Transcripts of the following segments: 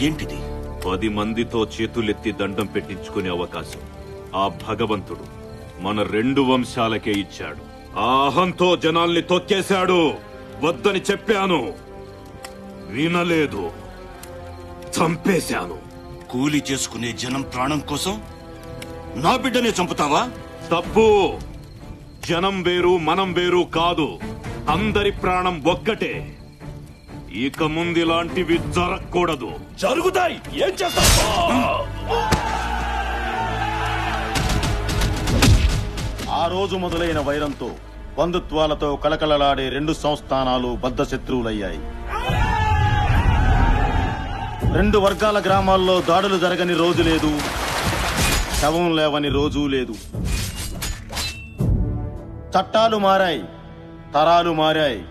ఏంటిది పది మందితో చేతులెత్తి దండం పెట్టించుకునే అవకాశం ఆ భగవంతుడు మన రెండు వంశాలకే ఇచ్చాడు ఆ అహంతో జనాల్ని తొక్కేశాడు వద్దని చెప్పాను వినలేదు చంపేశాను కూలి చేసుకునే జనం ప్రాణం కోసం నా బిడ్డనే చంపుతావా తప్పు జనం వేరు మనం వేరు కాదు అందరి ప్రాణం ఒక్కటే ఇక ముందు ఇలాంటివి జరగకూడదు జరుగుతాయి ఏం చేస్తావు ఆ రోజు మొదలైన వైరంతో బంధుత్వాలతో కలకలలాడే రెండు సంస్థానాలు బద్ధ శత్రువులయ్యాయి రెండు వర్గాల గ్రామాల్లో దాడులు జరగని రోజు లేదు శవం లేవని రోజూ లేదు చట్టాలు మారాయి తరాలు మారాయి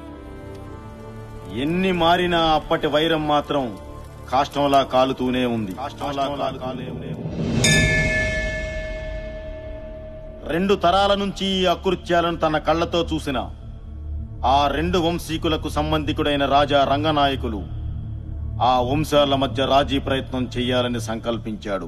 ఎన్ని మారినా అప్పటి వైరం మాత్రం కాష్టంలా కాలుతూనే ఉంది కాష్టంలా కాలుతూనే ఉంది రెండు తరాల నుంచి ఈ అకృత్యాలను తన కళ్ళతో చూసిన ఆ రెండు వంశీకులకు సంబంధికుడైన రాజా రంగనాయకులు ఆ వంశాల మధ్య రాజీ ప్రయత్నం చెయ్యాలని సంకల్పించాడు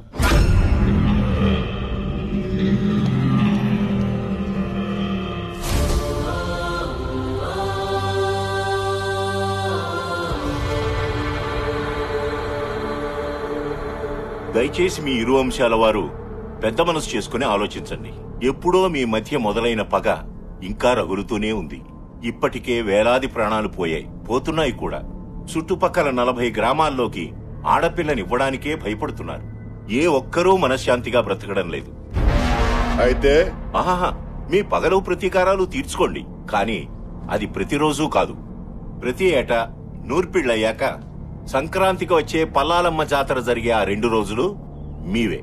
దయచేసి మీ ఇరు అంశాల వారు పెద్ద మనసు చేసుకుని ఆలోచించండి ఎప్పుడో మీ మధ్య మొదలైన పగ ఇంకా రగులుతూనే ఉంది ఇప్పటికే వేలాది ప్రాణాలు పోయాయి పోతున్నాయి కూడా చుట్టుపక్కల నలభై గ్రామాల్లోకి ఆడపిల్లనివ్వడానికే భయపడుతున్నారు ఏ ఒక్కరూ మనశ్శాంతిగా బ్రతకడం లేదు అయితే ఆహా మీ పగలు ప్రతీకారాలు తీర్చుకోండి కానీ అది ప్రతిరోజూ కాదు ప్రతి ఏటా నూర్పిళ్ళయ్యాక సంక్రాంతికి వచ్చే పల్లాలమ్మ జాతర జరిగే ఆ రెండు రోజులు మీవే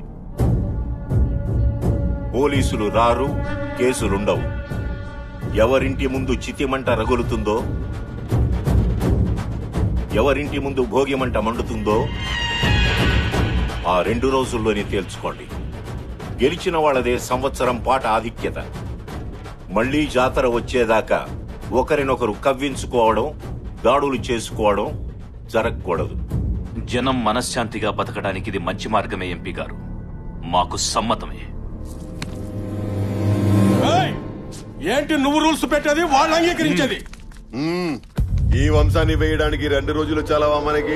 పోలీసులు రారు కేసులుండవు ఎవరింటి ముందు చితిమంట రగులుతుందో ఎవరింటి ముందు భోగిమంట మండుతుందో ఆ రెండు రోజుల్లోనే తేల్చుకోండి గెలిచిన వాళ్ళదే సంవత్సరం పాట ఆధిక్యత మళ్లీ జాతర వచ్చేదాకా ఒకరినొకరు కవ్వించుకోవడం దాడులు చేసుకోవడం జరగకూడదు జనం మనశ్శాంతిగా బతకడానికి ఇది మంచి మార్గమే ఎంపీ గారు మాకు సమ్మతమే ఏంటి నువ్వు రూల్స్ పెట్టేది వాళ్ళు అంగీకరించేది మ్మ్. ఈ వంశాన్ని వేయడానికి రెండు రోజులు చాలావా మనకి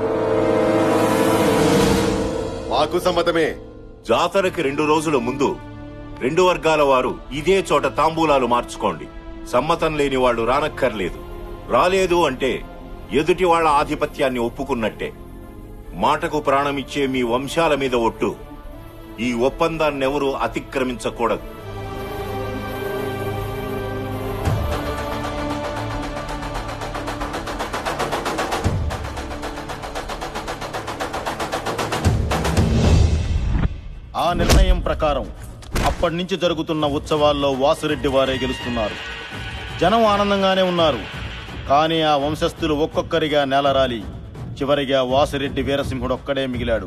మాకు సమ్మతమే జాతరకి రెండు రోజుల ముందు రెండు వర్గాల వారు ఇదే చోట తాంబూలాలు మార్చుకోండి సమ్మతం లేని వాళ్ళు రానక్కర్లేదు రాలేదు అంటే ఎదుటి వాళ్ళ ఆధిపత్యాన్ని ఒప్పుకున్నట్టే మాటకు ప్రాణమిచ్చే మీ వంశాల మీద ఒట్టు ఈ ఒప్పందాన్నెవరూ అతిక్రమించకూడదు ఆ నిర్ణయం ప్రకారం అప్పటి నుంచి జరుగుతున్న ఉత్సవాల్లో వాసురెడ్డి వారే గెలుస్తున్నారు జనం ఆనందంగానే ఉన్నారు కానీ ఆ వంశస్థులు ఒక్కొక్కరిగా నేలరాలి చివరిగా వాసిరెడ్డి వీరసింహుడు ఒక్కడే మిగిలాడు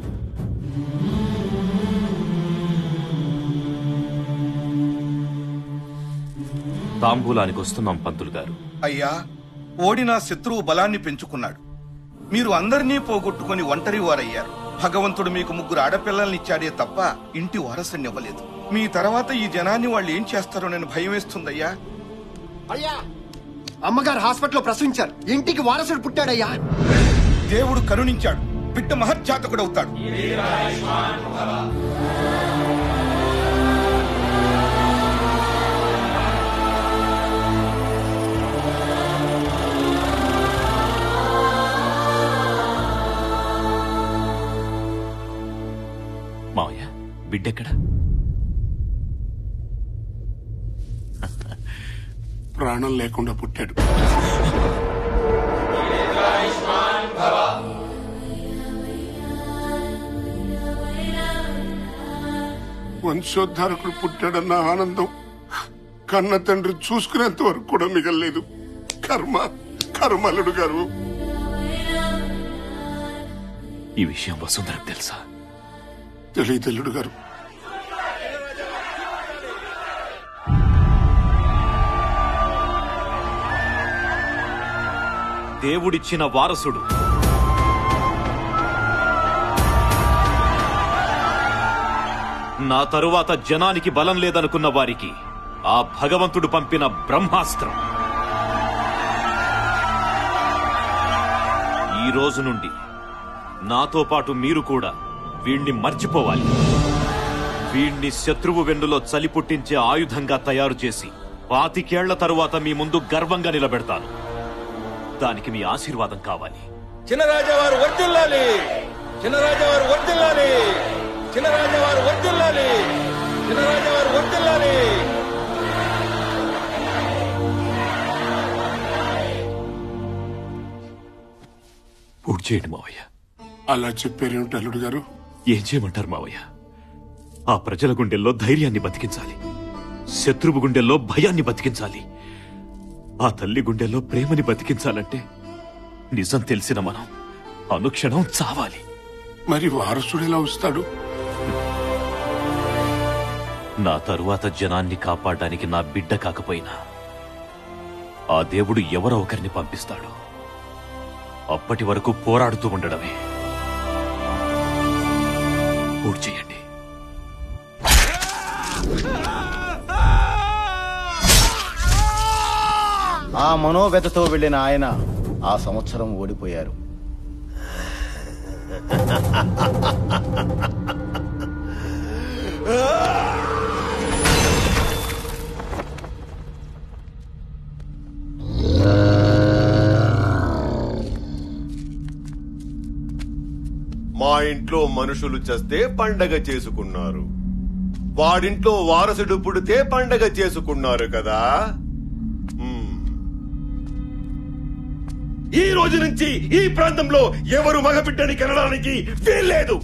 తాంబూలానికి వస్తున్నాం పంతులు గారు అయ్యా ఓడిన శత్రువు బలాన్ని పెంచుకున్నాడు మీరు అందరినీ పోగొట్టుకుని ఒంటరి వారయ్యారు భగవంతుడు మీకు ముగ్గురు ఆడపిల్లల్నిచ్చాడే తప్ప ఇంటి వారసునివ్వలేదు మీ తర్వాత ఈ జనాన్ని వాళ్ళు ఏం చేస్తారో నేను భయం వేస్తుందయ్యా అయ్యా అమ్మగారు హాస్పిటల్లో ప్రసవించారు ఇంటికి వారసుడు పుట్టాడయ్యా దేవుడు కరుణించాడు బిడ్డ మహత్జాతకుడవుతాడు మావయ్య బిడ్డెక్కడ ప్రాణం లేకుండా పుట్టాడు వంశోద్ధారకుడు పుట్టాడన్న ఆనందం కన్న తండ్రి చూసుకునేంత వరకు కూడా మిగల్లేదు కర్మ కర్మలుడు గారు ఈ విషయం వసుంధరకు తెలుసా తెలియదల్లుడు గారు దేవుడిచ్చిన వారసుడు నా తరువాత జనానికి బలం లేదనుకున్న వారికి ఆ భగవంతుడు పంపిన బ్రహ్మాస్త్రం ఈ రోజు నుండి నాతో పాటు మీరు కూడా వీణ్ణి మర్చిపోవాలి వీణ్ణి శత్రువు వెన్నులో చలి పుట్టించే ఆయుధంగా తయారు చేసి పాతికేళ్ల తరువాత మీ ముందు గర్వంగా నిలబెడతాను దానికి మీ ఆశీర్వాదం కావాలి చిన్నరాజావారు వర్దిల్లాలి చిన్నరాజావారు వర్దిల్లాలి చిన్నరాజావారు వర్దిల్లాలి చిన్నరాజావారు వర్దిల్లాలి పూర్తి చేయండి మావయ్య అలా చెప్పారేమిటి అల్లుడు గారు ఏం చేయమంటారు మావయ్య ఆ ప్రజల గుండెల్లో ధైర్యాన్ని బతికించాలి శత్రువు గుండెల్లో భయాన్ని బతికించాలి ఆ తల్లి గుండెల్లో ప్రేమని బతికించాలంటే నిజం తెలిసిన మనం అనుక్షణం చావాలి మరి వారసుడు ఎలా వస్తాడు నా తరువాత జనాన్ని కాపాడడానికి నా బిడ్డ కాకపోయినా ఆ దేవుడు ఎవరో ఒకరిని పంపిస్తాడు అప్పటి వరకు పోరాడుతూ ఉండడమే పూర్తి చేయండి ఆ మనోవ్యతతో వెళ్లిన ఆయన ఆ సంవత్సరం ఓడిపోయారు మా ఇంట్లో మనుషులు చస్తే పండగ చేసుకున్నారు వాడింట్లో వారసుడు పుడితే పండగ చేసుకున్నారు కదా మ్మ్. ఈ రోజు నుంచి ఈ ప్రాంతంలో ఎవరు మగబిడ్డని కనడానికి వీల్లేదు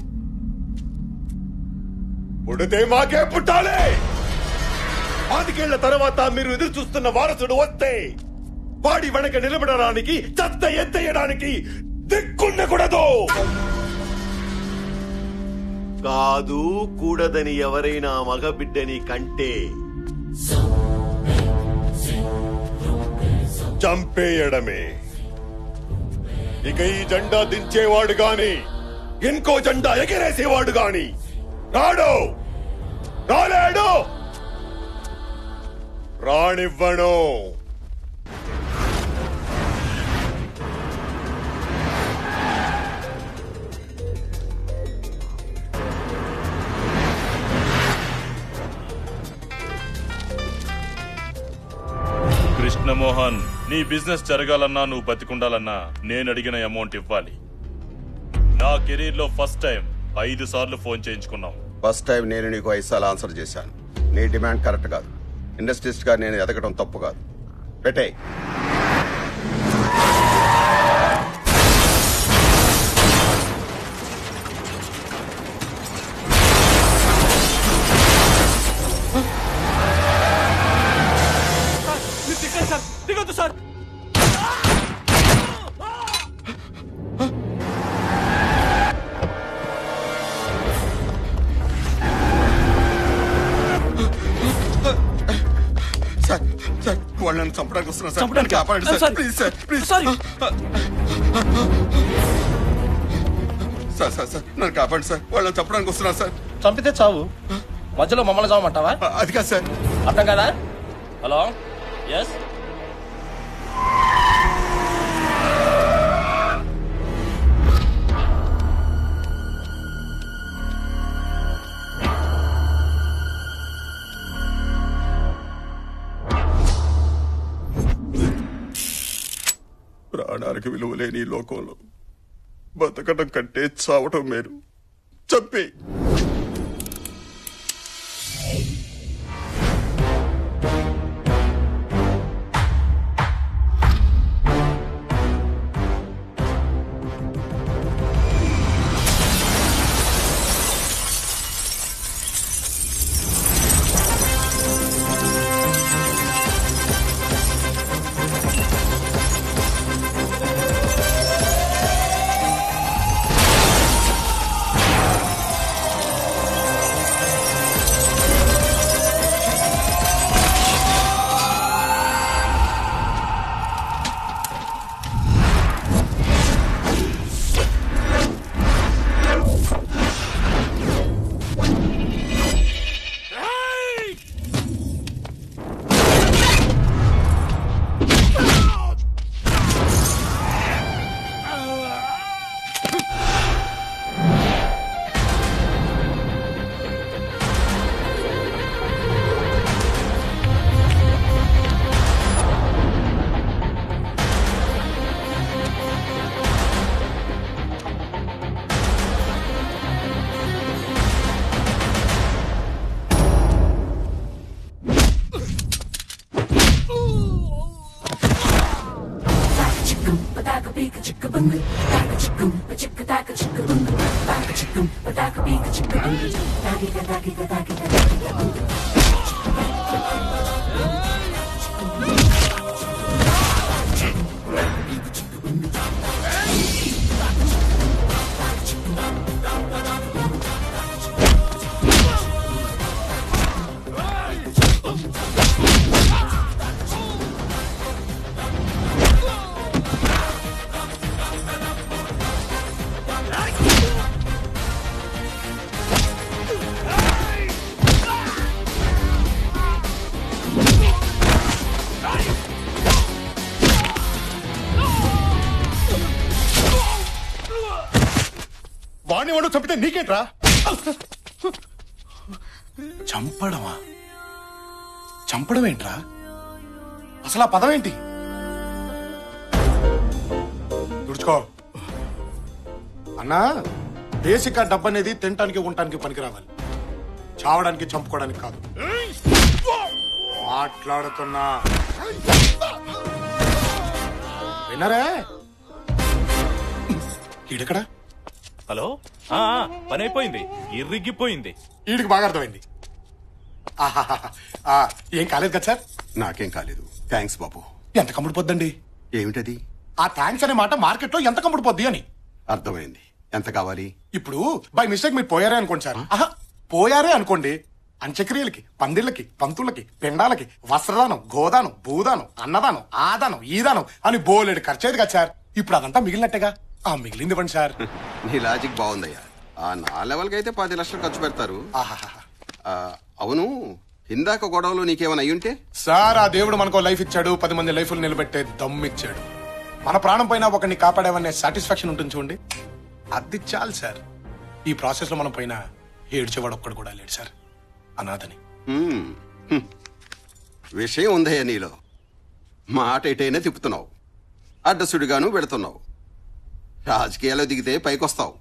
పుడితే మాకే పుట్టాలి పాతికేళ్ల తర్వాత మీరు ఎదురు చూస్తున్న వారసుడు వస్తే వాడి వెనక నిలబడడానికి చెత్త ఎత్తేయడానికి దిక్కుండకూడదు కాదు కూడదని ఎవరైనా మగబిడ్డని కంటే చంపేయడమే ఇక ఈ జెండా దించేవాడు గాని ఇంకో జెండా ఎగరేసేవాడు గాని రాడు రాలేడు రానివ్వను కృష్ణమోహన్ నీ బిజినెస్ జరగాలన్నా నువ్వు బతికుండాలన్నా నేను అడిగిన అమౌంట్ ఇవ్వాలి నా కెరీర్ లో ఫస్ట్ టైం ఐదు సార్లు ఫోన్ చేయించుకున్నాం ఫస్ట్ టైం నేను నీకు ఐదు సార్లు ఆన్సర్ చేశాను నీ డిమాండ్ కరెక్ట్ కాదు ఇండస్ట్రీస్ట్ గా నేను ఎదగడం తప్పు కాదు పెట్టే సార్ దిగొద్దు సార్ సార్ సార్ వాళ్ళు నన్ను చంపడానికి వస్తున్నారు సార్ చంపడానికా? నన్ను కాపాడండి sir sir. Please sir please sorry. Sir sir sir నన్ను కాపాడండి సార్ వాళ్ళని చంపడానికి వస్తున్నారు సార్ చంపితే చావు మధ్యలో మమ్మల్ని చావమంటావా అది కాదు సార్ అర్థం కదా హలో ఎస్ ప్రాణానికి విలువ లేని ఈ లోకంలో బతకడం కంటే చావటం మేలు చంపి వాడిని వాడు చంపితే నీకేంట్రా చంపడమా చంపడం ఏంట్రా అసలు ఆ పదం ఏంటి తుడుచుకో అన్నా బేసిక్ గా డబ్బు అనేది తినటానికి ఉండటానికి పనికి రావాలి చావడానికి చంపుకోవడానికి కాదు మాట్లాడుతున్నా వినరే ఈడెక్కడా హలో ఆ, ఆ, పని అయిపోయింది ఇరిగిపోయింది వీడికి బాగా అర్థమైంది ఆహాహాహా. ఆ, ఏం కాలేదు కదా సార్ నాకేం కాలేదు థ్యాంక్స్ బాబు ఎంత కమ్ముడు పొద్దండి ఏమిటది ఆ థ్యాంక్స్ అనే మాట మార్కెట్ లో ఎంత కమ్ముడు పొద్ది అని అర్థమైంది ఎంత కావాలి ఇప్పుడు బై మిస్టేక్ మీరు పోయారే అనుకోండి సార్ ఆహా పోయారే అనుకోండి అంత్యక్రియలకి పందిళ్ళకి పంతులకి పిండాలకి వస్త్రదానం గోదానం భూదానం అన్నదానం ఆదానం ఈదానం అని బోలెడు ఖర్చేది కదా సార్ ఇప్పుడు అదంతా మిగిలినట్టేగా ఆ మిగిలింది ఇవ్వండి సార్ నీ లాజిక్ బాగుందయ్యా ఆ నా లెవెల్కి అయితే పది లక్షలు ఖర్చు పెడతారు ఆహాహా. ఆ, అవును ఇందాక గొడవలో నీకేమైనా అయ్యుంటే సార్ ఆ దేవుడు మనకు లైఫ్ ఇచ్చాడు పది మంది లైఫ్లు నిలబెట్టే దమ్ ఇచ్చాడు మన ప్రాణం పైన ఒకరిని కాపాడామనే సాటిస్ఫాక్షన్ ఉంటుంది చూడండి అది చాలు సార్ ఈ ప్రాసెస్ లో మనం పైన ఏడ్చేవాడు ఒక్కడు కూడా లేడు సార్ అనాథని హ్మ్. హ్మ్. విషయం ఉందయ్యా నీలో మాట ఎటైనా తిప్పుతున్నావు అడ్డసుడిగాను పెడుతున్నావు రాజకీయాల్లో దిగితే పైకొస్తావు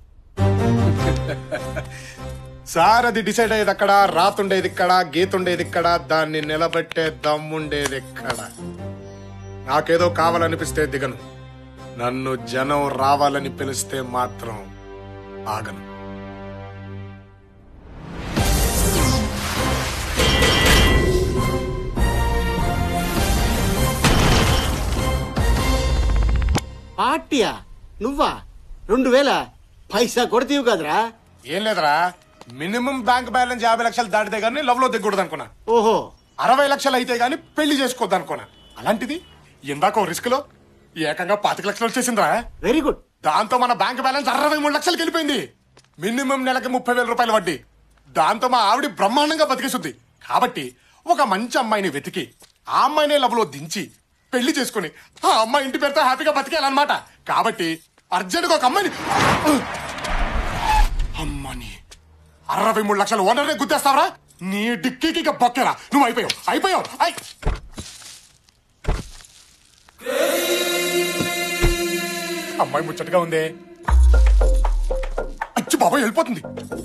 సార్ అది డిసైడ్ అయ్యేది అక్కడ రాతుండేది ఇక్కడ గీతుండేది ఇక్కడ దాన్ని నిలబెట్టే దమ్ముండేది ఎక్కడ నాకేదో కావాలనిపిస్తే దిగను నన్ను జనం రావాలని పిలిస్తే మాత్రం ఆగను పార్టీయా నువ్వా రెండు వేల పైసా కొడతీవు కదరా ఏం లేదురా మినిమం బ్యాంక్ బ్యాలెన్స్ యాభై లక్షలు దాటితే గానీ లవ్ లో దిగకూడదు అనుకున్నా ఓహో అరవై లక్షలు అయితే గానీ పెళ్లి చేసుకోవద్దు అనుకున్నా అలాంటిది ఇందాక రిస్క్ లో ఏకంగా పాతిక లక్షలు వచ్చేసిందిరా వెరీ గుడ్ దాంతో మన బ్యాంక్ బ్యాలెన్స్ అరవై మూడు లక్షలకి వెళ్ళిపోయింది మినిమం నెలకి ముప్పై వేల రూపాయల వడ్డీ దాంతో మా ఆవిడ బ్రహ్మాండంగా బతికేస్తుంది కాబట్టి ఒక మంచి అమ్మాయిని వెతికి ఆ అమ్మాయినే లవ్ లో దించి పెళ్లి చేసుకుని ఆ అమ్మాయి ఇంటి పేరుతో హ్యాపీగా బతికేయాలన్నమాట కాబట్టి అర్జెంట్గా ఒక అమ్మాయిని అమ్మని అరవై మూడు లక్షలు ఓనర్నే గుద్దేస్తావరా నీ డిక్కీకి ఇక బొక్కెరా నువ్వు అయిపోయావు అయిపోయావు అయ్ అమ్మాయి ముచ్చటగా ఉందే అచ్చి బాబాయ్ వెళ్ళిపోతుంది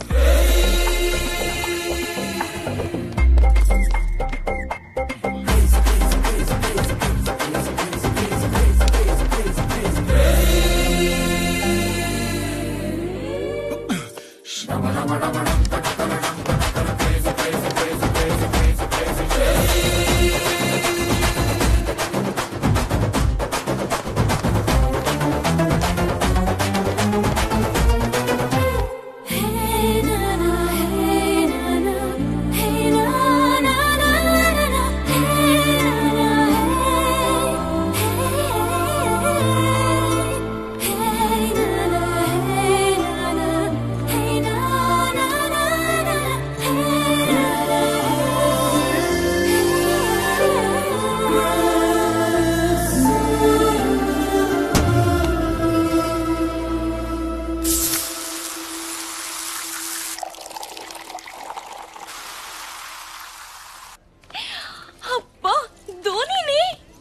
అబ్బా ధోనిని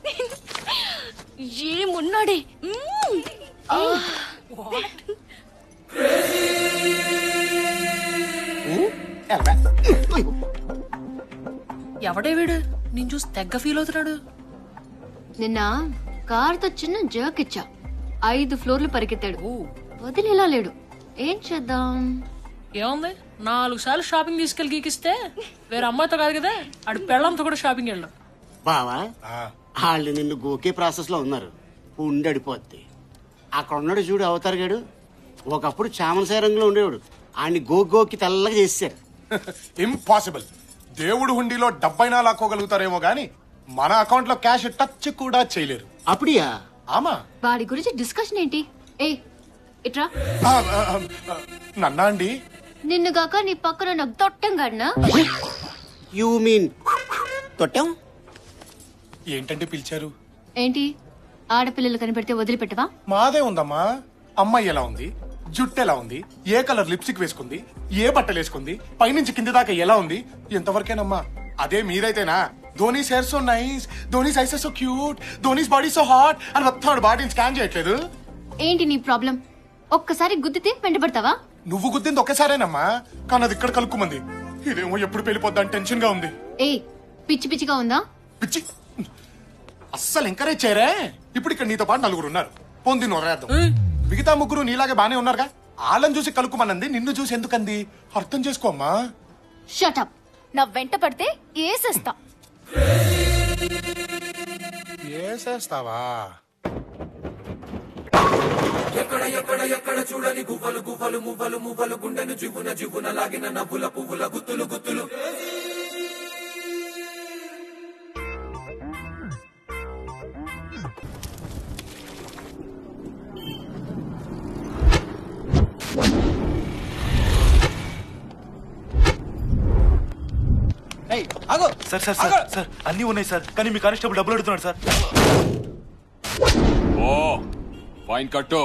ఏమున్నాడే మ్మ్. ఎవడే వీడు నేను చూసి తెగ్గ ఫీల్ అవుతున్నాడు నిన్న కార్తో చిన్న జర్క్ ఇచ్చా ఐదు ఫ్లోర్లు పరిగెత్తాడు వదిలేలా లేడు ఏం చేద్దాం ఏముంది నాలుగు సార్లు షాపింగ్ తీసుకెళ్లి గీకిస్తే వేరే అమ్మాయితో కాదు కదా ఆడు పెళ్ళంతో కూడా షాపింగ్ వెళ్ళాం బావా వాళ్ళు నిన్ను గోకే ప్రాసెస్ లో ఉన్నారు ఉండడిపోద్ది అక్కడ ఉన్నాడు చూడు అవతార్ గాడు ఒకప్పుడు చామనసాయ రంగులో ఉండేవాడు ఆయన్ని గో గోకి తెల్లగా చేశారు ఇంపాసిబుల్ దేవుడు హుండీలో డబ్బైనా లాక్కోగలుగుతారేమో గాని మన అకౌంట్ లో క్యాష్ టచ్ కూడా చేయలేరు అప్పుడియా ఆమా వాడి గురించి డిస్కషన్ ఏంటి ఏ ఇట్రా ఆ, ఆ, ఆ, నన్నా అండి నిన్ను గాక నీ పక్కన నాకు తొట్టం గడినా యూ మీన్ తొట్టం ఏంటంటే పిలిచారు ఏంటి ఆడపిల్లలు కనిపెడితే వదిలిపెట్టవా మాదే ఉందమ్మా అమ్మాయి ఎలా ఉంది జుట్టు ఎలా ఉంది ఏ కలర్ లిప్స్టిక్ వేసుకుంది ఏ బట్టలు వేసుకుంది పైనుంచి కింది దాకా ఎలా ఉంది ఎంతవరకేనమ్మా అదే మీరైతేనా Dhoni's hair so nice Dhoni's eyes so cute Dhoni's body so hot అని మొత్తం బాడీని స్కాన్ చేయట్లేదు ఏంటి నీ ప్రాబ్లం ఒక్కసారి గుద్దితే వెంటబడతావా నువ్వు గుద్దింది ఒక్కసారేనమ్మా కానీ అది ఇక్కడ కలుక్కుమంది ఇదేమో ఎప్పుడు పెళ్లిపోద్దని టెన్షన్ గా ఉంది ఏ పిచ్చి పిచ్చిగా ఉందా పిచ్చి అస్సలు ఎంకరేజ్ చేయరే ఇప్పుడు ఇక్కడ నీతో పాటు నలుగురు ఉన్నారు పొంది నొరేద్దాం మిగతా ముగ్గురు నీలాగే బానే ఉన్నారుగా వాళ్ళని చూసి కలుక్కుమనంది నిన్ను చూసి ఎందుకంది అర్థం చేసుకోమ్మా షటప్ నా వెంట పడితే ఏసేస్తా ఏసేస్తావా ఎక్కడ ఎక్కడ ఎక్కడ చూడని గువ్వలు గువ్వలు మువ్వలు మువ్వలు గుండెను జివ్వున జివ్వున లాగిన నవ్వుల పువ్వుల గుత్తులు గుత్తులు సార్ సార్ సార్ సార్ అన్ని ఉన్నాయి సార్ కానీ మీ కానిస్టేబుల్ డబ్బులు అడుగుతున్నాడు సార్ ఓ ఫైన్ కట్టు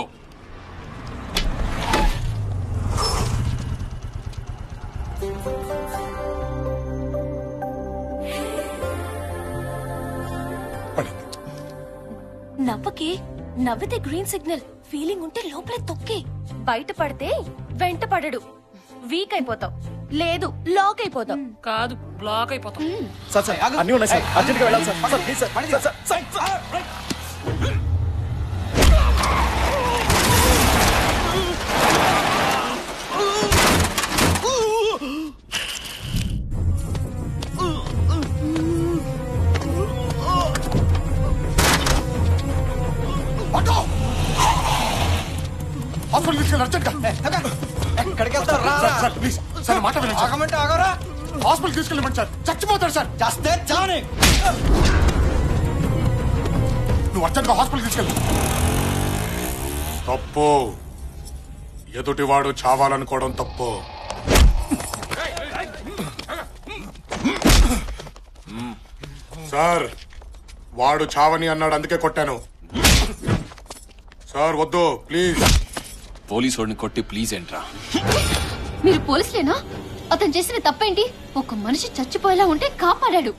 నవ్వకే నవ్వితే గ్రీన్ సిగ్నల్ ఫీలింగ్ ఉంటే లోపలే తొక్కే బయట పడితే వెంట పడడు వీక్ అయిపోతావు లేదు లాక్ అయిపోతావు కాదు బ్లాక్ అయిపోతాం సార్ సార్ అన్ని ఉన్నాయి సార్ అర్జెంట్గా వెళ్ళాలి sir sir please sir sir sir sir hospital తీసుకెళ్ళి అర్జెంట్ ఎక్కడికి వెళ్తావు రా సార్ సార్ ప్లీజ్ సార్ మాట వినండి సార్. ఆగమంటే ఆగరా హాస్పిటల్ తీసుకెళ్ళమండి సార్ చచ్చిపోతాడు సార్ చస్తే చాని నువ్వు అర్జెంట్గా హాస్పిటల్ తీసుకెళ్ళు తప్పు ఎదుటివాడు చావాలనుకోవడం తప్పు సార్ వాడు చావని అన్నాడు అందుకే కొట్టాను సార్ వద్దు ప్లీజ్ పోలీసు వాడిని కొట్టి ప్లీజ్ ఏంట్రా మీరు పోలీసులేనా అతను చేసిన తప్పేంటి ఒక మనిషి చచ్చిపోయేలా ఉంటే కాపాడాడు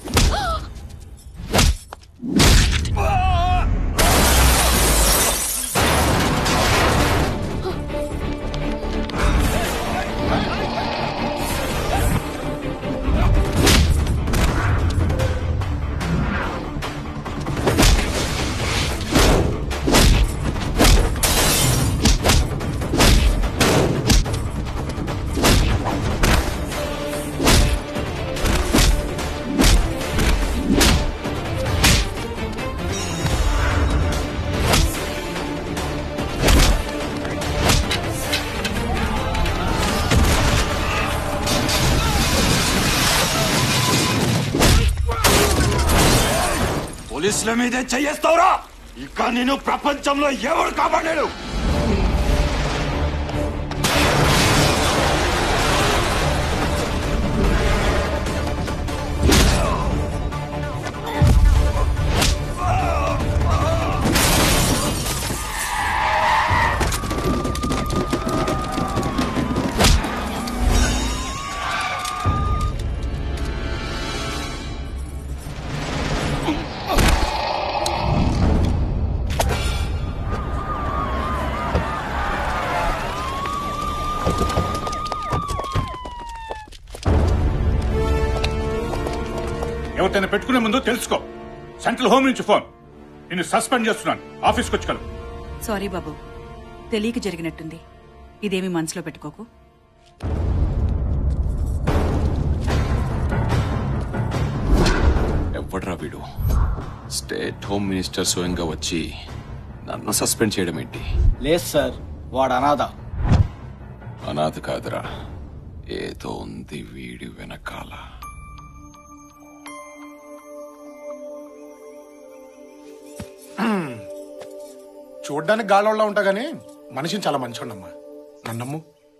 పోలీసుల మీదే చెయ్యేస్తావురా ఇక నేను ప్రపంచంలో ఎవరు కాపాడాడు ఎవరితైనా పెట్టుకునే ముందు తెలుసుకో సెంట్రల్ హోమ్ నుంచి ఫోన్ నిన్ను సస్పెండ్ చేస్తున్నాను ఆఫీస్కి వచ్చి కలు సారీ బాబు తెలియక జరిగినట్టుంది ఇదేమి మనసులో పెట్టుకోకు ఎవడ్రా వీడు స్టేట్ హోమ్ మినిస్టర్ స్వయంగా వచ్చి నన్ను సస్పెండ్ చేయడం ఏంటి లేదు సార్ వాడు అనాథ అనాథ కాదురా ఏదో ఉంది వీడి వెనకాల చూడ్డానికి గాలోళ్ళ ఉంటా గానీ మనిషిని చాలా మంచోడమ్మా నన్నమ్ము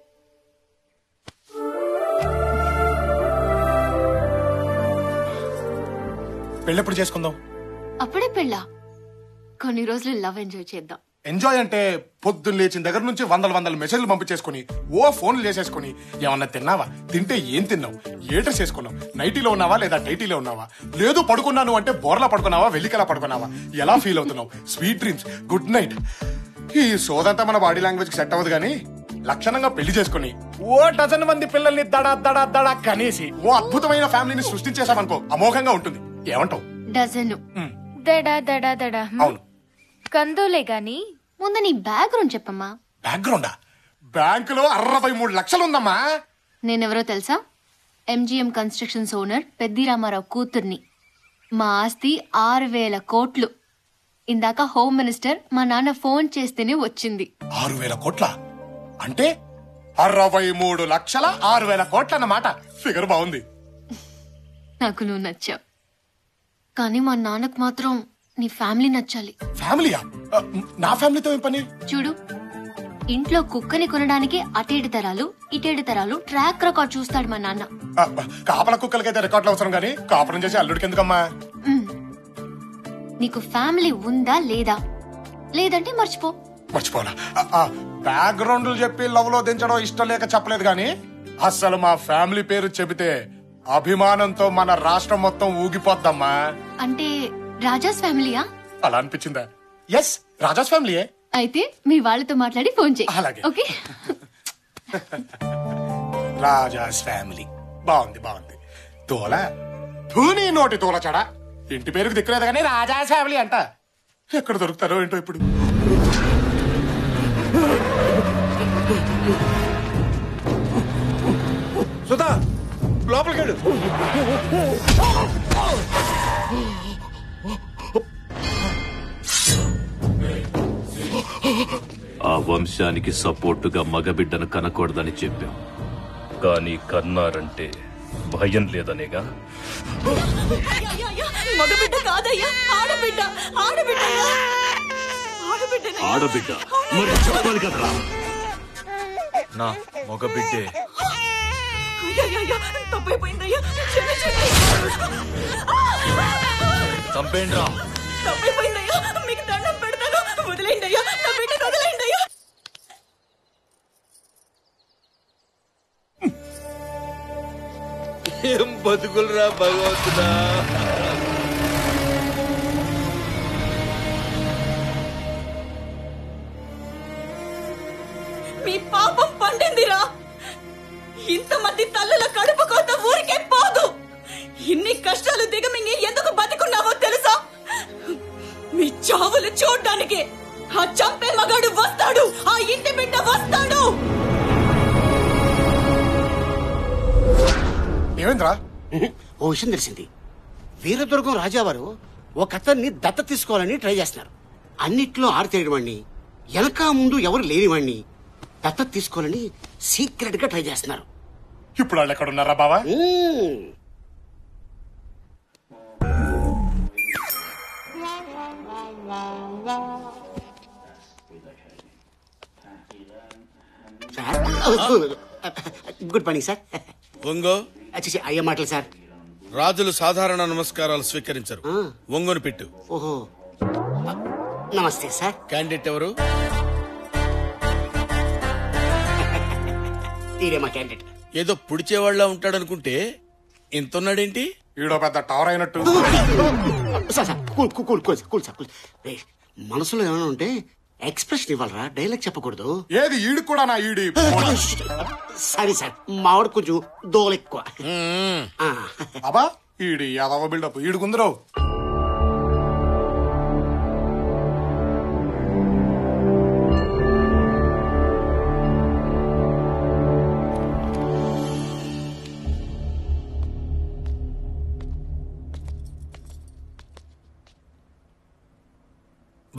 పెళ్ళెప్పుడు చేసుకుందాం అప్పుడే పెళ్ళా కొన్ని రోజులు లవ్ ఎంజాయ్ చేద్దాం ఎంజాయ్ అంటే పొద్దున్న లేచిన దగ్గర నుంచి వందల వందల మెసేజ్లు పంపించేసుకుని ఓ ఫోన్లు చేసేసుకుని ఏమన్నా తిన్నావా తింటే ఏం తిన్నావు ఏటర్ చేసుకున్నావు నైటీలో ఉన్నావా లేదా టైటీలో ఉన్నావా లేదు పడుకున్నాను అంటే బోర్లా పడుకున్నావా వెల్లికలా పడుకున్నావా ఎలా ఫీల్ అవుతున్నావు స్వీట్ డ్రీమ్స్ గుడ్ నైట్ ఈ సోదంతా మన బాడీ లాంగ్వేజ్ కి సెట్ అవ్వదు కానీ లక్షణంగా పెళ్లి చేసుకుని ఓ డజన్ మంది పిల్లల్ని దడ దడ దడ కనేసి ఓ అద్భుతమైన ఫ్యామిలీని సృష్టించేసామనుకో అమోఘంగా ఉంటుంది ఏమంటావు డజన్ దడా దడా దడా అవును కందోలే గాని ముందు నీ బ్యాక్గ్రౌండ్ చెప్పమ్మా బ్యాక్గ్రౌండా బ్యాంకులో అరవై మూడు లక్షలు ఉందమ్మా నేనెవరో తెలుసా MGM constructions owner Peddi Ramarao కూతుర్ని మా ఆస్తి ఆరు వేల కోట్లు ఇందాక హోమ్ మినిస్టర్ మా నాన్న ఫోన్ చేస్తేనే వచ్చింది ఆరు వేల కోట్ల అంటే అరవై మూడు లక్షల ఆరు వేల కోట్ల అన్నమాట ఫిగర్ బాగుంది నాకు నువ్వు నచ్చావు కానీ మా నాన్నకు మాత్రం నీ ఫ్యామిలీ నచ్చాలి ఫ్యామిలీయా ఆ, నా ఫ్యామిలీతో ఏం పని చూడు ఇంట్లో కుక్కని కొనడానికి అటేడు తరాలు ఇటేడు తరాలు ట్రాక్ రికార్డ్ చూస్తాడు మా నాన్న ఆ, కాపల కుక్కలకైతే రికార్డులు అవసరం కానీ కాపురం చేసి అల్లుడికి ఎందుకమ్మా ఉమ్. నీకు ఫ్యామిలీ ఉందా లేదా లేదంటే మర్చిపో మర్చిపోలా బ్యాక్గ్రౌండ్లు చెప్పి లవ్ లో దించడం ఇష్టం లేక చెప్పలేదు కానీ అసలు మా ఫ్యామిలీ పేరు చెబితే అభిమానంతో మన రాష్ట్రం మొత్తం ఊగిపోద్దమ్మా అంటే రాజాస్ ఫ్యామిలీయా అలా అనిపించిందా ఎస్ రాజాస్ ఫ్యామిలీయే అయితే మీ వాళ్ళతో మాట్లాడి ఫోన్ చేయి అలాగే. ఓకే రాజాస్ ఫ్యామిలీ బాగుంది బాగుంది తోల ధూని నోటి తోల చడ ఇంటి పేరుకు దిక్కులేదు కానీ రాజాస్ ఫ్యామిలీ అంట ఎక్కడ దొరుకుతారో ఏంటో ఇప్పుడు సుధా లోపలికి వెళ్ళు ఆ వంశానికి సపోర్టుగా మగబిడ్డను కనకూడదని చెప్పాం కానీ కన్నారంటే భయం లేదనేగా మగబిడ్డ కాదయ్యా ఆడబిడ్డ ఆడబిడ్డ ఆడబిడ్డ ఆడబిడ్డ మరి చెప్పాలి కదరా నా మగ బిడ్డే తప్పైపోయిందయ్యా క్షమించండి. చంపేండి రా తప్పైపోయిందయ్యా మీకు దండం పెడతాను వదిలేండి అయ్యా నా బిడ్డ వదిలేండి అయ్యా ఏం బతుకులరా భగవంతుడా మీ పాపం పండిందిరా ఇంతమంది తల్లుల కడుపు కోత ఊరికే పోదు ఇన్ని కష్టాలు దిగమింగి ఎందుకు బతికున్నావో తెలుసా మీ చావులు చూడ్డానికి ఆ చంపే మగాడు వస్తాడు ఆ ఇంటి బిడ్డ వస్తాడు ఏమైందిరా ఓ విషయం తెలిసింది వీరదుర్గం రాజావారు ఒక అతన్ని దత్త తీసుకోవాలని ట్రై చేస్తున్నారు అన్నిట్లో ఆరితేయడవాణ్ణి వెనక ముందు ఎవరు లేనివాణ్ణి దత్త తీసుకోవాలని సీక్రెట్ గా ట్రై చేస్తున్నారు ఇప్పుడు వాళ్ళు ఎక్కడ ఉన్నారా బావా గుడ్ మార్నింగ్ సార్ ఒంగో అచ్చి అయ్యే మాటలు సార్ రాజులు సాధారణ నమస్కారాలు స్వీకరించరు ఒంగోని పెట్టు ఓహో నమస్తే సార్ క్యాండిడేట్ ఎవరు తీరే మా క్యాండిడేట్ ఏదో పుడిచేవాళ్ళ ఉంటాడనుకుంటే ఇంత ఉన్నాడేంటి ఈడో పెద్ద టవర్ అయినట్టు sir sir cool cool cool cool cool sir cool రే, మనసులో ఏమైనా ఉంటే ఎక్స్ప్రెషన్ ఇవ్వాలరా డైలాగ్ చెప్పకూడదు ఏది ఈడు కూడా నా ఈడి సరే సార్ మావాడు కొంచెం దోల ఎక్కువ ఆ. అబ్బా ఈడి యాదవ బిల్డప్ ఈడుకుందరు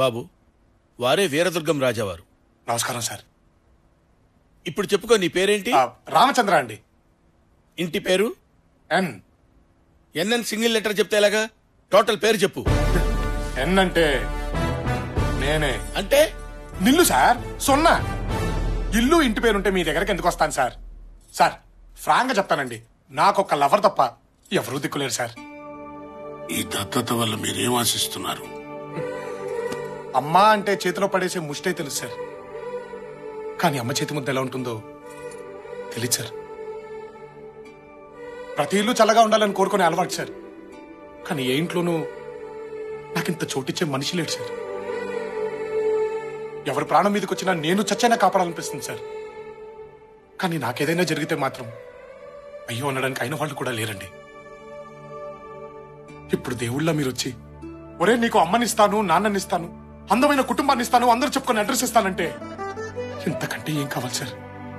బాబు వారే వీరదుర్గం రాజావారు నమస్కారం సార్ ఇప్పుడు చెప్పుకో నీ పేరేంటి రామచంద్ర అండి ఇంటి పేరు ఎన్ ఎన్ఎన్ సింగిల్ లెటర్ చెప్తే ఎలాగా టోటల్ పేరు చెప్పు ఎన్ అంటే నేనే అంటే నిల్లు సార్ సున్నా ఇల్లు ఇంటి పేరుంటే మీ దగ్గరికి ఎందుకు వస్తాను సార్ సార్ ఫ్రాంక్ గా చెప్తానండి నాకొక్క లవర్ తప్ప ఎవరూ దిక్కులేరు సార్ ఈ దత్తత వల్ల మీరేం ఆశిస్తున్నారు అమ్మా అంటే చేతిలో పడేసే ముష్టే తెలుసు సార్ కానీ అమ్మ చేతి ముద్ద ఎలా ఉంటుందో తెలియదు సార్ ప్రతి ఇల్లు చల్లగా ఉండాలని కోరుకునే అలవాటు సార్ కానీ ఏ ఇంట్లోనూ నాకింత చోటిచ్చే మనిషి లేడు సార్ ఎవరి ప్రాణం మీదకి వచ్చినా నేను చచ్చైనా కాపాడాలనిపిస్తుంది సార్ కానీ నాకేదైనా జరిగితే మాత్రం అయ్యో అనడానికి అయిన వాళ్ళు కూడా లేరండి ఇప్పుడు దేవుళ్ళ మీరు వచ్చి ఒరే నీకు అమ్మనిస్తాను నాన్ననిస్తాను అందమైన కుటుంబాన్ని ఇస్తాను అందరూ చెప్పుకొని అడ్రస్ ఇస్తానంటే ఇంతకంటే ఏం కావాలి సార్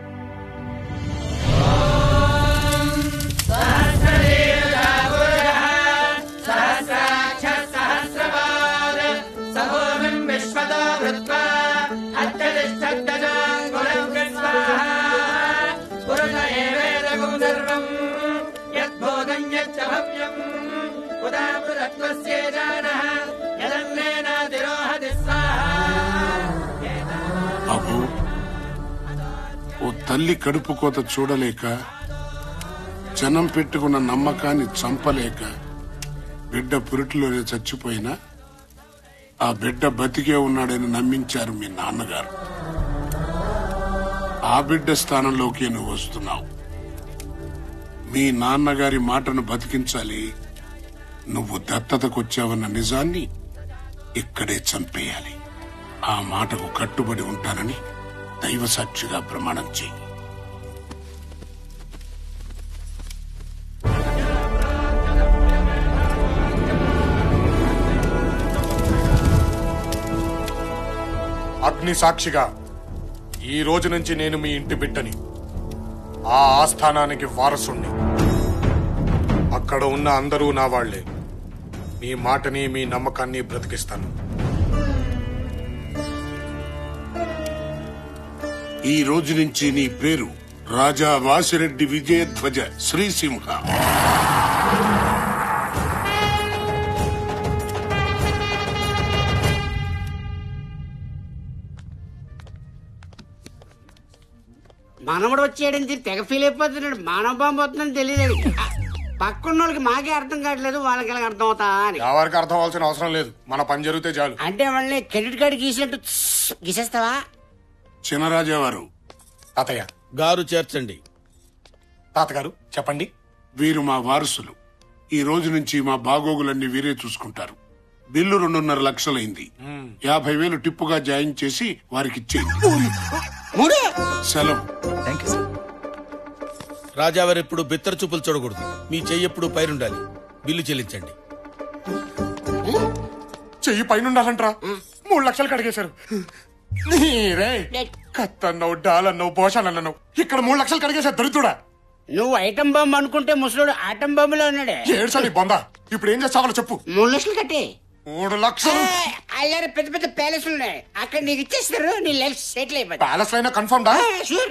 బాబు ఓ తల్లి కడుపు కోత చూడలేక జనం పెట్టుకున్న నమ్మకాన్ని చంపలేక బిడ్డ పురిటిలోనే చచ్చిపోయినా ఆ బిడ్డ బతికే ఉన్నాడని నమ్మించారు మీ నాన్నగారు ఆ బిడ్డ స్థానంలోకి నువ్వు వస్తున్నావు మీ నాన్నగారి మాటను బతికించాలి నువ్వు దత్తతకొచ్చావన్న నిజాన్ని ఇక్కడే చంపేయాలి ఆ మాటకు కట్టుబడి ఉంటానని దైవ సాక్షిగా ప్రమాణం చేయి అగ్ని సాక్షిగా ఈ రోజు నుంచి నేను మీ ఇంటి బిడ్డని ఆ ఆస్థానానికి వారసుణ్ణి అక్కడ ఉన్న అందరూ నా వాళ్లే మీ మాటని మీ నమ్మకాన్ని బ్రతికిస్తాను ఈ రోజు నుంచి నీ పేరు రాజా వాసిరెడ్డి విజయధ్వజ శ్రీసింహ మనవడు వచ్చేయడం చెప్పి తెగ ఫీల్ అయిపోతున్నాడు మానవ బాంబు వస్తుందని తెలియదు పక్కన్న వాళ్ళకి మాకే అర్థం కావట్లేదు వాళ్ళకి ఎలా అర్థం అవుతా అని ఎవరికి అర్థం అవ్వాల్సిన అవసరం లేదు మన పని జరిగితే చాలు అంటే వాళ్ళని క్రెడిట్ కార్డు గీసినట్టు త్స్ గీసేస్తావా చినరాజా వారు తాతయ్య గారు చేర్చండి తాతగారు చెప్పండి వీరు మా వారసులు ఈ రోజు నుంచి మా బాగోగులన్నీ వీరే చూసుకుంటారు బిల్లు రెండున్నర లక్షలైంది యాభై వేలు టిప్పుగా జాయిన్ చేసి వారికి ఇచ్చేయండి సెలవు రాజావారు ఎప్పుడు బిత్తర చూపులు చూడకూడదు మీ చెయ్యి ఎప్పుడు పైరుండాలి బిల్లు చెల్లించండి చెయ్యి పైన ఉండాలంట్రా మూడు లక్షలు కడిగేశారు నీరే కత్తన్నావు డాలన్నావు భోషాలన్నావు ఇక్కడ మూడు లక్షలు కడిగేశారు దరిద్రుడా నువ్వు ఐటమ్ బాంబు అనుకుంటే ముసలోడు ఆటం బాంబులో ఉన్నాడే ఏడ్చాలి బొందా ఇప్పుడు ఏం చేస్తావాలో చెప్పు మూడు లక్షలు కట్టే మూడు లక్షలు అయ్యారు పెద్ద పెద్ద ప్యాలెస్ ఉన్నాయి అక్కడ నీకు ఇచ్చేస్తారు నీ లైఫ్ సెటిల్ అయిపోతుంది ప్యాలెస్ అయినా కన్ఫర్మ్ డా షూర్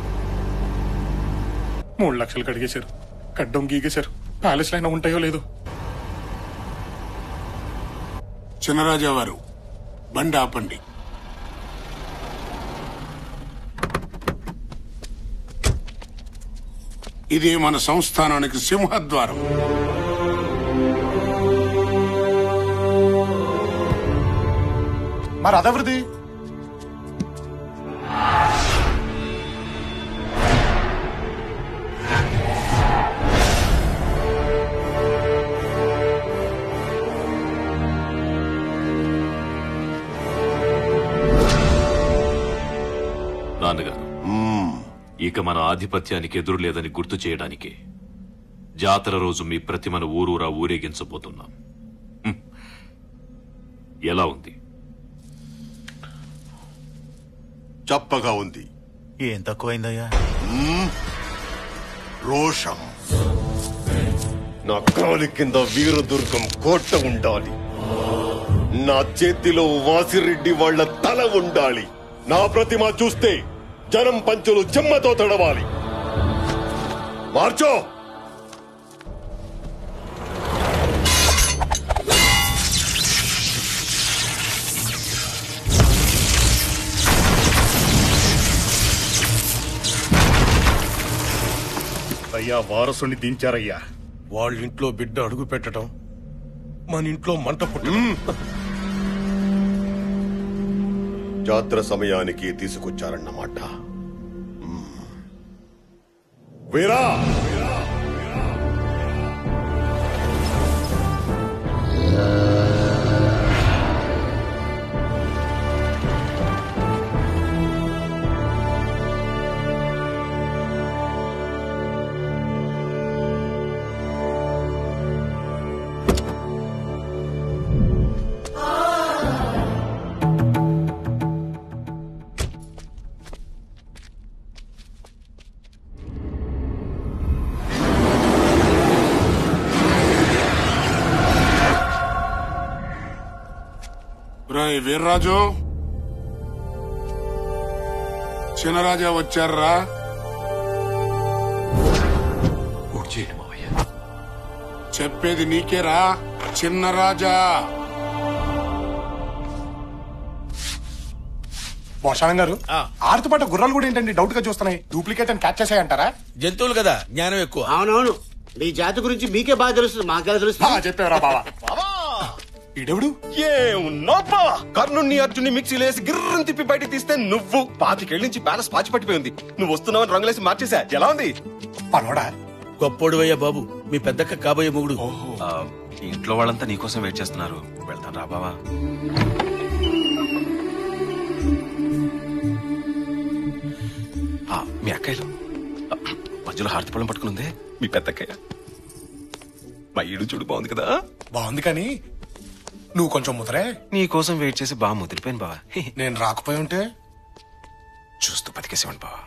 మూడు లక్షలు కడిగేశారు కడ్డం గీగేశారు ప్యాలెస్ అయినా ఉంటాయో లేదో చినరాజా వారు బండి ఆపండి ఇది మన సంస్థానానికి సింహద్వారం మరి అదవృది నాన్నగారు ఇక మన ఆధిపత్యానికి ఎదురు లేదని గుర్తు చేయడానికి జాతర రోజు మీ ప్రతిమను ఊరూరా ఊరేగించబోతున్నాం హ్మ్. ఎలా ఉంది చప్పగా ఉంది ఏం తక్కువైందయ్యా మ్మ్. రోషం నా కాలి కింద వీరదుర్గం కోట ఉండాలి నా చేతిలో వాసిరెడ్డి వాళ్ళ తల ఉండాలి నా ప్రతిమ చూస్తే జనం పంచులు చెమ్మతో తడవాలి మార్చో అయ్యా వారసుని దించారయ్యా వాళ్ళ ఇంట్లో బిడ్డ అడుగు పెట్టడం మన ఇంట్లో మంట పుట్టడం జాతర సమయానికి తీసుకొచ్చారన్నమాట మ్మ్. వీరా రాయ్ వీర్రాజు చిన్నరాజా వచ్చారా చెప్పేది నీకేరా చిన్నరాజా భోషాణం గారు ఆరుతో పాటు గుర్రాలు కూడా ఏంటండి డౌట్ గా చూస్తున్నాయి డూప్లికేట్ అని క్యాచ్ చేసాయంటారా జంతువులు కదా జ్ఞానం ఎక్కువ అవునవును మీ జాతి గురించి మీకే బాగా తెలుస్తుంది మాకెలా తెలుస్తుంది చెప్పారా బావా ఇడెవడు ఏమున్నాపా కర్ణుని అర్జున్ని మిక్సీలేసి గిర్రం తిప్పి బయటికి తీస్తే నువ్వు పాతికేళ్ళ నుంచి బ్యాలెన్స్ పాచి పట్టిపోయింది నువ్వు వస్తున్నావని రంగులేసి మార్చేసా ఎలా ఉంది పనోడా గొప్పోడు అయ్యా బాబు మీ పెద్దక్క కాబోయే మొగుడు ఆ, ఇంట్లో వాళ్ళంతా నీకోసం వెయిట్ చేస్తున్నారు వెళ్తాను రా బావా ఆ, మీ అక్కయ్యలు ఆ, మధ్యలో హారతి పళ్ళం పట్టుకునుందే మీ పెద్ద అక్కయ్య మా ఈడు చూడు బాగుంది కదా బాగుంది కానీ నువ్వు కొంచెం ముదరే నీ కోసం వెయిట్ చేసి బాగా ముదిరిపోయాను బావా నేను రాకపోయి ఉంటే చూస్తూ బతికేసేవాడి బావా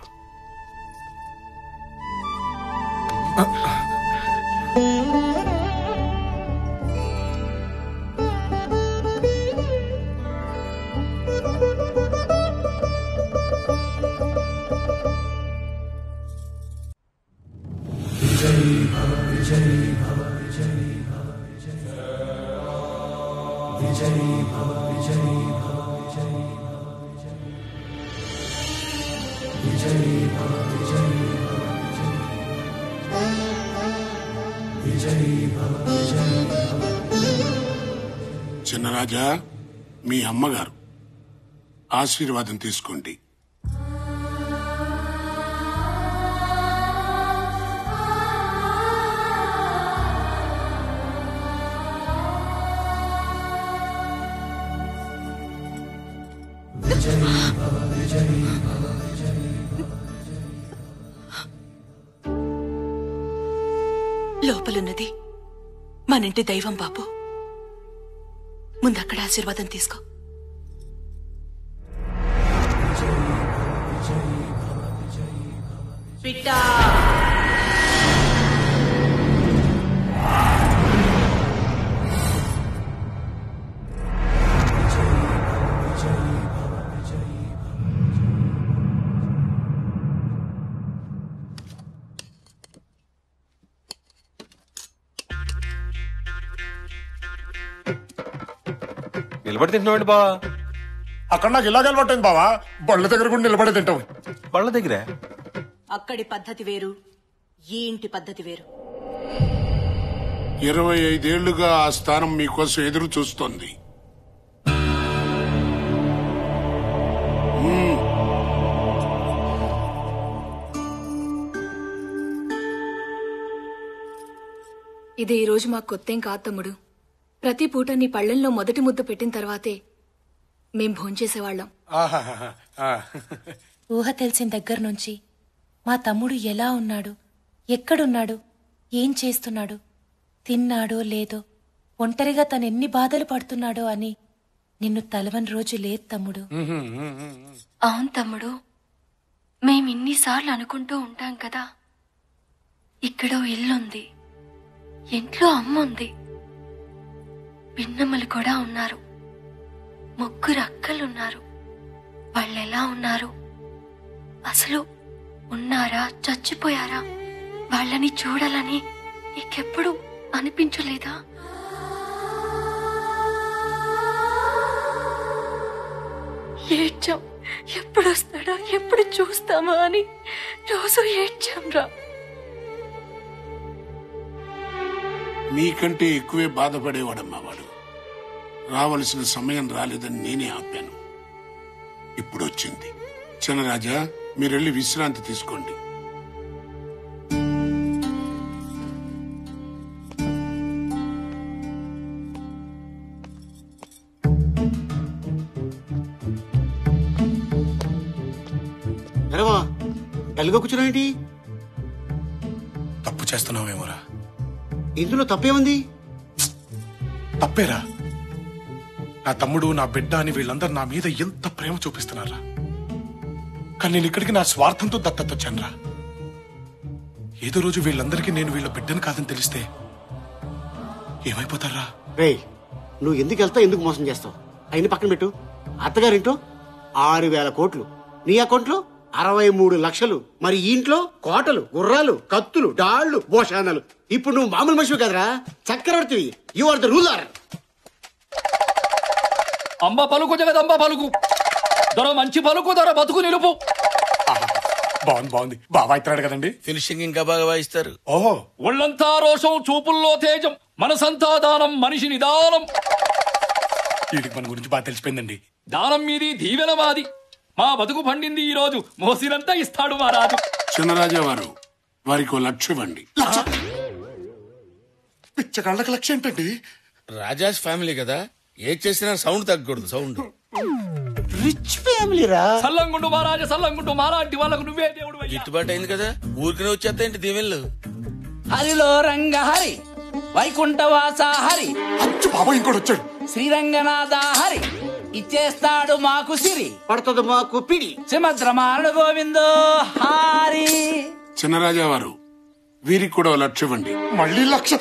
చిన్నరాజా మీ అమ్మగారు ఆశీర్వాదం తీసుకోండి లోపలున్నది మనింటి దైవం బాబు ముందక్కడ ఆశీర్వాదం తీసుకో బిడ్డా నిలబడి తింటున్నాడు బావా అక్కడ నాకు ఇలాగ అలవాటైంది బావా బళ్ళ దగ్గర కూడా నిలబడే తింటావు బళ్ళ దగ్గర అక్కడి పద్ధతి వేరు ఈ ఇంటి పద్ధతి వేరు ఇరవై ఐదేళ్లుగా ఆ స్థానం మీకోసం ఎదురు చూస్తోంది మ్మ్. ఇది ఈ రోజు మాకు కొత్తేం కాదు తమ్ముడు ప్రతి పూట నీ పళ్ళెంలో మొదటి ముద్ద పెట్టిన తర్వాతే మేం భోంచేసేవాళ్ళం ఆహాహాహా. ఆ. ఊహ తెలిసిన దగ్గర నుంచి మా తమ్ముడు ఎలా ఉన్నాడు ఎక్కడున్నాడు ఏం చేస్తున్నాడు తిన్నాడో లేదో ఒంటరిగా తను ఎన్ని బాధలు పడుతున్నాడో అని నిన్ను తలవని రోజు లేదు తమ్ముడు అవును తమ్ముడు మేం ఇన్నిసార్లు అనుకుంటూ ఉంటాం కదా ఇక్కడో ఇల్లుంది ఇంట్లో అమ్మ ఉంది పిన్నమ్మలు కూడా ఉన్నారు ముగ్గురు అక్కలున్నారు వాళ్ళెలా ఉన్నారు అసలు ఉన్నారా చచ్చిపోయారా వాళ్ళని చూడాలని నీకెప్పుడు అనిపించలేదా ఏడ్చాం ఎప్పుడు వస్తాడా ఎప్పుడు చూస్తామా అని రోజు ఏడ్చాం రా మీకంటే ఎక్కువే బాధపడేవాడమ్మా వాడు రావలసిన సమయం రాలేదని నేనే ఆపాను ఇప్పుడు వచ్చింది చిన్నరాజా మీరెళ్ళి విశ్రాంతి తీసుకోండి ఎరవా డల్గా కూర్చున్నావేంటి తప్పు చేస్తున్నావేమోరా ఇందులో తప్పేముంది తప్పేరా నా తమ్ముడు నా బిడ్డ అని వీళ్ళందరూ నా మీద ఎంత ప్రేమ చూపిస్తున్నారా కానీ నేను ఇక్కడికి నా స్వార్థంతో దత్తత వచ్చానురా ఏదో రోజు వీళ్ళందరికీ నేను వీళ్ళ బిడ్డను కాదని తెలిస్తే ఏమైపోతారా రే నువ్వు ఎందుకు వెళ్తావు ఎందుకు మోసం చేస్తావు అయిన పక్కన పెట్టు అత్తగారింట్లో ఆరు వేల కోట్లు నీ అకౌంట్లో అరవై మూడు లక్షలు మరి ఈ ఇంట్లో కోటలు గుర్రాలు కత్తులు డాళ్లు భోషానాలు ఇప్పుడు నువ్వు మామూలు మనిషివి కదరా చక్రవర్తివి you are the ruler Amba పలుకు జగదంబ పలుకు దొర మంచి పలుకు దొర బతుకు నిలుపు బాగుంది బాగుంది బాగా ఇస్తున్నాడు కదండి ఫినిషింగ్ ఇంకా బాగా వాయిస్తారు ఓహో ఒళ్ళంతా రోషం చూపుల్లో తేజం మనసంతా దానం మనిషి నిదానం వీడికి మన గురించి బాగా తెలిసిపోయిందండి దానం మీది దీవెన మాది మా బతుకు పండింది ఈ రోజు మోసినంతా ఇస్తాడు మా రాజు చిన్నరాజా వారు వారికి ఓ లక్ష ఇవ్వండి పిచ్చగాళ్ళకి లక్ష్యం ఏంటండి రాజాస్ ఫ్యామిలీ కదా ఏ చేసినా సౌండ్ తగ్గకూడదు సౌండ్ రిచ్ ఫ్యామిలీ రా సల్లంగుండు మహారాజా సల్లంగుండు మాలాంటి వాళ్ళకు నువ్వే దేవుడు గిట్టుబాటు అయింది కదా ఊరికనే వచ్చేస్తాయండి దీవెళ్ళు హరిలో రంగ హరి వైకుంఠవాస హరి బాబా ఇంకోటి వచ్చాడు శ్రీరంగనాథ హరి ఇచ్చేస్తాడు మాకు సిరి పడుతుంది మాకు పిడి సుమద్రమారుడు గోవిందో హారి చిన్నరాజా వారు వీరికి కూడా ఓ లక్ష ఇవ్వండి మళ్ళీ లక్ష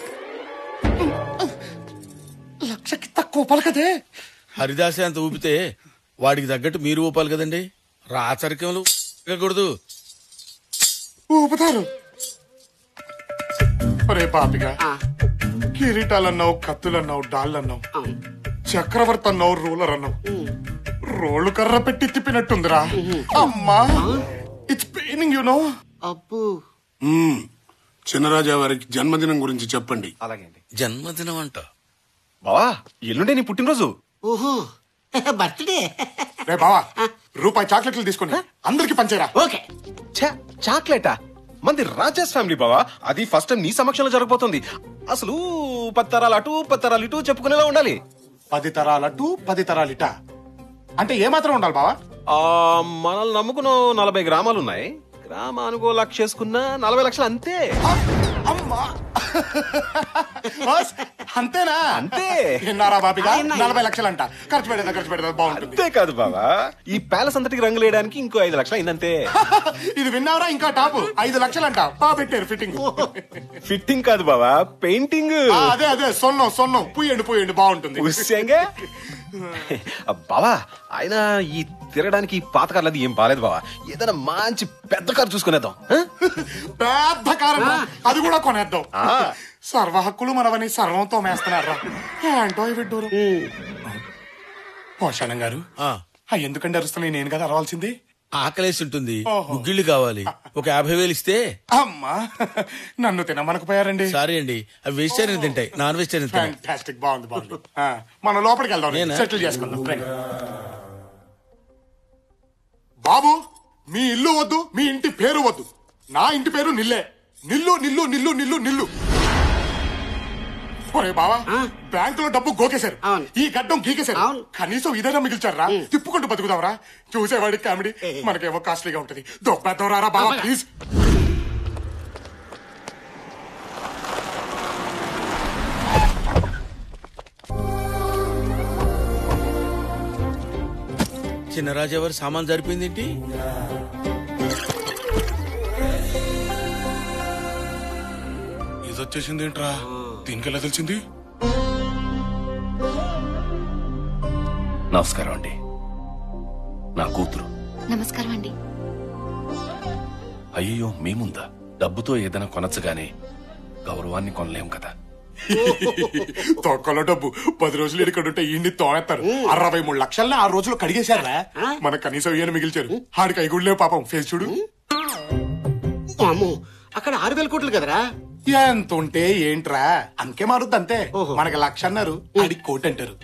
లక్షకి తక్కువ పలకదే హరిదాసే అంత ఊపితే వాడికి తగ్గట్టు మీరు ఊపాలి కదండి రాచరికములు కూడదు ఊపుతారు ఒరే పాపిగా కిరీటాలన్నావు కత్తులన్నావు డాళ్ళన్నావు చక్రవర్తి అన్నావు రూలర్ అన్నావు రోళ్ళు కర్ర పెట్టి తిప్పినట్టుందిరా అమ్మా ఇట్స్ పెయినింగ్ యు నో అప్పు మ్మ్. చిన్నరాజా వారికి జన్మదినం గురించి చెప్పండి అలాగే జన్మదినం అంట బావా ఎల్లుండే నీ పుట్టినరోజు ఓహో బర్త్డే రే బావా రూపాయి చాక్లెట్లు తీసుకొని అందరికి పంచేరా ఓకే ఛా చాక్లెటా మంది రాజేష్ ఫ్యామిలీ బావా అది ఫస్ట్ టైం నీ సమక్షంలో జరగబోతుంది అసలు పది తరాలు అటు పది తరాలు ఇటు చెప్పుకునేలా ఉండాలి పది తరాలటు పది తరాలిట అంటే ఏమాత్రం ఉండాలి బావా ఆ మనల్ని నమ్ముకున్న నలభై గ్రామాలు ఉన్నాయి గ్రామానుకో లక్ష చేసుకున్నా నలభై లక్షలు అంతే బాస్, అంతేనా అంతే. విన్నారా బాపిగా నలభై లక్షలంట ఖర్చు పెడదా ఖర్చు పెడదా బాగుంటుంది అంతే కాదు బావా ఈ ప్యాలెస్ అంతటికి రంగులు వేయడానికి ఇంకో ఐదు లక్షలు అయిందంతే ఇది విన్నారా ఇంకా టాప్ ఐదు లక్షలంట బాగా పెట్టారు ఫిట్టింగ్ ఫిట్టింగ్ కాదు బావా పెయింటింగ్ ఆ, అదే అదే సొన్నం సొన్నం పుయ్యండి పుయ్యండి బాగుంటుంది ఉస్సంగా బావా ఆయన ఈ తిరగడానికి ఈ పాత కార్లు అది ఏం బాలేదు బావా ఏదైనా మంచి పెద్ద కారు చూసుకునేద్దాం ఆ? పెద్ద కారణం అది కూడా కొనేద్దాం ఆ. సర్వ హక్కులు మనవని సర్వంతో మేస్తున్నారా ఏంటో ఈ విడ్డూరు పోషాణం గారు ఆ, ఎందుకంటే అరుస్తున్నాయి నేను కదా అరవాల్సింది ఆకలేసి ఉంటుంది ఓహో. గుగ్గిళ్ళు కావాలి ఒక యాభై వేలు ఇస్తే అమ్మా నన్ను తినమనకపోయారండి సారీ అండి అవి వెజిటేరియన్ తింటాయి నాన్ వెజిటేరియన్ తింటాయి ఫ్యాంటాస్టిక్ బాగుంది బాగుంది ఆ, మనం లోపలికి వెళ్దాం నేనా? సెటిల్ చేసుకుందాం రండి. బాబు మీ ఇల్లు వద్దు మీ ఇంటి పేరు వద్దు నా ఇంటి పేరు నిల్లే నిల్లు నిల్లు నిల్లు నిల్లు నిల్లు ఒరే బావా బ్యాంకులో డబ్బు గోకేశారు ఈ గడ్డం గీకేశారు కనీసం ఇదైనా మిగిల్చారా తిప్పుకుంటూ బతుకుదావరా చూసేవాడికి కామెడీ మనకేమో కాస్ట్లీగా ఉంటది దొబ్బేద్దాం రారా బావా ప్లీజ్ చిన్నరాజు ఎవరు సామాన్ సరిపోయింది ఏంటి ఇది వచ్చేసింది ఏంట్రా దీనికి ఎలా తెలిసింది నమస్కారం అండి నా కూతురు నమస్కారం అండి అయ్యో మీ ముందా డబ్బుతో ఏదైనా కొనచ్చగానే గౌరవాన్ని కొనలేం కదా తొక్కలో డబ్బు పది రోజులు ఇక్కడ ఉంటే ఈయన్ని తోనేస్తారు అరవై మూడు లక్షల్ని ఆ రోజులు కడిగేశారా మన కనీసం ఈయన మిగిల్చారు ఆడికి ఐగుళ్ళే పాపం ఫేస్ చూడు అమ్మో అక్కడ ఆరు వేల కోట్లు కదరా ఎంత ఉంటే ఏంట్రా అంకే మారుద్ది అంతే మనకి లక్ష అన్నారు ఆడికి కోటి అంటారు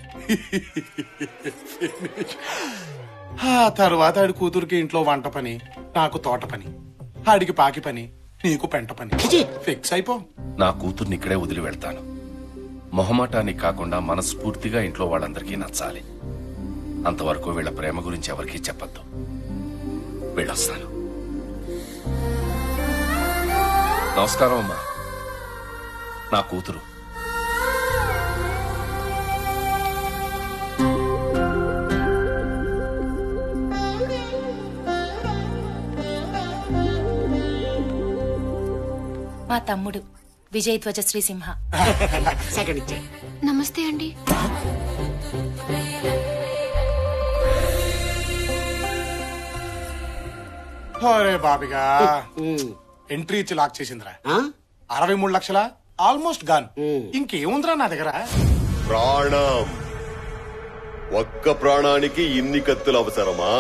ఆ తర్వాత ఆడి కూతురికి ఇంట్లో వంట పని నాకు తోట పని ఆడికి పాకి పని నీకు పెంట పని ఫిక్స్ అయిపో నా కూతుర్ని ఇక్కడే వదిలి వెళ్తాను మొహమాటానికి కాకుండా మనస్ఫూర్తిగా ఇంట్లో వాళ్ళందరికీ నచ్చాలి అంతవరకు వీళ్ళ ప్రేమ గురించి ఎవరికీ చెప్పద్దు వెళ్ళొస్తాను నమస్కారం అమ్మా నా కూతురు మా తమ్ముడు విజయ్ ధ్వజ శ్రీసింహ సెకండ్ ఇచ్చే నమస్తే అండి అరే బాబిగా ఎంట్రీ ఇచ్చి లాక్ చేసిందిరా అరవై మూడు లక్షల ఆల్మోస్ట్ గాన్ ఇంకేముందిరా నా దగ్గర ప్రాణం ఒక్క ప్రాణానికి ఇన్ని కత్తులు అవసరమా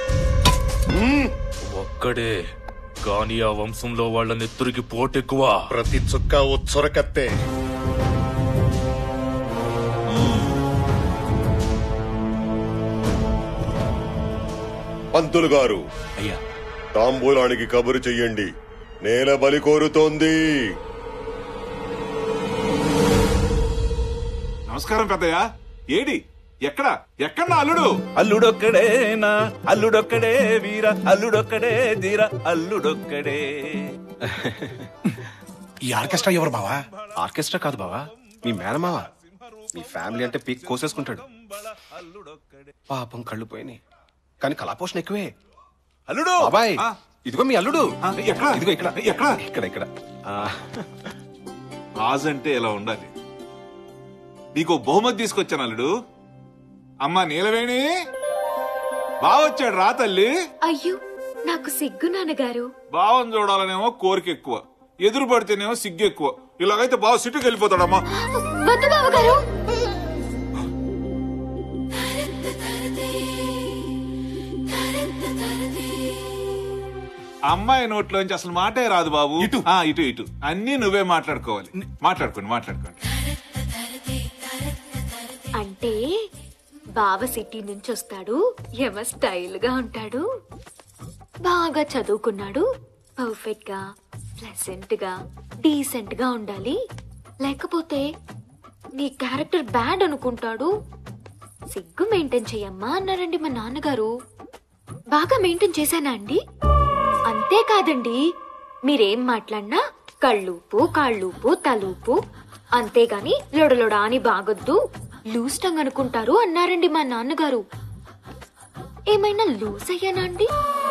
ఒక్కడే కానీ ఆ వంశంలో వాళ్ళ నెత్తురికి పోటెక్కువ ప్రతి చుక్క ఓ చొరకత్తే పంతులు గారు అయ్యా తాంబూలానికి కబురు చెయ్యండి నేల బలి కోరుతోంది నమస్కారం పెద్దయ్య ఏడి ఎక్కడ ఎక్కడ నా అల్లుడు అల్లుడొక్కడేనా అల్లుడొక్కడే వీర అల్లుడొక్కడే ధీర అల్లుడొక్కడే ఈ ఆర్కెస్ట్రా ఎవరు బావా ఆర్కెస్ట్రా కాదు బావా మీ మేనమావ మీ ఫ్యామిలీ అంటే పీక్ కోసేసుకుంటాడు పాపం కళ్ళు పోయినాయి కానీ కళాపోషణ ఎక్కువే అల్లుడు బాబాయ్ ఆ. ఇదిగో మీ అల్లుడు ఆ, ఎక్కడ? ఇదిగో ఇక్కడ ఎక్కడ? ఇక్కడ ఇక్కడ ఆ, రాజు అంటే ఇలా ఉండాలి నీకు బహుమతి తీసుకొచ్చాను అల్లుడు అమ్మా నీలవేణి బావొచ్చాడు రా తల్లి అయ్యో నాకు సిగ్గు నాన్నగారు బావని చూడాలనేమో కోరిక ఎక్కువ ఎదురు పడితేనేమో సిగ్గు ఎక్కువ ఇలాగైతే బావ సిట్టుకు వెళ్ళిపోతాడమ్మా వద్దు బావగారు అమ్మాయి నోట్లోంచి అసలు మాటే రాదు బాబు ఇటు ఇటు ఇటు అన్ని నువ్వే మాట్లాడుకోవాలి మాట్లాడుకోండి మాట్లాడుకోండి అంటే బావ సిటీ నుంచి వస్తాడు ఎవ స్టైల్ గా ఉంటాడు బాగా చదువుకున్నాడు పర్ఫెక్ట్ గా ప్లెసెంట్ గా డీసెంట్ గా ఉండాలి లేకపోతే నీ క్యారెక్టర్ బ్యాడ్ అనుకుంటాడు సిగ్గు మెయింటైన్ చెయ్యమ్మా అన్నారండి మా నాన్నగారు బాగా మెయింటైన్ చేశానా అండి అంతేకాదండి మీరేం మాట్లాడినా కళ్ళూపు కాళ్ళూపు తలూపు అంతేగాని లొడలొడ అని బాగొద్దు లూజ్ టంగ్ అనుకుంటారు అన్నారండి మా నాన్నగారు ఏమైనా లూజ్ అయ్యానా అండి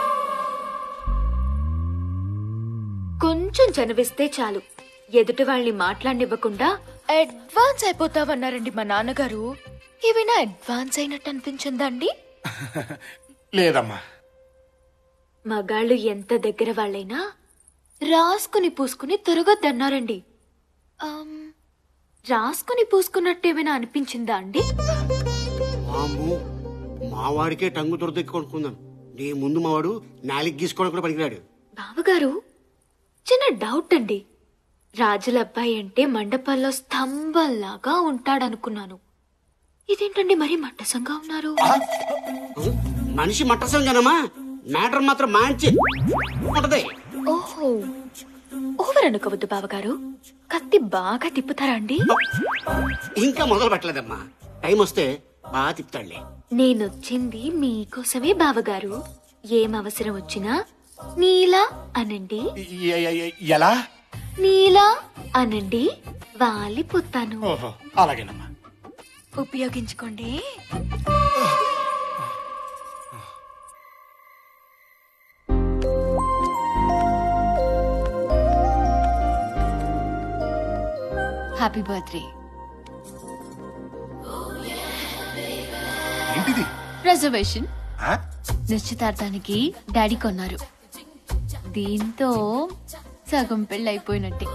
కొంచెం చనివిస్తే చాలు ఎదుటి వాళ్ళని మాట్లాడనివ్వకుండా అడ్వాన్స్ అయిపోతావన్నారండి మా నాన్నగారు ఏమైనా అడ్వాన్స్ అయినట్టు అనిపించిందా అండి లేదమ్మా మగాళ్ళు ఎంత దగ్గర వాళ్ళైనా రాసుకుని పూసుకుని తిరగొద్దన్నారండి ఆమ్, రాసుకుని పూసుకున్నట్టు ఏమైనా అనిపించిందా అండి వామ్మో, మావాడికే టంగు దొరదెక్కి కొనుక్కుందాం నీ ముందు మావాడు నాలికి గీసుకోవడం కూడా పనికిరాడు బావగారు చిన్న డౌట్ అండి రాజుల అబ్బాయి అంటే మండపాల్లో స్తంభంలాగా ఉంటాడనుకున్నాను ఇదేంటండి మరీ మట్టసంగా ఉన్నారు మనిషి మట్టసంగానమ్మా మ్యాటర్ మాత్రం మంచి ఉంటది ఓహో ఓవర్ అనుకోవద్దు బావగారు కత్తి బాగా తిప్పుతారా అండి ఇంకా మొదలు పెట్టలేదమ్మా టైం వస్తే బాగా తిప్పుతాడులే నేనొచ్చింది మీకోసమే బావగారు ఏం అవసరం వచ్చినా నీలా అనండి ఎ- ఎ- ఎ- ఎలా నీలా అనండి వాలిపోతాను ఓహో అలాగేనమ్మా ఉపయోగించుకోండి హ్యాపీ బర్త్డే ఏంటిది ఏంటిది రిజర్వేషన్ ఆ? నిశ్చితార్థానికి డాడీ కొన్నారు దీంతో సగం పెళ్ళి అయిపోయినట్టే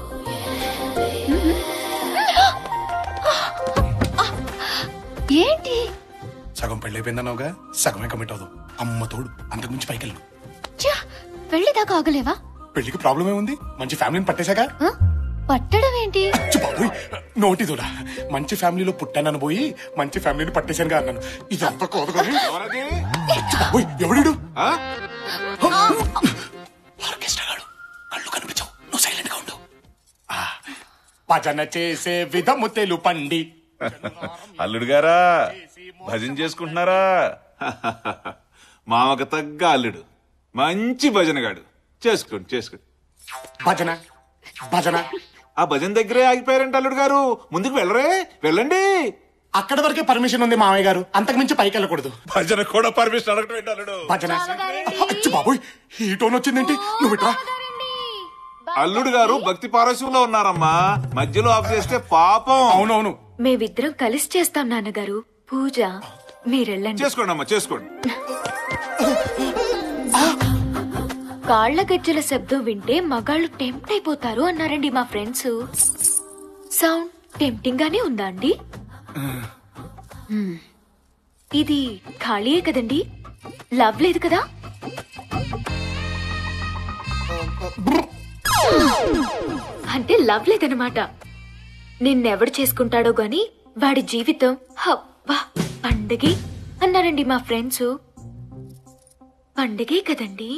ఏంటి సగం పెళ్ళైపోయిందన్నావుగా సగమే కమిట్ అవదు అమ్మ తోడు అంతకుమించి పైకి వెళ్ళు ఛ! పెళ్లి దాకా ఆగలేవా పెళ్లికి ప్రాబ్లం ఏముంది మంచి ఫ్యామిలీని పట్టేశాక ఆ? పట్టడం ఏంటి నోటి దూడ మంచి ఫ్యామిలీలో పుట్టానని పోయి మంచి ఫ్యామిలీని పట్టేశానుగా అన్నాను ఇదంతా కోదు కానీ బాబోయ్, ఎవడు ఆర్కెస్ట్రా గాడు కళ్ళు కనిపించవు నువ్వు సైలెంట్ గా ఉండు ఆ, భజన చేసే విధము తెలుపండి అల్లుడు గారా భజన చేసుకుంటున్నారా మామకు తగ్గ అల్లుడు మంచి భజనగాడు చేసుకోండి చేసుకోండి భజన భజన ఆ భజన దగ్గరే ఆగిపోయారంట అల్లుడు గారు ముందుకు వెళ్ళరే వెళ్ళండి అక్కడ వరకే పర్మిషన్ ఉంది మామయ్య గారు అంతకు మించి పైకి వెళ్ళకూడదు భజన కూడా పర్మిషన్ అడగటం ఏంటి అల్లుడు భజన అచ్చి బాబోయ్ ఈ టోన్ వచ్చిందేంటి నువ్వు ఇట్రా అల్లుడు గారు భక్తి పారస్యంలో ఉన్నారమ్మా మధ్యలో ఆఫ్ చేస్తే పాపం అవునవును మేమిద్దరం కలిసి చేస్తాం నాన్నగారు పూజ మీరెళ్ళండి చేసుకోండి అమ్మా చేసుకోండి కాళ్ల గజ్జల శబ్దం వింటే మగాళ్ళు టెంప్ట్ అయిపోతారు అన్నారండి మా ఫ్రెండ్స్ సౌండ్ టెంప్టింగ్ గానే ఉందా అండి మ్మ్. ఇది ఖాళీయే కదండి లవ్ లేదు కదా అంటే లవ్ లేదనమాట నిన్నెవడు చేసుకుంటాడో గాని వాడి జీవితం హబ్బా పండగే అన్నారండి మా ఫ్రెండ్స్ పండగే కదండి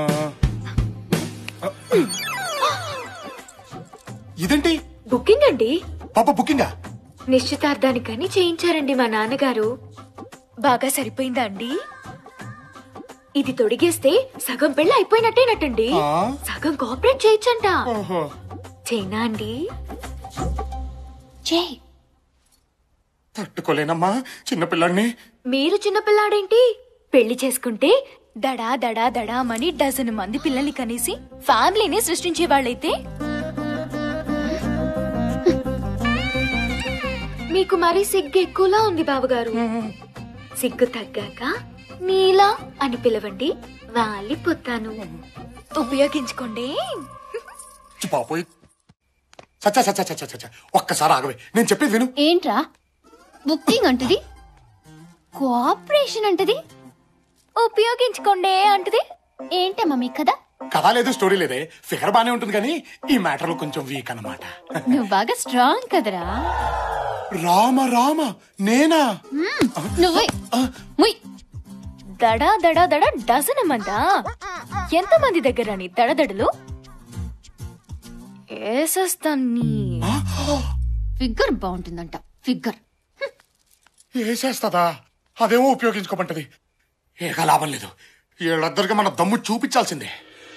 ఇదేంటి బుకింగ్ అండి పాప బుకింగా నిశ్చితార్థానికని చేయించారండి మా నాన్నగారు బాగా సరిపోయిందా అండి ఇది తొడిగేస్తే సగం పెళ్ళి అయిపోయినట్టేనట్టండి ఆ? సగం కోఆపరేట్ చేయొచ్చంట చైనా అండి చేయి తట్టుకోలేనమ్మా చిన్నపిల్లాడిని మీరు చిన్నపిల్లాడేంటి పెళ్లి చేసుకుంటే దడా దడా దడామని డజన్ మంది పిల్లల్ని కనేసి ఫ్యామిలీని సృష్టించే వాళ్ళైతే మీకు మరి సిగ్గు ఎక్కువలా ఉంది బావగారు సిగ్గు తగ్గాక నీలా అని పిలవండి వాలిపోతాను ఉపయోగించుకోండి పాపోయ్ సచ్చా సచ్చా సచ్చా సచ్చా ఒక్కసారి ఆగవే నేను చెప్పేది విను ఏంట్రా బుకింగ్ అంటది కోఆపరేషన్ అంటది ఉపయోగించుకోండి అంటది ఏంటమ్మా మీ కదా కథ లేదు స్టోరీ లేదే ఫిగర్ బానే ఉంటుంది కానీ ఈ మ్యాటర్ లో కొంచెం వీక్ అన్నమాట నువ్వు బాగా స్ట్రాంగ్ కదరా రామ రామ నేనా నువ్వు ముయ్ దడా దడా దడా డజన్ మందా ఎంత మంది దగ్గర నీ దడదడలు ఏసేస్తాన్ని ఫిగర్ బాగుంటుందంట ఫిగర్ వేసేస్తదా అదేమో ఉపయోగించుకోమంటది ఏక లాభం లేదు వీళ్ళిద్దరికి మన దమ్ము చూపించాల్సిందే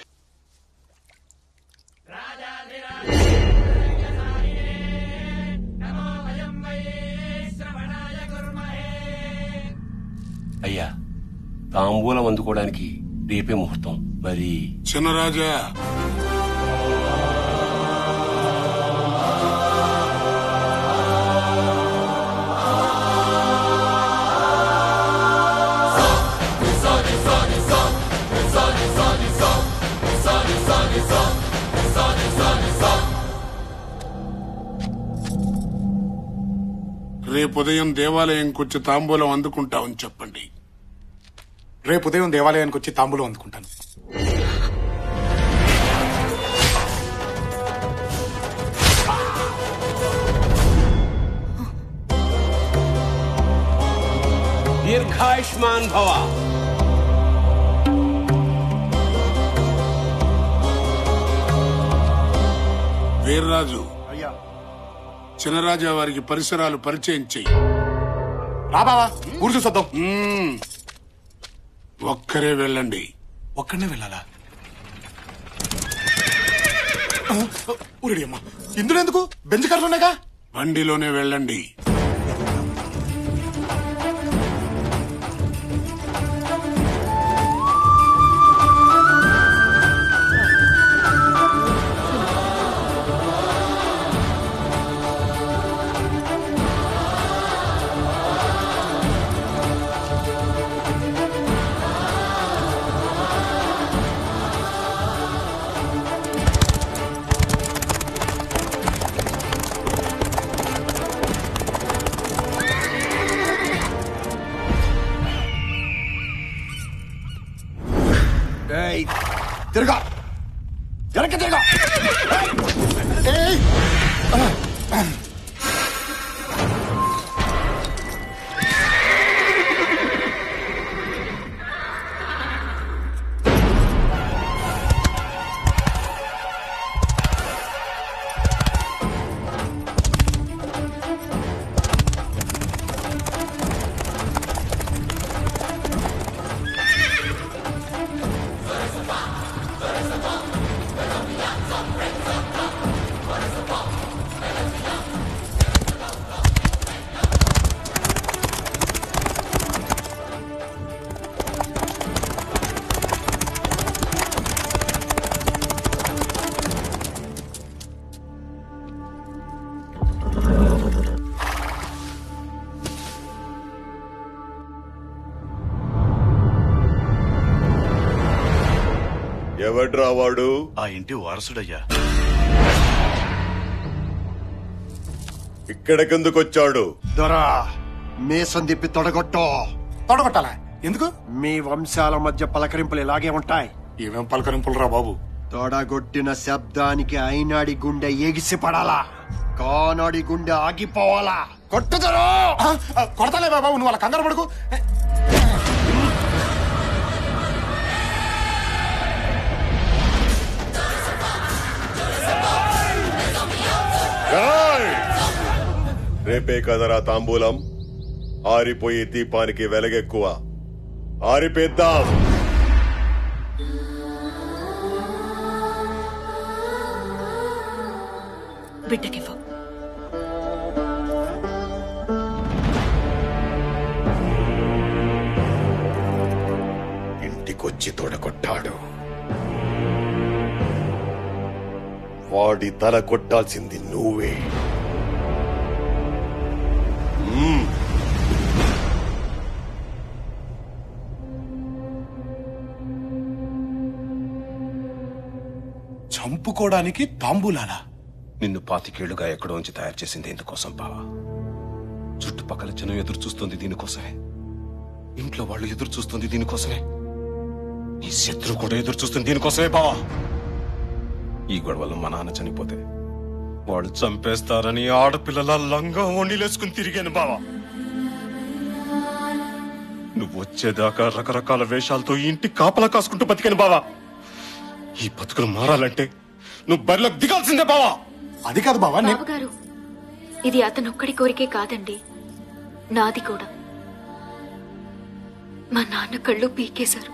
అయ్యా తాంబూలం అందుకోవడానికి రేపే ముహూర్తం మరి చిన్నరాజా రేపు ఉదయం దేవాలయంకి వచ్చి తాంబూలం అందుకుంటామని చెప్పండి రేపు ఉదయం దేవాలయానికి వచ్చి తాంబూలం అందుకుంటాను దీర్ఘాయుష్మాన్ భవ వీర్రాజు చిన్నరాజా వారికి పరిసరాలు పరిచయం చెయ్యి రా బావా ఊరు చూసొద్దాం ఒక్కరే వెళ్ళండి ఒక్కడనే వెళ్ళాలా ఊరిడి అమ్మా ఇందులో ఎందుకు బెంచ్ కార్లోనేగా బండిలోనే వెళ్ళండి తిరగా వెనక్కి తిరగా ఏయ్! ఎవడ్రా వాడు ఆ ఇంటి వారసుడయ్యా ఇక్కడికెందుకొచ్చాడు దొరా మీసం తిప్పి తొడగొట్టో తొడగొట్టాలా ఎందుకు మీ వంశాల మధ్య పలకరింపులు ఇలాగే ఉంటాయి ఏమేం పలకరింపులు రా బాబు తొడగొట్టిన శబ్దానికి అయినాడి గుండె ఎగిసి పడాలా కానాడి గుండె ఆగిపోవాలా కొట్టుదరో కొడతాలే బాబు నువ్వు అలా కంగారు పడుకు ఏయ్! రేపే కదరా తాంబూలం ఆరిపోయే దీపానికి వెలగెక్కువ ఆరిపేద్దాం బిడ్డకివ్వు ఇంటికొచ్చి తొడగొట్టాడు వాడి తల కొట్టాల్సింది నువ్వే మ్మ్. చంపుకోవడానికి తాంబూలాలా నిన్ను పాతికేళ్లుగా ఎక్కడో ఉంచి తయారు చేసింది ఎందుకోసం బావా చుట్టుపక్కల జనం ఎదురు చూస్తుంది దీనికోసమే ఇంట్లో వాళ్ళు ఎదురు చూస్తుంది దీనికోసమే నీ శత్రువు కూడా ఎదురు చూస్తుంది దీనికోసమే బావా ఈ గొడవలో మా నాన్న చనిపోతే వాడు చంపేస్తారని ఆడపిల్లల లంగా వండిలేసుకుని తిరిగాను బావా నువ్వు వచ్చేదాకా రకరకాల వేషాలతో ఈ ఇంటి కాపలా కాసుకుంటూ బతికాను బావా ఈ బతుకులు మారాలంటే నువ్వు బరిలోకి దిగాల్సిందే బావా అది కాదు బావా బావగారు ఇది అతనొక్కడి కోరికే కాదండి నాది కూడా మా నాన్న కళ్ళు పీకేశారు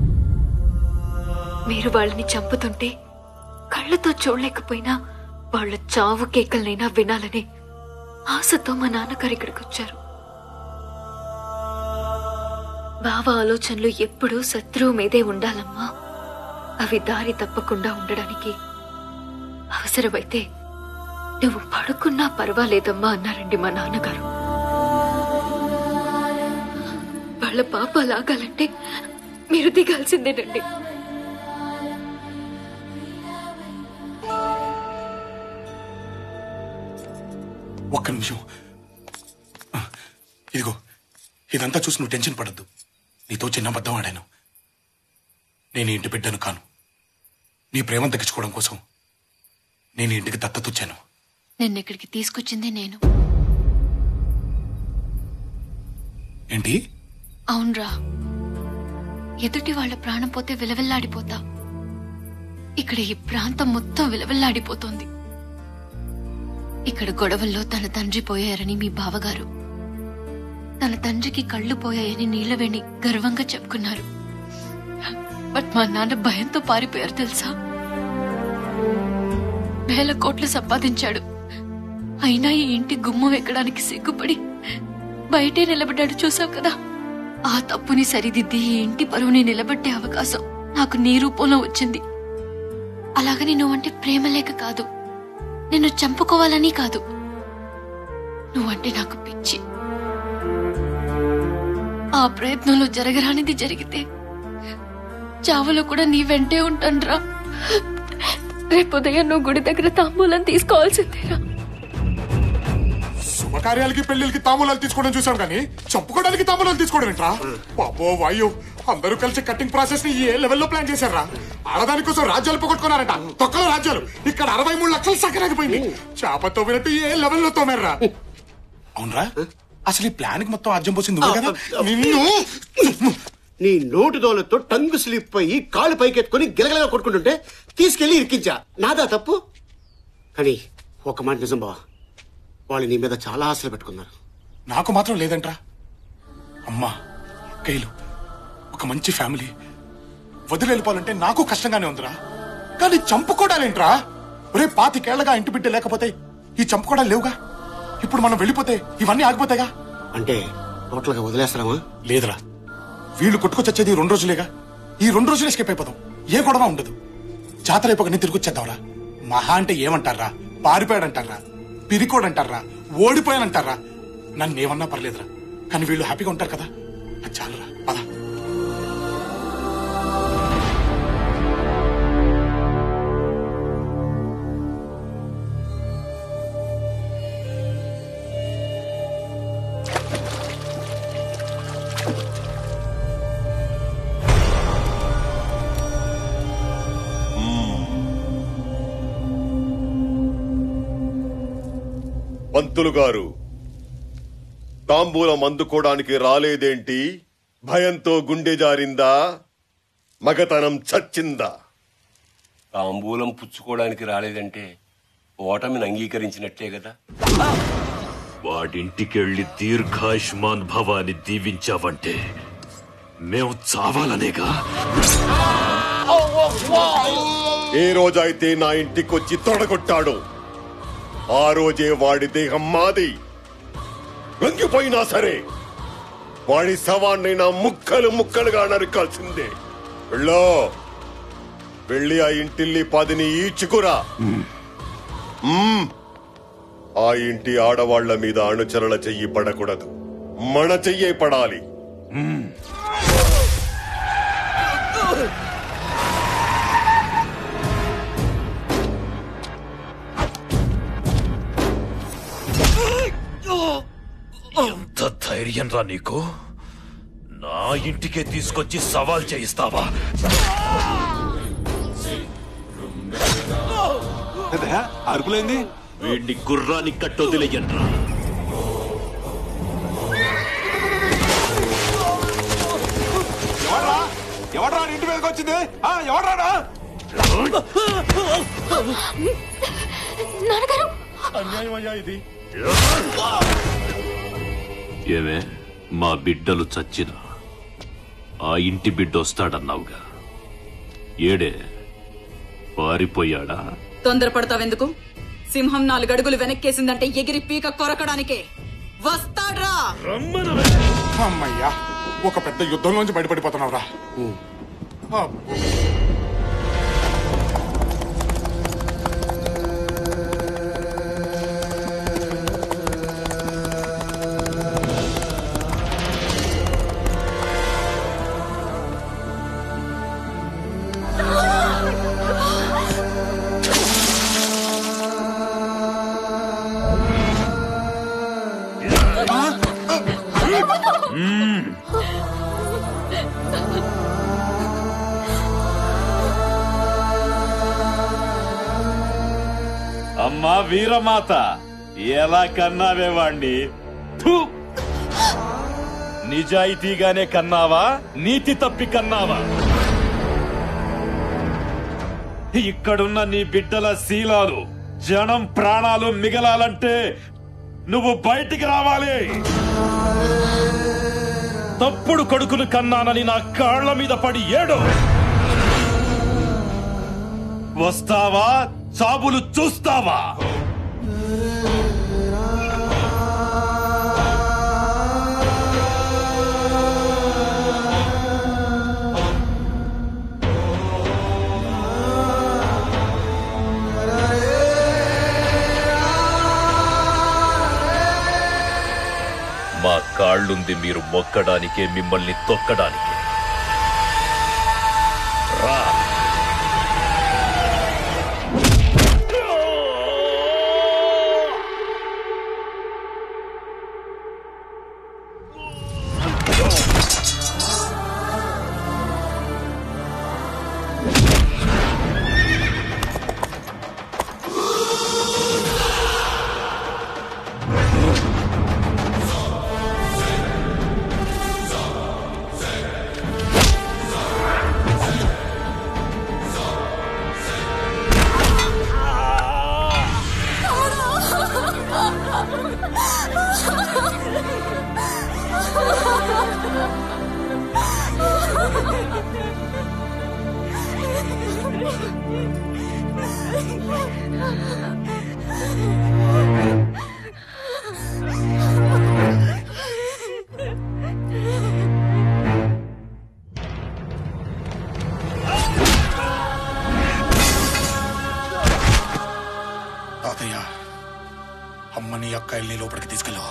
మీరు వాళ్ళని చంపుతుంటే కళ్ళతో చూడలేకపోయినా వాళ్ళ చావు కేకలనైనా వినాలని ఆశతో మా నాన్నగారు ఇక్కడికి వచ్చారు బావ ఆలోచనలు ఎప్పుడూ శత్రువు మీదే ఉండాలమ్మా అవి దారి తప్పకుండా ఉండడానికి అవసరమైతే నువ్వు పడుకున్నా పర్వాలేదమ్మా అన్నారండి మా నాన్నగారు వాళ్ళ పాప లాగాలంటే మీరు దిగాల్సిందేనండి ఒక్క నిమిషం ఇదిగో ఇదంతా చూసి నువ్వు టెన్షన్ పడద్దు నీతో చిన్న అబద్ధం ఆడాను నేను ఈ ఇంటి బిడ్డను కాను నీ ప్రేమ దక్కించుకోవడం కోసం నేను ఈ ఇంటికి దత్తతొచ్చాను నిన్న ఇక్కడికి తీసుకొచ్చింది నేను ఏంటి అవునరా ఎదుటి వాళ్ళ ప్రాణం పోతే విలవిల్లాడిపోతా ఇక్కడ ఈ ప్రాంతం మొత్తం విలవిల్లాడిపోతోంది ఇక్కడ గొడవల్లో తన తండ్రి పోయారని మీ బావగారు తన తండ్రికి కళ్ళు పోయాయని నీళ్ళవేణి గర్వంగా చెప్పుకున్నారు బట్ మా నాన్న భయంతో పారిపోయారు తెలుసా వేల కోట్లు సంపాదించాడు అయినా ఈ ఇంటి గుమ్మం ఎక్కడానికి సిగ్గుపడి బయటే నిలబడ్డాడు చూసావు కదా ఆ తప్పుని సరిదిద్ది ఈ ఇంటి పరువుని నిలబెట్టే అవకాశం నాకు నీ రూపంలో వచ్చింది అలాగని నువ్వంటే ప్రేమ లేక కాదు నిన్ను చంపుకోవాలని కాదు నువ్వంటే నాకు పిచ్చి ఆ ప్రయత్నంలో జరగరానిది జరిగితే చావులో కూడా నీ వెంటే ఉంటానురా రేపు ఉదయం నువ్వు గుడి దగ్గర తాంబూలం తీసుకోవాల్సిందేరా సుమ శుభకార్యాలకి పెళ్లిళ్ళకి తాంబూలాలు తీసుకోవడం చూసాం కానీ చంపుకోవడానికి తాంబూలాలు తీసుకోవడం ఏంట్రా బాబో వాయు అందరూ కలిసి కట్టింగ్ ప్రాసెస్ ని ఏ లెవెల్లో ప్లాన్ చేశారా ఆడదాని కోసం రాజ్యాలు పోగొట్టుకున్నారట తొక్కలో రాజ్యాలు ఇక్కడ అరవై మూడు లక్షలు సక్కరాగిపోయింది చేప తోమినట్టు ఏ లెవెల్లో తోమారా అవునరా అసలు ఈ ప్లాన్ కి మొత్తం అర్జం పోసింది నువ్వే కదా నిన్ను నీ నోటి దోలతో టంగు స్లిప్ అయ్యి కాళ్ళు పైకెత్తుకొని గిలగలగా కొట్టుకుంటుంటే తీసుకెళ్లి ఇరికించా నాదా తప్పు కానీ ఒక మాట నిజం బావా వాళ్ళు నీ మీద చాలా ఆశలు పెట్టుకున్నారు నాకు మాత్రం లేదంట్రా అమ్మా కైలు ఒక మంచి ఫ్యామిలీ వదిలి వెళ్ళిపోవాలంటే నాకు కష్టంగానే ఉందిరా కానీ చంపుకోవడాలేంట్రా ఒరే పాతికేళ్లగా ఇంటి బిడ్డ లేకపోతే ఈ చంపుకోవడాలు లేవుగా ఇప్పుడు మనం వెళ్ళిపోతే ఇవన్నీ ఆగిపోతాయిగా అంటే టోటల్ గా వదిలేస్తారామా లేదురా వీళ్ళు కొట్టుకొచ్చేది ఈ రెండు రోజులేగా ఈ రెండు రోజులు ఎస్కేప్ అయిపోతాం ఏ గొడవ ఉండదు జాతర అయిపోకనే తిరిగి వచ్చేద్దాంరా మహా అంటే ఏమంటారా పారిపోయాడంటారా పిరికోడంటారా ఓడిపోయానంటారా నన్ను ఏమన్నా పర్లేదురా కానీ వీళ్ళు హ్యాపీగా ఉంటారు కదా అది చాలురా పద పంతులు గారు తాంబూలం అందుకోవడానికి రాలేదేంటి భయంతో గుండె జారిందా మగతనం చచ్చిందా తాంబూలం పుచ్చుకోవడానికి రాలేదంటే ఓటమిని అంగీకరించినట్లే కదా వాడింటికెళ్ళి దీర్ఘాయుష్మాన్ భవాని దీవించావంటే మేము చావాలనేగా ఏ రోజైతే నా ఇంటికొచ్చి తొడగొట్టాడో ఆ రోజే వాడి దేహం మాది లొంగిపోయినా సరే వాడి శవాన్నైనా ముక్కలు ముక్కలుగా నరకాల్సిందే వెళ్ళో వెళ్ళి ఆ ఇంటిల్లి పదిని ఈడ్చుకురా మ్మ్. ఆ ఇంటి ఆడవాళ్ల మీద అణుచరల చెయ్యి పడకూడదు మన చెయ్యే పడాలి ఎంత ధైర్యం రా నీకు నా ఇంటికే తీసుకొచ్చి సవాల్ చేయిస్తావా అరుపులేంది వీడిని గుర్రాన్ని కట్టొదిలేయండ్రా ఎవడ్రా ఎవడ్రా ఇంటి మీదకి వచ్చింది ఆ, ఎవడ్రాడా నాన్నగారు అన్యాయం అయ్యా ఇది ఏమే మా బిడ్డలు చచ్చిన ఆ ఇంటి బిడ్డ వస్తాడన్నావుగా ఏడే పారిపోయాడా తొందరపడతావెందుకు సింహం నాలుగడుగులు వెనక్కేసిందంటే ఎగిరి పీక కొరకడానికే వస్తాడ్రా అమ్మయ్యా ఒక పెద్ద యుద్ధంలోంచి బయటపడిపోతున్నావురా అబ్బో. అమ్మా వీరమాత ఎలా కన్నావే వాణ్ణి థు! నిజాయితీగానే కన్నావా నీతి తప్పి కన్నావా ఇక్కడున్న నీ బిడ్డల శీలాలు జనం ప్రాణాలు మిగలాలంటే నువ్వు బయటికి రావాలి తప్పుడు కొడుకును కన్నానని నా కాళ్ల మీద పడి ఏడు వస్తావా చాబులు చూస్తావా మా కాళ్ళుంది మీరు మొక్కడానికే మిమ్మల్ని తొక్కడానికి రా తాతయ్య అమ్మని అక్కాయిల్ని లోపలికి తీసుకెళ్ళవా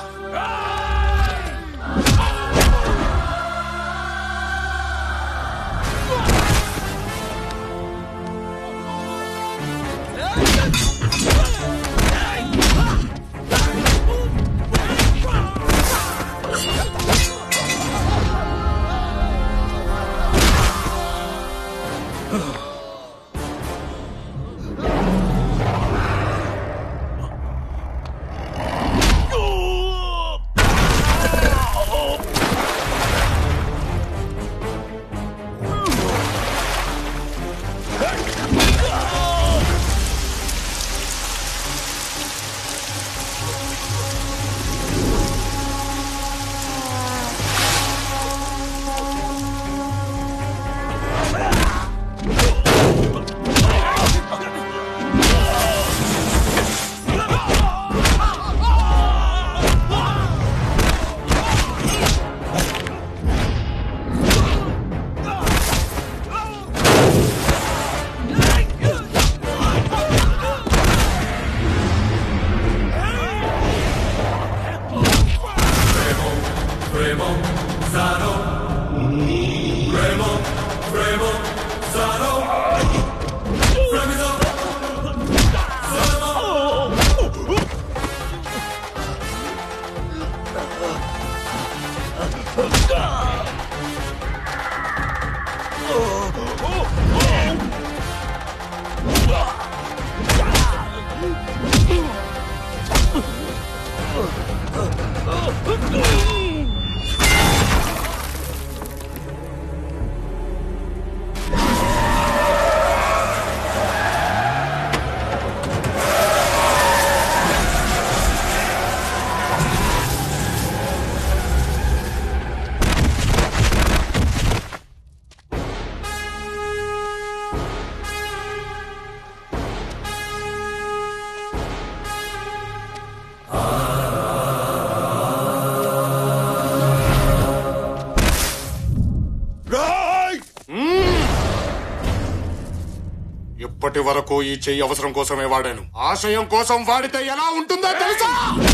ఇప్పటి వరకు ఈ చెయ్యి అవసరం కోసమే వాడాను ఆశయం కోసం వాడితే ఎలా ఉంటుందో తెలుసా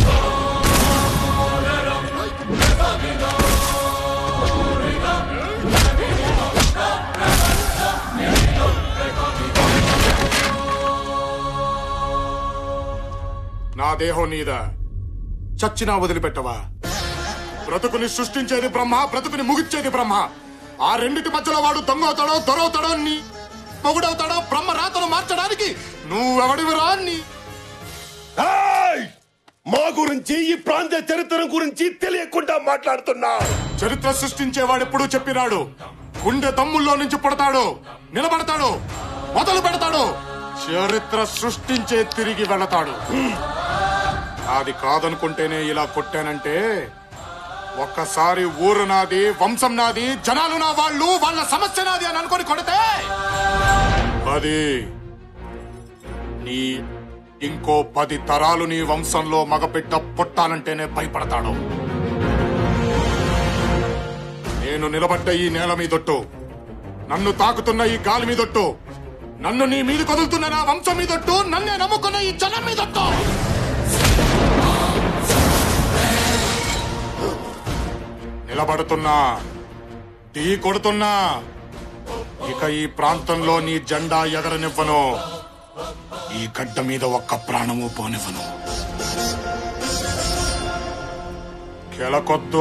నా దేహం నీదా చచ్చినా వదిలిపెట్టవా బ్రతుకుని సృష్టించేది బ్రహ్మ బ్రతుకుని ముగిచ్చేది బ్రహ్మ ఆ రెండిటి మధ్యలో వాడు దొంగవుతాడో దొరవుతాడో నీ మొగుడవుతాడో బ్రహ్మ రాతను మార్చడానికి నువ్వెవడివిరా నీ ఏయ్! మా గురించి ఈ ప్రాంత చరిత్ర గురించి తెలియకుండా మాట్లాడుతున్నా చరిత్ర సృష్టించేవాడు ఎప్పుడూ చెప్పినాడు గుండె తమ్ముల్లో నుంచి పుడతాడు నిలబడతాడు మొదలు పెడతాడు చరిత్ర సృష్టించే తిరిగి వెళతాడు అది కాదనుకుంటేనే ఇలా కొట్టానంటే ఒక్కసారి ఊరు నాది వంశం నాది జనాలు నా వాళ్ళు వాళ్ళ సమస్య నాది అని అనుకొని కొడితే అది నీ ఇంకో పది తరాలు నీ వంశంలో మగబిడ్డ పుట్టాలంటేనే భయపడతాడు నేను నిలబడ్డ ఈ నేల మీదొట్టు నన్ను తాకుతున్న ఈ గాలి మీదొట్టు నన్ను నీ మీద కదులుతున్న నా వంశం మీదొట్టు నన్నే నమ్ముకున్న ఈ జనం మీదొట్టు నిలబడుతున్నా ఢీ కొడుతున్నా ఇక ఈ ప్రాంతంలో నీ జెండా ఎగరనివ్వను ఈ గడ్డ మీద ఒక్క ప్రాణము పోనివ్వను కెలకొద్దు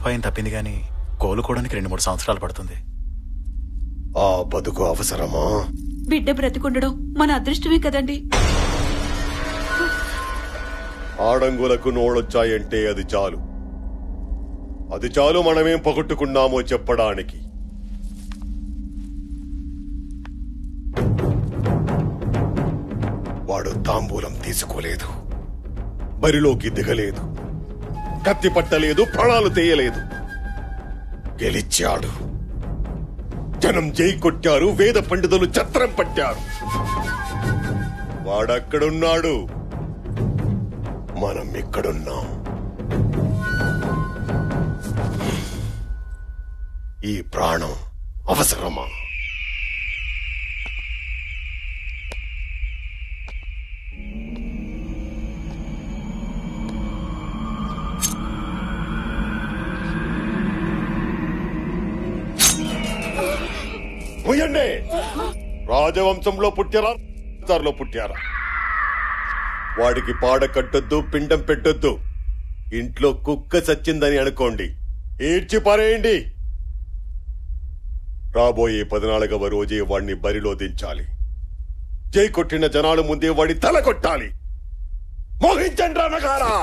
ప్రాణాపాయం తప్పింది గాని కోలుకోవడానికి రెండు మూడు సంవత్సరాలు పడుతుంది ఆ బతుకు అవసరమా బిడ్డ బ్రతికుండడం మన అదృష్టమే కదండి ఆడంగులకు నోళ్ళొచ్చాయంటే అది చాలు అది చాలు మనమేం పగొట్టుకున్నామో చెప్పడానికి వాడు తాంబూలం తీసుకోలేదు బరిలోకి దిగలేదు కత్తి పట్టలేదు ప్రాణాలు తీయలేదు గెలిచాడు జనం జై కొట్టారు వేద పండితులు చత్రం పట్టారు వాడక్కడున్నాడు మనం ఇక్కడున్నాం ఈ ప్రాణం అవసరమా ముయ్యండి రాజవంశంలో పుట్టారా లో పుట్టారా వాడికి పాడ కట్టొద్దు పిండం పెట్టొద్దు ఇంట్లో కుక్క చచ్చిందని అనుకోండి ఈడ్చి పారేయండి రాబోయే పద్నాలుగవ రోజే వాడిని బరిలో దించాలి జై కొట్టిన జనాల ముందే వాడి తల కొట్టాలి మోహించండి రణగారా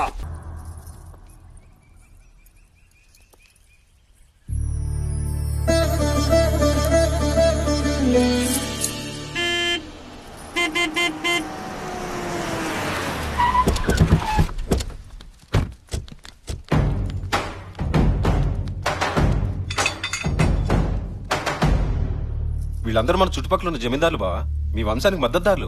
వీళ్ళందరూ మన చుట్టుపక్కల ఉన్న జమీందారులు బావా మీ వంశానికి మద్దతుదారులు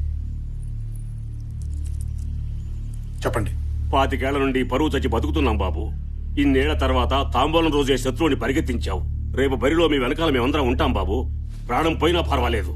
చెప్పండి పాతికేళ్ల నుండి పరువు చచ్చి బతుకుతున్నాం బాబు ఇన్నేళ్ల తర్వాత తాంబూలం రోజే శత్రువుని పరిగెత్తించావు రేపు బరిలో మీ వెనకాల మేమందరం ఉంటాం బాబు ప్రాణం పోయినా పర్వాలేదు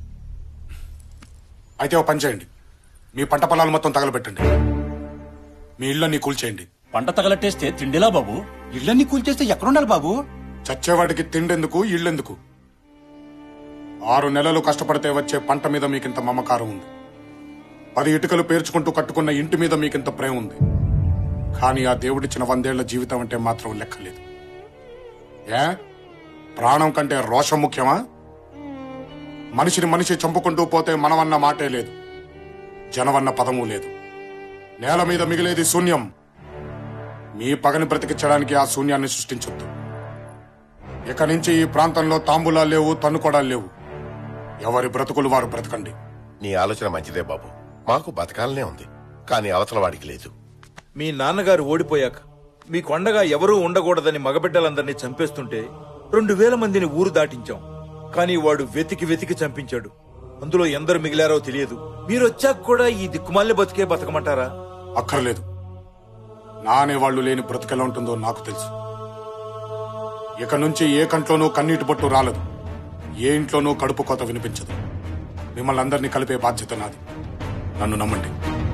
అయితే ఓ పని చేయండి మీ పంట పొలాలు మొత్తం తగలబెట్టండి మీ ఇళ్ళని కూల్చేయండి పంట తగలట్టేస్తే తిండిలా బాబు ఇళ్ళని కూల్చేస్తే ఎక్కడుండాలి బాబు చచ్చేవాడికి తిండెందుకు ఇళ్ళెందుకు ఆరు నెలలు కష్టపడితే వచ్చే పంట మీద మీకింత మమకారం ఉంది పది ఇటుకలు పేర్చుకుంటూ కట్టుకున్న ఇంటి మీద మీకింత ప్రేమ ఉంది కానీ ఆ దేవుడిచ్చిన వందేళ్ల జీవితం అంటే మాత్రం లెక్కలేదు ఏ ప్రాణం కంటే రోషం ముఖ్యమా మనిషిని మనిషి చంపుకుంటూ పోతే మనమన్న మాటే లేదు జనవన్న పదము లేదు నేల మీద మిగిలేది శూన్యం మీ పగని బ్రతికించడానికి ఆ శూన్యాన్ని సృష్టించొద్దు ఇక నుంచి ఈ ప్రాంతంలో తాంబూలాలు లేవు తన్నుకోడాలు లేవు ఎవరి బ్రతుకులు వారు బ్రతకండి నీ ఆలోచన మంచిదే బాబు మాకు బతకాలనే ఉంది కానీ అవతల వాడికి లేదు మీ నాన్నగారు ఓడిపోయాక మీ కొండగా ఎవరూ ఉండకూడదని మగబిడ్డలందరినీ చంపేస్తుంటే రెండు వేల మందిని ఊరు దాటించాం కానీ వాడు వెతికి వెతికి చంపించాడు అందులో ఎందరు మిగిలారో తెలియదు మీరొచ్చాక కూడా ఈ దిక్కుమాలిన బతికే బతకమంటారా అక్కర్లేదు నా అనేవాళ్లు లేని బ్రతుకెలా ఉంటుందో నాకు తెలుసు ఇక నుంచి ఏ కంట్లోనూ కన్నీటి బొట్టు రాలదు ఏ ఇంట్లోనూ కడుపు కోత వినిపించదు మిమ్మల్ని అందరినీ కలిపే బాధ్యత నాది నన్ను నమ్మండి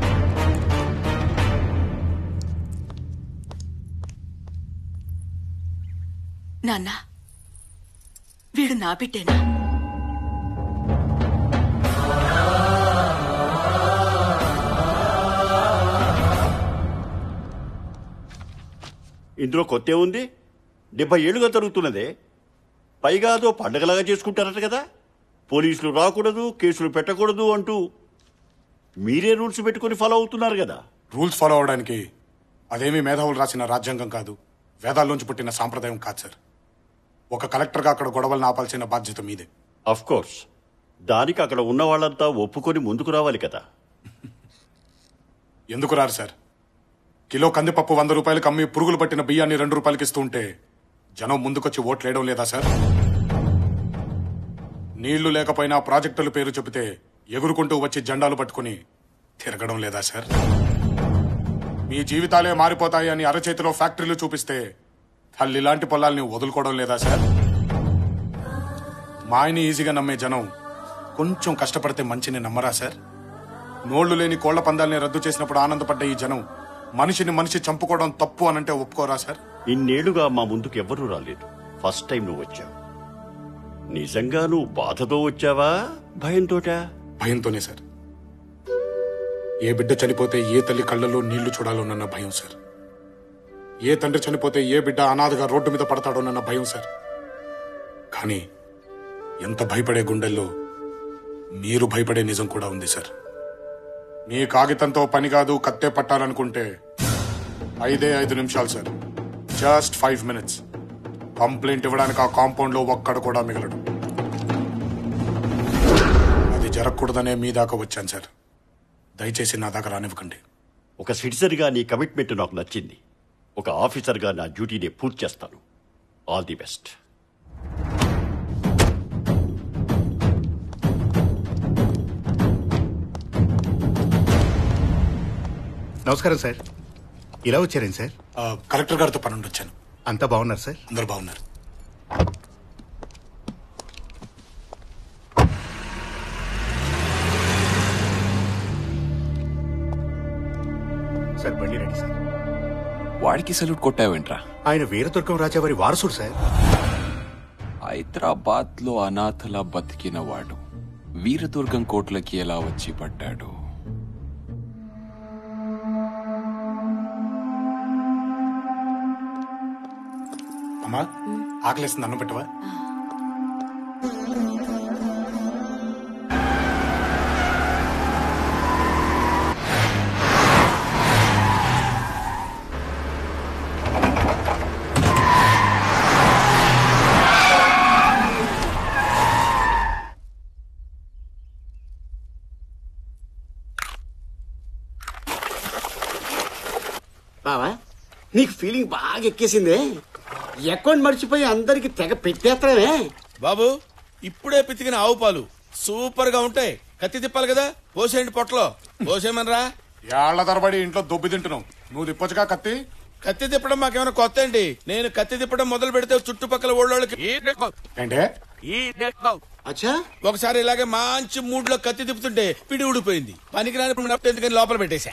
నాన్న వీడు నా బిడ్డేనా ఇందులో కొత్త ఉంది డెబ్బై ఏళ్ళుగా జరుగుతున్నదే పైగా అదో పండగలాగా చేసుకుంటారట కదా పోలీసులు రాకూడదు కేసులు పెట్టకూడదు అంటూ మీరే రూల్స్ పెట్టుకుని ఫాలో అవుతున్నారు కదా రూల్స్ ఫాలో అవడానికి అదేమీ మేధావులు రాసిన రాజ్యాంగం కాదు వేదాల్లోంచి పుట్టిన సాంప్రదాయం కాదు సార్ ఒక కలెక్టర్గా అక్కడ గొడవలను ఆపాల్సిన బాధ్యత మీదే అఫ్ కోర్స్ దానికి అక్కడ ఉన్న వాళ్ళంతా ఒప్పుకొని ముందుకు రావాలి కదా ఎందుకు రారు సార్ కిలో కందిపప్పు వంద రూపాయలకు అమ్మి పురుగులు పట్టిన బియ్యాన్ని రెండు రూపాయలకి ఇస్తూ ఉంటే జనం ముందుకొచ్చి ఓట్లేయడం లేదా సార్ నీళ్లు లేకపోయినా ప్రాజెక్టుల పేరు చెబితే ఎగురుకుంటూ వచ్చి జెండాలు పట్టుకుని తిరగడం లేదా సార్ మీ జీవితాలే మారిపోతాయి అని అరచేతిలో ఫ్యాక్టరీలు చూపిస్తే తల్లి లాంటి పొలాల్ని వదులుకోవడం లేదా సార్ మాయని ఈజీగా నమ్మే జనం కొంచెం కష్టపడితే మంచిని నమ్మరా సార్ నోళ్లు లేని కోళ్ల పందాల్ని రద్దు చేసినప్పుడు ఆనందపడ్డ ఈ జనం మనిషిని మనిషి చంపుకోవడం తప్పు అనంటే ఒప్పుకోరా సార్ ఇన్నేళ్లుగా మా ముందుకు ఎవ్వరూ రాలేదు ఫస్ట్ టైం నువ్వు వచ్చావు నిజంగా నువ్వు బాధతో వచ్చావా భయంతోటా భయంతోనే సార్ ఏ బిడ్డ చనిపోతే ఏ తల్లి కళ్ళలో నీళ్లు చూడాలోనన్న భయం సార్ ఏ తండ్రి చనిపోతే ఏ బిడ్డ అనాథగా రోడ్డు మీద పడతాడోనన్న భయం సార్ కానీ ఎంత భయపడే గుండెల్లో మీరు భయపడే నిజం కూడా ఉంది సార్ మీ కాగితంతో పని కాదు కత్తే పట్టాలనుకుంటే ఐదే ఐదు నిమిషాలు sir just five minutes complaint ఇవ్వడానికి ఆ కాంపౌండ్ లో ఒక్కడ కూడా మిగలడు అది జరగకూడదనే మీ దాకా వచ్చాను సార్ దయచేసి నా దాకా రానివ్వకండి ఒక సిటిజన్గా నీ కమిట్మెంట్ నాకు నచ్చింది ఒక ఆఫీసర్గా నా డ్యూటీని పూర్తి చేస్తాను ఆల్ ది బెస్ట్ నమస్కారం సార్ ఇలా వచ్చారేంటి సార్ ఆ, కలెక్టర్ గారితో పని ఉండి వచ్చాను అంతా బాగున్నారు సార్ అందరు బాగున్నారు సార్ బండి రెడీ సార్ వాడికి సల్యూట్ కొట్టావేంట్రా ఆయన వీరదుర్గం రాజా వారి వారసుడు సార్ హైదరాబాద్ లో అనాథలా బతికిన వాడు వీరదుర్గం కోట్లకి ఎలా వచ్చి పడ్డాడు అమ్మా ఆకలిస్తుంది అన్నం పెట్టవా బావా నీకు ఫీలింగ్ బాగా ఎక్కేసిందే అకౌంట్ మర్చిపోయి అందరికి తెగ పెట్టేస్తానే బాబు ఇప్పుడే పితికిన ఆవు పాలు సూపర్ గా ఉంటాయి కత్తి తిప్పాలి కదా పోసేయండి పొట్టలో పోసేయమనరా ఏళ్ల తరబడి ఇంట్లో దొబ్బి తింటున్నావు నువ్వు తిప్పొచ్చుగా కత్తి కత్తి తిప్పడం మాకేమైనా కొత్త అండి నేను కత్తి తిప్పడం మొదలు పెడితే చుట్టుపక్కల ఊళ్ళోళ్ళకి ఏంటే అచ్చా ఒకసారి ఇలాగే మంచి మూడ్ లో కత్తి తిప్పుతుంటే పిడి ఊడిపోయింది పనికిరాని ఎందుకని లోపల పెట్టేశా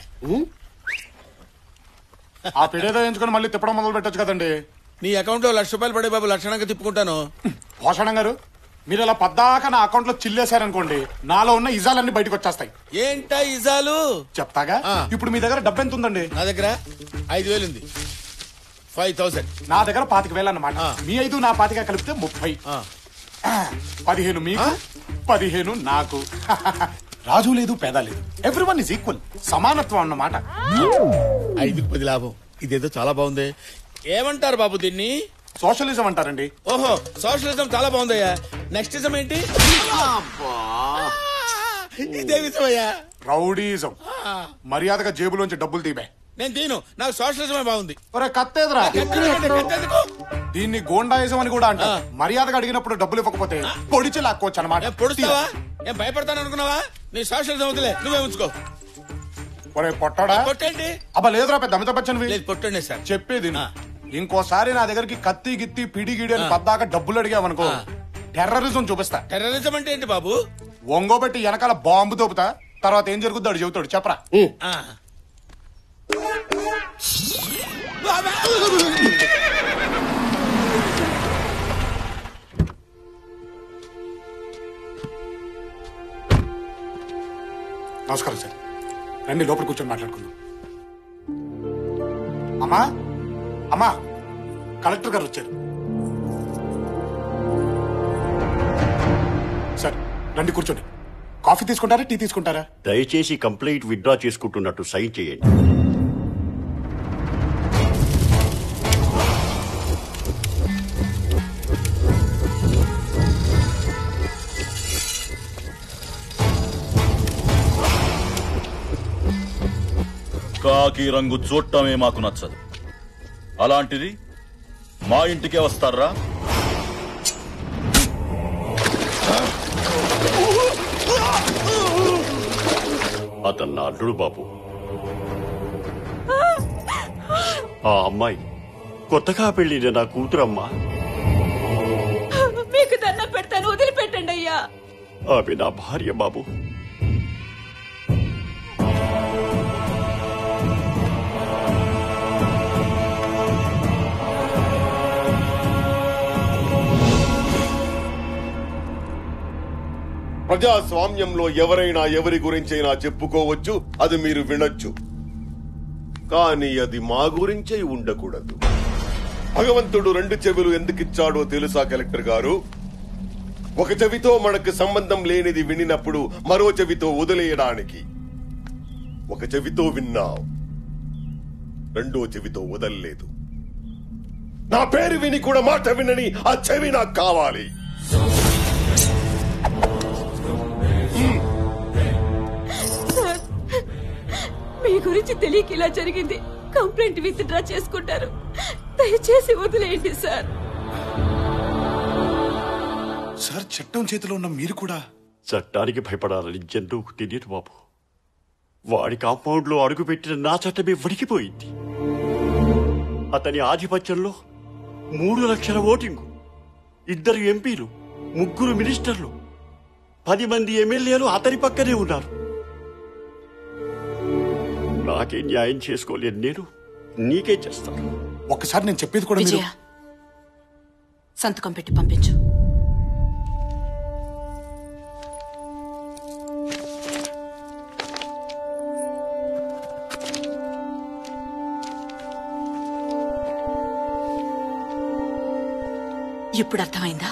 ఆ పిడేదో ఎంచుకొని మళ్ళీ తిప్పడం మొదలు పెట్టొచ్చు కదండి నీ అకౌంట్ లో లక్ష రూపాయలు పడే బాబు లక్షణంగా తిప్పుకుంటాను భూషణం గారు మీరు ఇలా పద్దాక నా అకౌంట్ లో చిల్లేశారనుకోండి నాలో ఉన్న ఇజాలన్నీ బయటకు వచ్చేస్తాయి ఏంటా ఇజాలు చెప్తాగా ఇప్పుడు మీ దగ్గర డబ్బు ఎంత ఉందండి నా దగ్గర ఐదు వేలు ఉంది ఫైవ్ థౌసండ్ నా దగ్గర పాతిక వేలు అన్నమాట మీ ఐదు నా పాతిక కలిపితే ముప్పై పదిహేను మీకు పదిహేను నాకు రాజు లేదు పేద లేదు ఎవ్రీ వన్ ఇస్ ఈక్వల్ సమానత్వం అన్నమాట ఐదుకు పది లాభం ఇదేదో చాలా బాగుంది ఏమంటారు బాబు దీన్ని సోషలిజం అంటారండి ఓహో సోషలిజం చాలా బాగుందయ్యా నెక్స్ట్ ఇజం ఏంటి ఇదేమిజమయ్యా రౌడీజం మర్యాదగా జేబులోంచి డబ్బులు తీబే నేను దీను నాకు సోషలిజమే బాగుంది ఒరే కత్తేదరా కత్తెందుకు? కత్తెందుకు? దీన్ని గోండాయిజం అని కూడా అంటారు మర్యాదగా అడిగినప్పుడు డబ్బులు ఇవ్వకపోతే పొడిచి లాక్కోవచ్చు అనమాట పొడుస్తావా నేను భయపడతాను అనుకున్నావా నీ సోషలిజం వదిలే నువ్వే ఉంచుకో ఒరే పొట్టాడా కొట్టండి అబ్బా లేదురా పెద్ద అమితాబ్ బచ్చన్ లేదు పొట్టండి సార్ చెప్పేది విను. ఇంకోసారి నా దగ్గరికి కత్తి గిత్తి పిడి గిడి అని పద్దాక డబ్బులు అడిగావనుకో టెర్రరిజం చూపిస్తా టెర్రరిజం అంటే ఏంటి బాబు ఒంగోబెట్టి వెనకాల బాంబు దోపుతా తర్వాత ఏం జరుగుద్దో అడు చెబుతాడు చెప్పరా ఆ. నమస్కారం సార్ రండి లోపల కూర్చొని మాట్లాడుకుందాం అమ్మా అమ్మా కలెక్టర్ గారు వచ్చారు సార్ రండి కూర్చోండి కాఫీ తీసుకుంటారా టీ తీసుకుంటారా దయచేసి కంప్లైంట్ విత్డ్రా చేసుకుంటున్నట్టు సైన్ చేయండి కాకి రంగు చూడటమే మాకు నచ్చదు అలాంటిది మా ఇంటికే వస్తారా అతను నా అల్లుడు బాబు ఆ అమ్మాయి కొత్తగా పెళ్లిన నా కూతురమ్మా మీకు దండం పెడతాను వదిలిపెట్టండి అయ్యా ఆమె నా భార్య బాబు ప్రజాస్వామ్యంలో ఎవరైనా ఎవరి గురించైనా చెప్పుకోవచ్చు అది మీరు వినొచ్చు కానీ అది మా గురించే ఉండకూడదు భగవంతుడు రెండు చెవులు ఎందుకిచ్చాడో తెలుసా కలెక్టర్ గారు ఒక చెవితో మనకు సంబంధం లేనిది వినినప్పుడు మరో చెవితో వదిలేయడానికి ఒక చెవితో విన్నావు రెండో చెవితో వదల్లేదు నా పేరు విని కూడా మాట వినని ఆ చెవి నాకు కావాలి సార్ మీ గురించి తెలియక ఇలా జరిగింది కంప్లైంట్ విత్ డ్రా చేసుకుంటారు దయచేసి వదిలేయండి సార్ సార్ చట్టం చేతిలో ఉన్న మీరు కూడా చట్టానికి భయపడాలని జంతువుకు తెలియదు బాబు వాడి కాంపౌండ్ లో అడుగుపెట్టిన నా చట్టమే వణికిపోయింది అతని ఆధిపత్యంలో మూడు లక్షల ఓటింగు ఇద్దరు ఎంపీలు ముగ్గురు మినిస్టర్లు పది మంది ఎమ్మెల్యేలు అతని పక్కనే ఉన్నారు నాకే న్యాయం చేసుకోలేను నేను నీకే చేస్తాను ఒక్కసారి నేను చెప్పేది కూడా మీరు విజయ సంతకం పెట్టి పంపించు ఇప్పుడు అర్థమైందా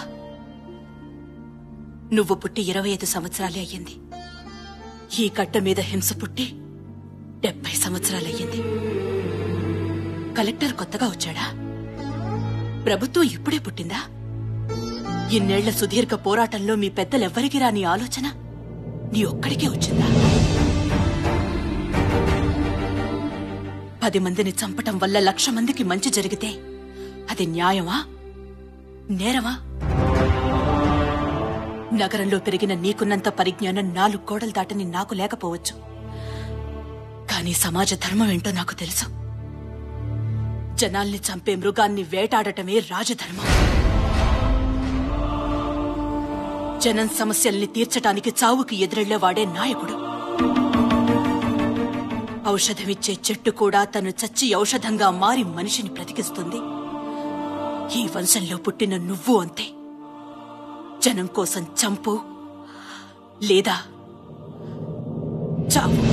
నువ్వు పుట్టి ఇరవై ఐదు సంవత్సరాలే అయ్యింది ఈ గడ్డ మీద హింస పుట్టి డెబ్బై సంవత్సరాలయ్యింది కలెక్టర్ కొత్తగా వచ్చాడా ప్రభుత్వం ఇప్పుడే పుట్టిందా ఇన్నేళ్ల సుదీర్ఘ పోరాటంలో మీ పెద్దలెవ్వరికి రాని ఆలోచన నీ ఒక్కడికే వచ్చిందా పది మందిని చంపటం వల్ల లక్ష మందికి మంచి జరిగితే అది న్యాయమా నేరమా నగరంలో పెరిగిన నీకున్నంత పరిజ్ఞానం నాలుగు గోడలు దాటని నాకు లేకపోవచ్చు కానీ సమాజ ధర్మం ఏంటో నాకు తెలుసు జనాల్ని చంపే మృగాన్ని వేటాడటమే రాజధర్మం జనం సమస్యల్ని తీర్చటానికి చావుకి ఎదురెళ్లేవాడే నాయకుడు ఔషధమిచ్చే చెట్టు కూడా తను చచ్చి ఔషధంగా మారి మనిషిని బ్రతికిస్తుంది ఈ వంశంలో పుట్టిన నువ్వు అంతే జనం కోసం చంపు లేదా చావు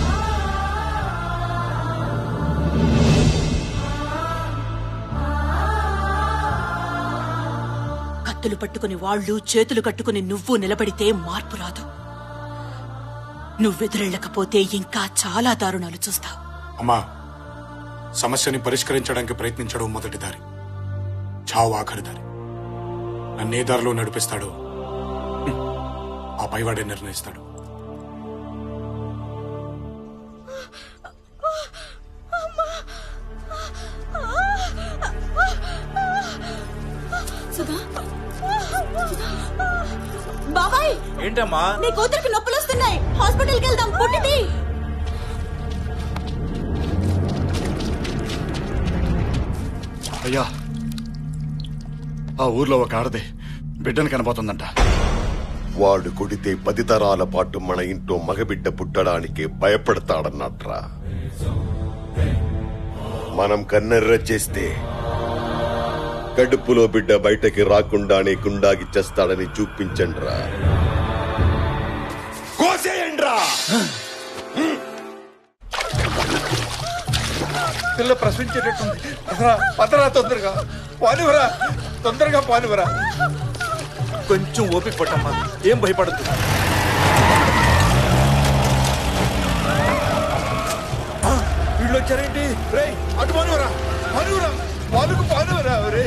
కత్తులు పట్టుకుని వాళ్ళు చేతులు కట్టుకుని నువ్వు నిలబడితే మార్పు రాదు నువ్వెదురెళ్ళకపోతే ఇంకా చాలా దారుణాలు చూస్తావు అమ్మా సమస్యని పరిష్కరించడానికి ప్రయత్నించడం మొదటి దారి చావు ఆఖరి దారి నన్నే దారిలో నడిపిస్తాడో హ్మ్, ఆ పైవాడే నిర్ణయిస్తాడు సుధా బాబాయ్ ఏంటమ్మా నీ కూతురికి నొప్పులు వస్తున్నాయి హాస్పిటల్కి వెళ్దాం పుట్టిది అయ్యా ఆ ఊర్లో ఒక ఆడది బిడ్డను కనబోతుందంట వాడు కొడితే పది తరాల పాటు మన ఇంట్లో మగబిడ్డ పుట్టడానికి భయపడతాడన్నట్రా మనం కన్నెర్ర చేస్తే కడుపులో బిడ్డ బయటకి రాకుండానే గుండాగి చేస్తాడని చూపించండ్రా కోసేయండ్రా పిల్ల ప్రశ్నించేటట్టుంది పదరా పదరా తొందరగా పానివరా తొందరగా పానివరా కొంచెం ఓపిక పట్టమ్మా ఏం భయపడద్దు ఆ, వీళ్ళు వచ్చారేంటి రే అటు పానువరా పానువరా పానుకు పానువరా రే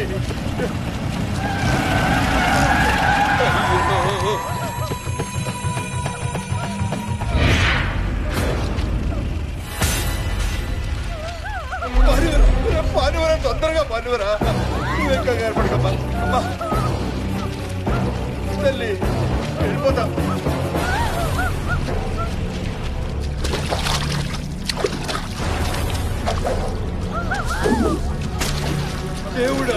పానువరా పానువరా తొందరగా పానువరా నువ్వేం కంగారు పడకమ్మా అమ్మా తల్లి వెళ్ళిపోతా దేవుడా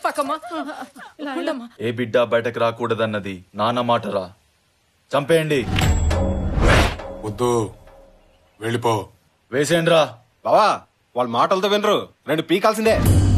పక్కమ్మా ఇలా ఉండమ్మా ఏ బిడ్డ బయటకు రాకూడదన్నది నాన్న మాటరా చంపేయండి వద్దు వెళ్ళిపో వేసేయండిరా బావా వాళ్ళ మాటలతో వినరు రెండు పీకాల్సిందే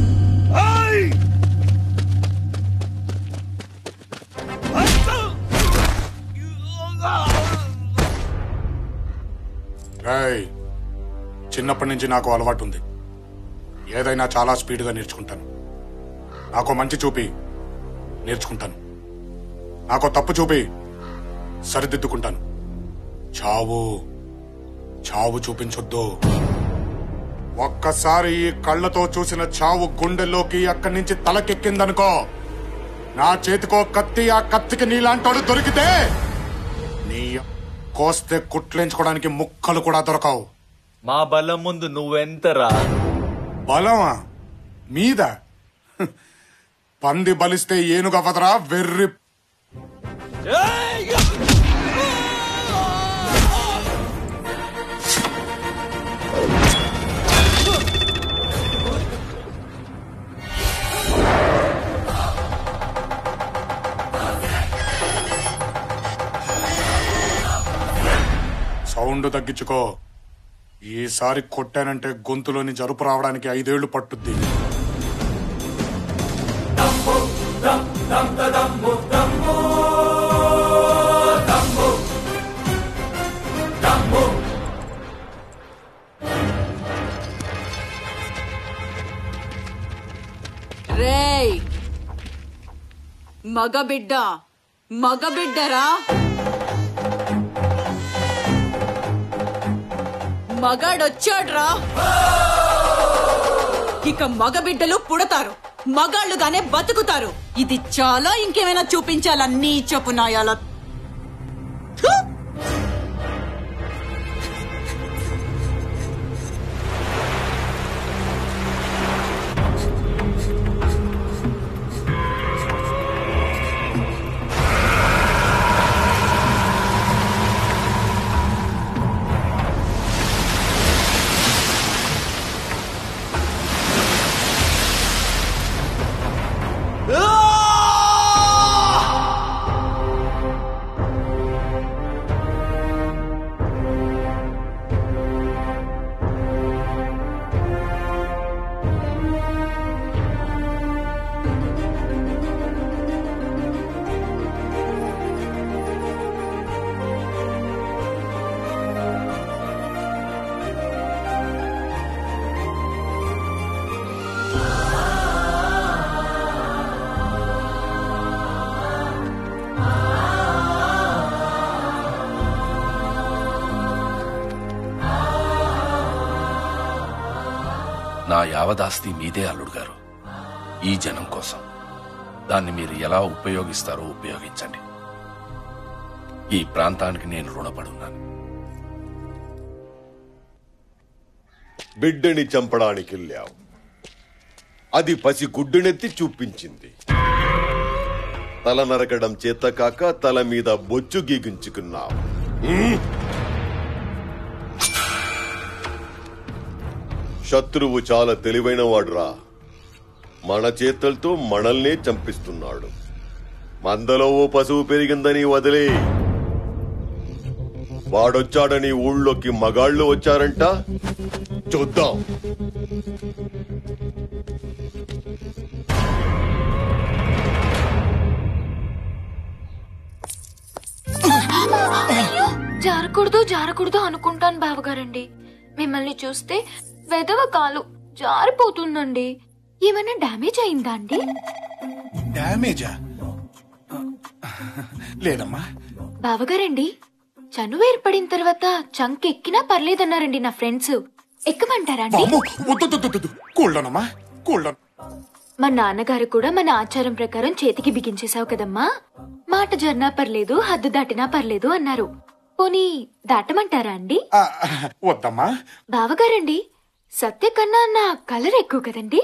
రాయ్ చిన్నప్పటి నుంచి నాకు అలవాటు ఉంది ఏదైనా చాలా స్పీడ్గా నేర్చుకుంటాను నాకు మంచి చూపి నేర్చుకుంటాను నాకు తప్పు చూపి సరిదిద్దుకుంటాను చావు చావు చూపించొద్దు ఒక్కసారి ఈ కళ్ళతో చూసిన చావు గుండెల్లోకి అక్కడి నుంచి తలకెక్కిందనుకో నా చేతికో కత్తి ఆ కత్తికి నీలాంటోడు దొరికితే నీ కోస్తే కుట్లేంచుకోవడానికి ముక్కలు కూడా దొరకవు మా బలం ముందు నువ్వెంతరా బలమా మీద హ్. పంది బలిస్తే ఏనుగవదరా వెర్రి సౌండ్ తగ్గించుకో ఈసారి కొట్టానంటే గొంతులోని జరుపు రావడానికి ఐదేళ్లు పట్టుద్ది రేయ్ మగబిడ్డ మగబిడ్డరా మగాడొచ్చాడ్రా ఇక మగబిడ్డలు పుడతారు మగాళ్ళుగానే బతుకుతారు ఇది చాలా ఇంకేమైనా చూపించాలా నీ చెప్పు నాయాల నా యావదాస్తి మీదే అల్లుడు గారు ఈ జనం కోసం దాన్ని మీరు ఎలా ఉపయోగిస్తారో ఉపయోగించండి ఈ ప్రాంతానికి నేను రుణపడున్నాను బిడ్డని చంపడానికి వెళ్ళావు అది పసి గుడ్డునెత్తి చూపించింది తల నరకడం చేత కాక తల మీద బొచ్చు గీగించుకున్నావు హ్మ్? శత్రువు చాలా తెలివైన వాడురా మన చేతులతో మనల్నే చంపిస్తున్నాడు మందలో ఓ పశువు పెరిగిందని వదిలే వాడొచ్చాడని ఊళ్ళోకి మగాళ్ళు వచ్చారంట చూద్దాం అయ్యో జారకూడదు జారకూడదు అనుకుంటాను బావగారండి మిమ్మల్ని చూస్తే వెదవ కాలు జారిపోతుందండి ఏమైనా డ్యామేజ్ అయిందా అండి డ్యామేజా లేదమ్మా బావగారండి చనువు ఏర్పడిన తర్వాత చంక్ ఎక్కినా పర్లేదన్నారండి నా ఫ్రెండ్స్ ఎక్కమంటారా అండి బామ్ము, వద్దు, వద్దు, వద్దు, వద్దు. కూల్డోనమ్మా కూల్డోన్ మా నాన్నగారు కూడా మన ఆచారం ప్రకారం చేతికి బిగించేశావు కదమ్మా మాట జర్నా పర్లేదు హద్దు దాటినా పర్లేదు అన్నారు పోనీ దాటమంటారా అండి ఆ, వద్దమ్మా బావగారండి సత్య కన్నా నా కలర్ ఎక్కువ కదండి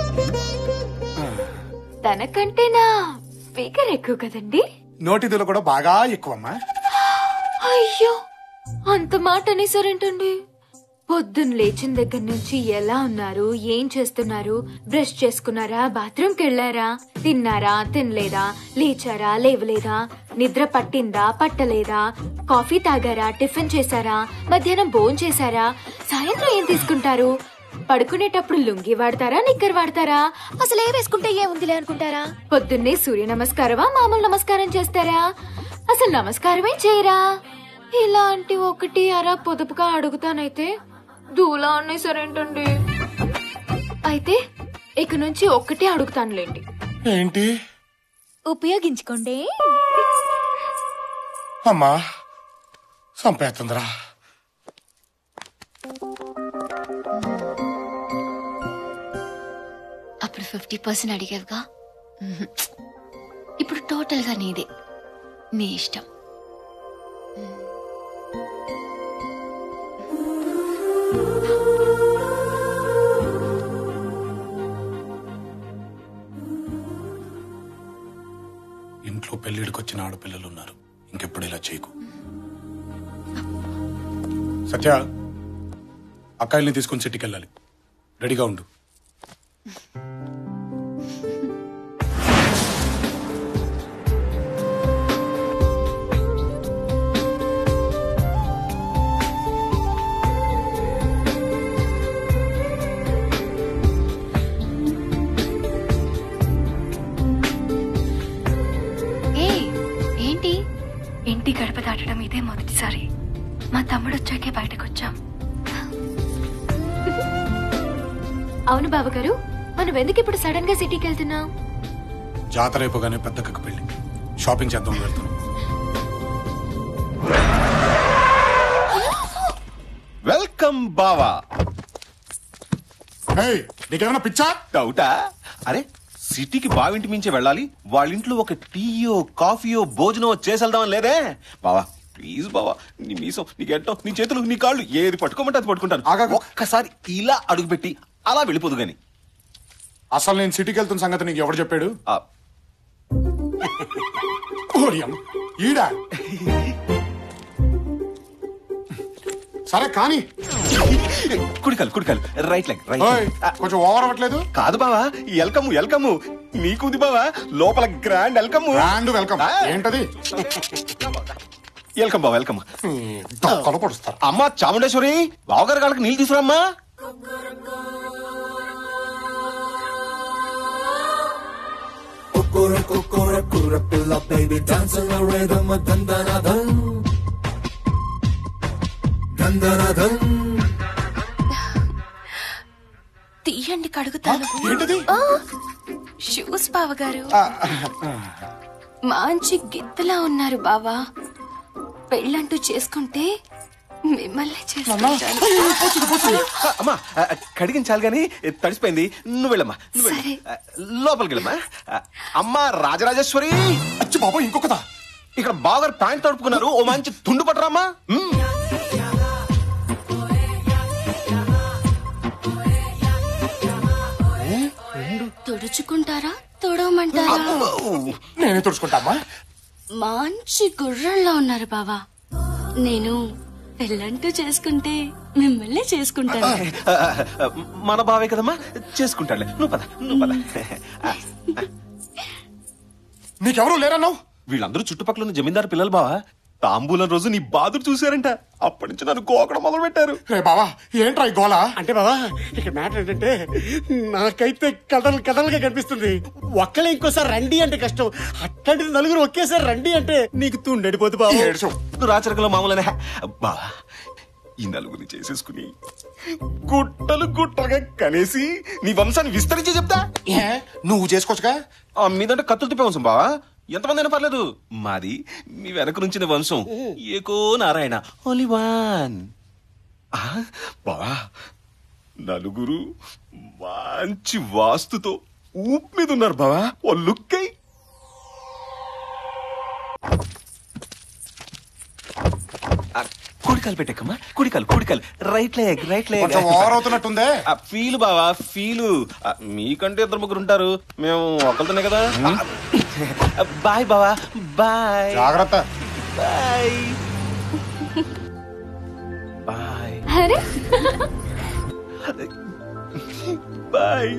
తనకంటే నా ఫిగర్ ఎక్కువ కదండి నోటిదులు కూడా బాగా ఎక్కువమ్మా అయ్యో అంత మాట అనేసారేంటండి పొద్దున్న లేచిన దగ్గర నుంచి ఎలా ఉన్నారు ఏం చేస్తున్నారు బ్రష్ చేసుకున్నారా బాత్రూమ్కి వెళ్ళారా తిన్నారా తినలేదా లేచారా లేవలేదా నిద్ర పట్టిందా పట్టలేదా కాఫీ తాగారా టిఫిన్ చేశారా మధ్యాహ్నం భోజనం చేశారా సాయంత్రం ఏం తీసుకుంటారు పడుకునేటప్పుడు లుంగి వాడతారా నిక్కర్ వాడతారా అసలు ఏ వేసుకుంటే ఏముందిలే అనుకుంటారా పొద్దున్నే సూర్య నమస్కారమా మామూలు నమస్కారం చేస్తారా అసలు నమస్కారమే చేయరా ఇలాంటి ఒకటి అరా పొదుపుగా అడుగుతానైతే దూలా ఉన్నాయి సరేంటండి అయితే ఇక నుంచి ఒక్కటే అడుగుతానులేండి ఏంటి ఉపయోగించుకోండి అమ్మా సంపేస్తుందిరా అప్పుడు ఫిఫ్టీ పర్సెంట్ అడిగావుగా మ్మ్. ఇప్పుడు టోటల్ గా నీదే నీ ఇష్టం ఇంట్లో పెళ్లిడికి వచ్చిన ఆడపిల్లలు ఉన్నారు ఇంకెప్పుడు ఇలా చేయకు సత్య అక్కాయిల్ని తీసుకొని సిటీకి వెళ్ళాలి రెడీగా ఉండు ఏ ఏంటి ఇంటి గడప దాటడం ఇదే మొదటిసారి మా తమ్ముడు వచ్చాకే బయటకు వచ్చాం అవును బాబు గారు మనం ఎందుకు ఇప్పుడు సడన్ గా సిటీకి వెళ్తున్నాం జాతర అయిపోగానే పెద్దక్కకు పెళ్లి షాపింగ్ చేద్దాం వెళ్తున్నాం వెల్కమ్ బావా నీకేమైనా పిచ్చా డౌటా అరే సిటీకి బావింటి మించి వెళ్ళాలి వాళ్ళ ఇంట్లో ఒక టీయో కాఫీయో భోజనం చేసి వెళ్దామని లేదే బావా ప్లీజ్ బావా నీ మీసం నీ గెట్టం నీ చేతులు నీ కాళ్ళు ఏది పట్టుకోమంటే అది పట్టుకుంటాను ఒక్కసారి ఇలా అడుగుపెట్టి అలా వెళ్ళిపోదు గాని అసలు నేను సిటీకి వెళ్తున్న సంగతి నీకు ఎవరు చెప్పాడు ఓరియం, ఈడా సరే కానీ కుడికాలు కుడికాలు రైట్ లెగ్ రైట్ ఓయ్, కొంచెం ఓవర్ అవ్వట్లేదు కాదు బావా వెల్కమ్ వెల్కమ్ నీకుంది బావా లోపల గ్రాండ్ వెల్కమ్ గ్రాండ్ వెల్కమ్ ఏంటది వెల్కమ్ బావా వెల్కమ్ దొక్కలు పొడుస్తారు అమ్మా చాముండేశ్వరి బావగారి కాళ్ళకి నీళ్ళు తీసుకురామ్మా Kukura kukura kura pilla baby dancing the rhythm of dandanadhan dandanadhan తీయండి కడుగుతాను ఏంటది షూస్ బావగారు మంచి గిత్తలా ఉన్నారు బావా పెళ్ళంటూ చేసుకుంటే మిమ్మల్ని చేసుకుంటాను అమ్మా ఆ, కడిగించాలి గాని తడిసిపోయింది నువ్వు వెళ్ళమ్మా నువ్వు వెళ్ళు. ఆ, లోపలికి వెళ్ళమ్మా ఆ, అమ్మా రాజరాజేశ్వరి అచ్చి బాబు ఇంకొకదా ఇక్కడ బావగారు ప్యాంట్ తడుపుకున్నారు ఓ మంచి తుండు పట్టరామ్మా మ్మ్. తుడుచుకుంటారా తుడవమంటారా నేనే తుడుచుకుంటామా మంచి గుర్రంలో ఉన్నారు బావా నేను పెళ్ళంటూ చేసుకుంటే మిమ్మల్ని చేసుకుంటాను ఆ, ఆ, మన బావే కదమ్మా చేసుకుంటాడులే నువ్వు పద నువ్వు పద ఆ, నీకెవరు లేరన్నావు వీళ్ళందరూ చుట్టుపక్కల ఉన్న జమీందారు పిల్లలు బావా తాంబూలం రోజు నీ బాధలు చూశారంట అప్పటి నుంచి నన్ను గోకడం మొదలు పెట్టారు రే బావా ఏంట్రా ఈ గోళ అంటే బాబా ఇక్కడ మ్యాటర్ ఏంటంటే నాకైతే కథలు కథలుగా కనిపిస్తుంది ఒక్కలే ఇంకోసారి రండి అంటే కష్టం అట్లాంటిది నలుగురు ఒకేసారి రండి అంటే నీకు తుండడిపోతు బాబు రాచరికలో మామూలనే బావా ఈ నలుగురిని చేసేసుకుని గుట్టలు గుట్టలుగా కనేసి నీ వంశాన్ని విస్తరించి చెప్తా నువ్వు చేసుకోవచ్చుగా మీదంటే కత్తులు తిప్పే వంశం బావా ఎంతమంది అయినా పర్లేదు మాది మీ వెనక నుంచిన వంశం ఏకో నారాయణ ఓన్లీ వన్ బావా నలుగురు మంచి వాస్తుతో ఊపు మీద ఉన్నారు బావా ఓ లుక్ అయి కుడికాలు పెట్టకమ్మా కుడికాలు కుడికాలు రైట్ లెగ్ రైట్ లెగ్ కొంచెం ఓవర్ అవుతున్నట్టుందే ఫీల్ బావా ఫీలు మీకంటే ఇద్దరు ముగ్గురు ఉంటారు మేము ఒకరితోనే కదా బాయ్ బావా బాయ్ జాగ్రత్త బాయ్ బాయ్ అరే బాయ్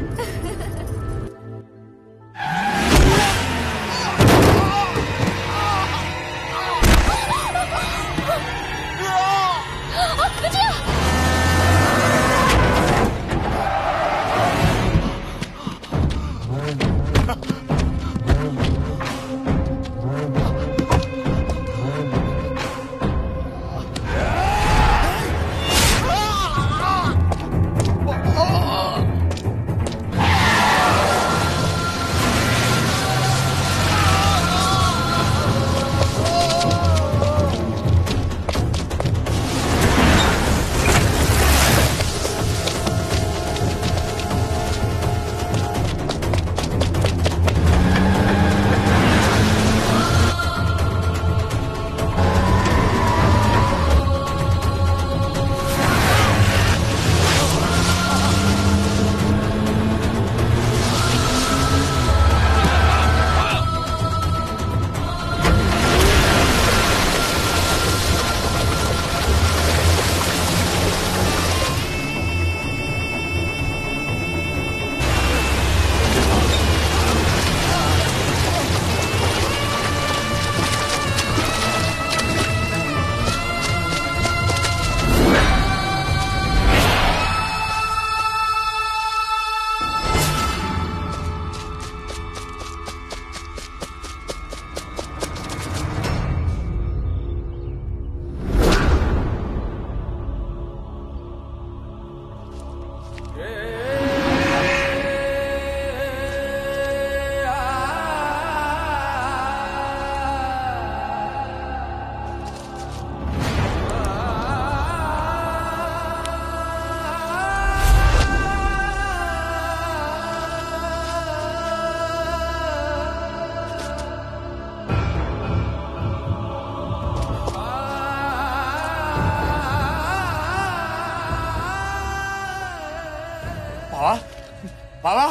బావా బావా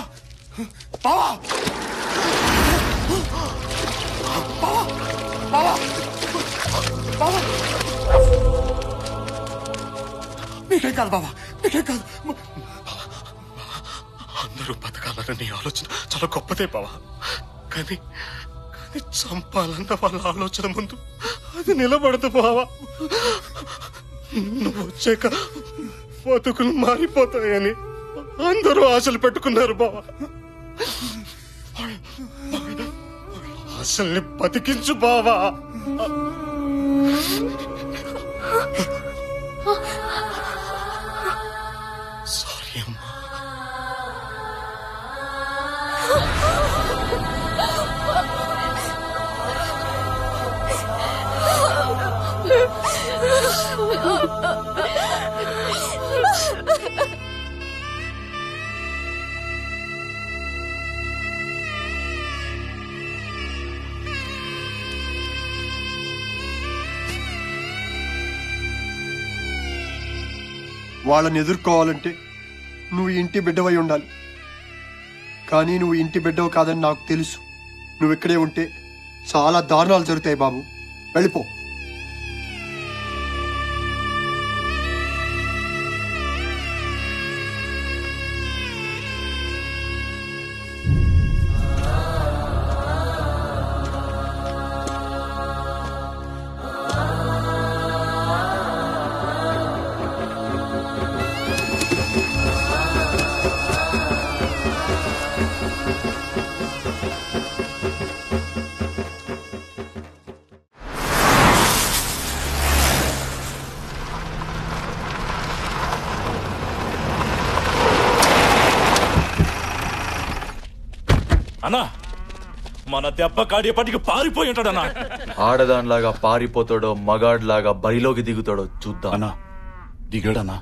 బావా బావా బావా బావా నీకేం కాదు బావా నీకేం కాదు అందరూ బతకాలన్న నీ ఆలోచన చాలా గొప్పదే బావా కానీ కానీ చంపాలన్న వాళ్ళ ఆలోచన ముందు అది నిలబడదు బావా నువ్వు వచ్చాక బతుకులు మారిపోతాయని అందరూ ఆశలు పెట్టుకున్నారు బావా ఆశల్ని బతికించు బావా సారీ అమ్మా వాళ్ళని ఎదుర్కోవాలంటే నువ్వు ఇంటి బిడ్డవై ఉండాలి కానీ నువ్వు ఇంటి బిడ్డవు కాదని నాకు తెలుసు నువ్వు ఇక్కడే ఉంటే చాలా దారుణాలు జరుగుతాయి బాబు వెళ్ళిపో అన్నా మన దెబ్బ కాడేపటికి పారిపోయి ఉంటాడన్నా ఆడదానిలాగా పారిపోతాడో మగాడిలాగా బరిలోకి దిగుతాడో చూద్దాం అన్నా దిగాడన్నా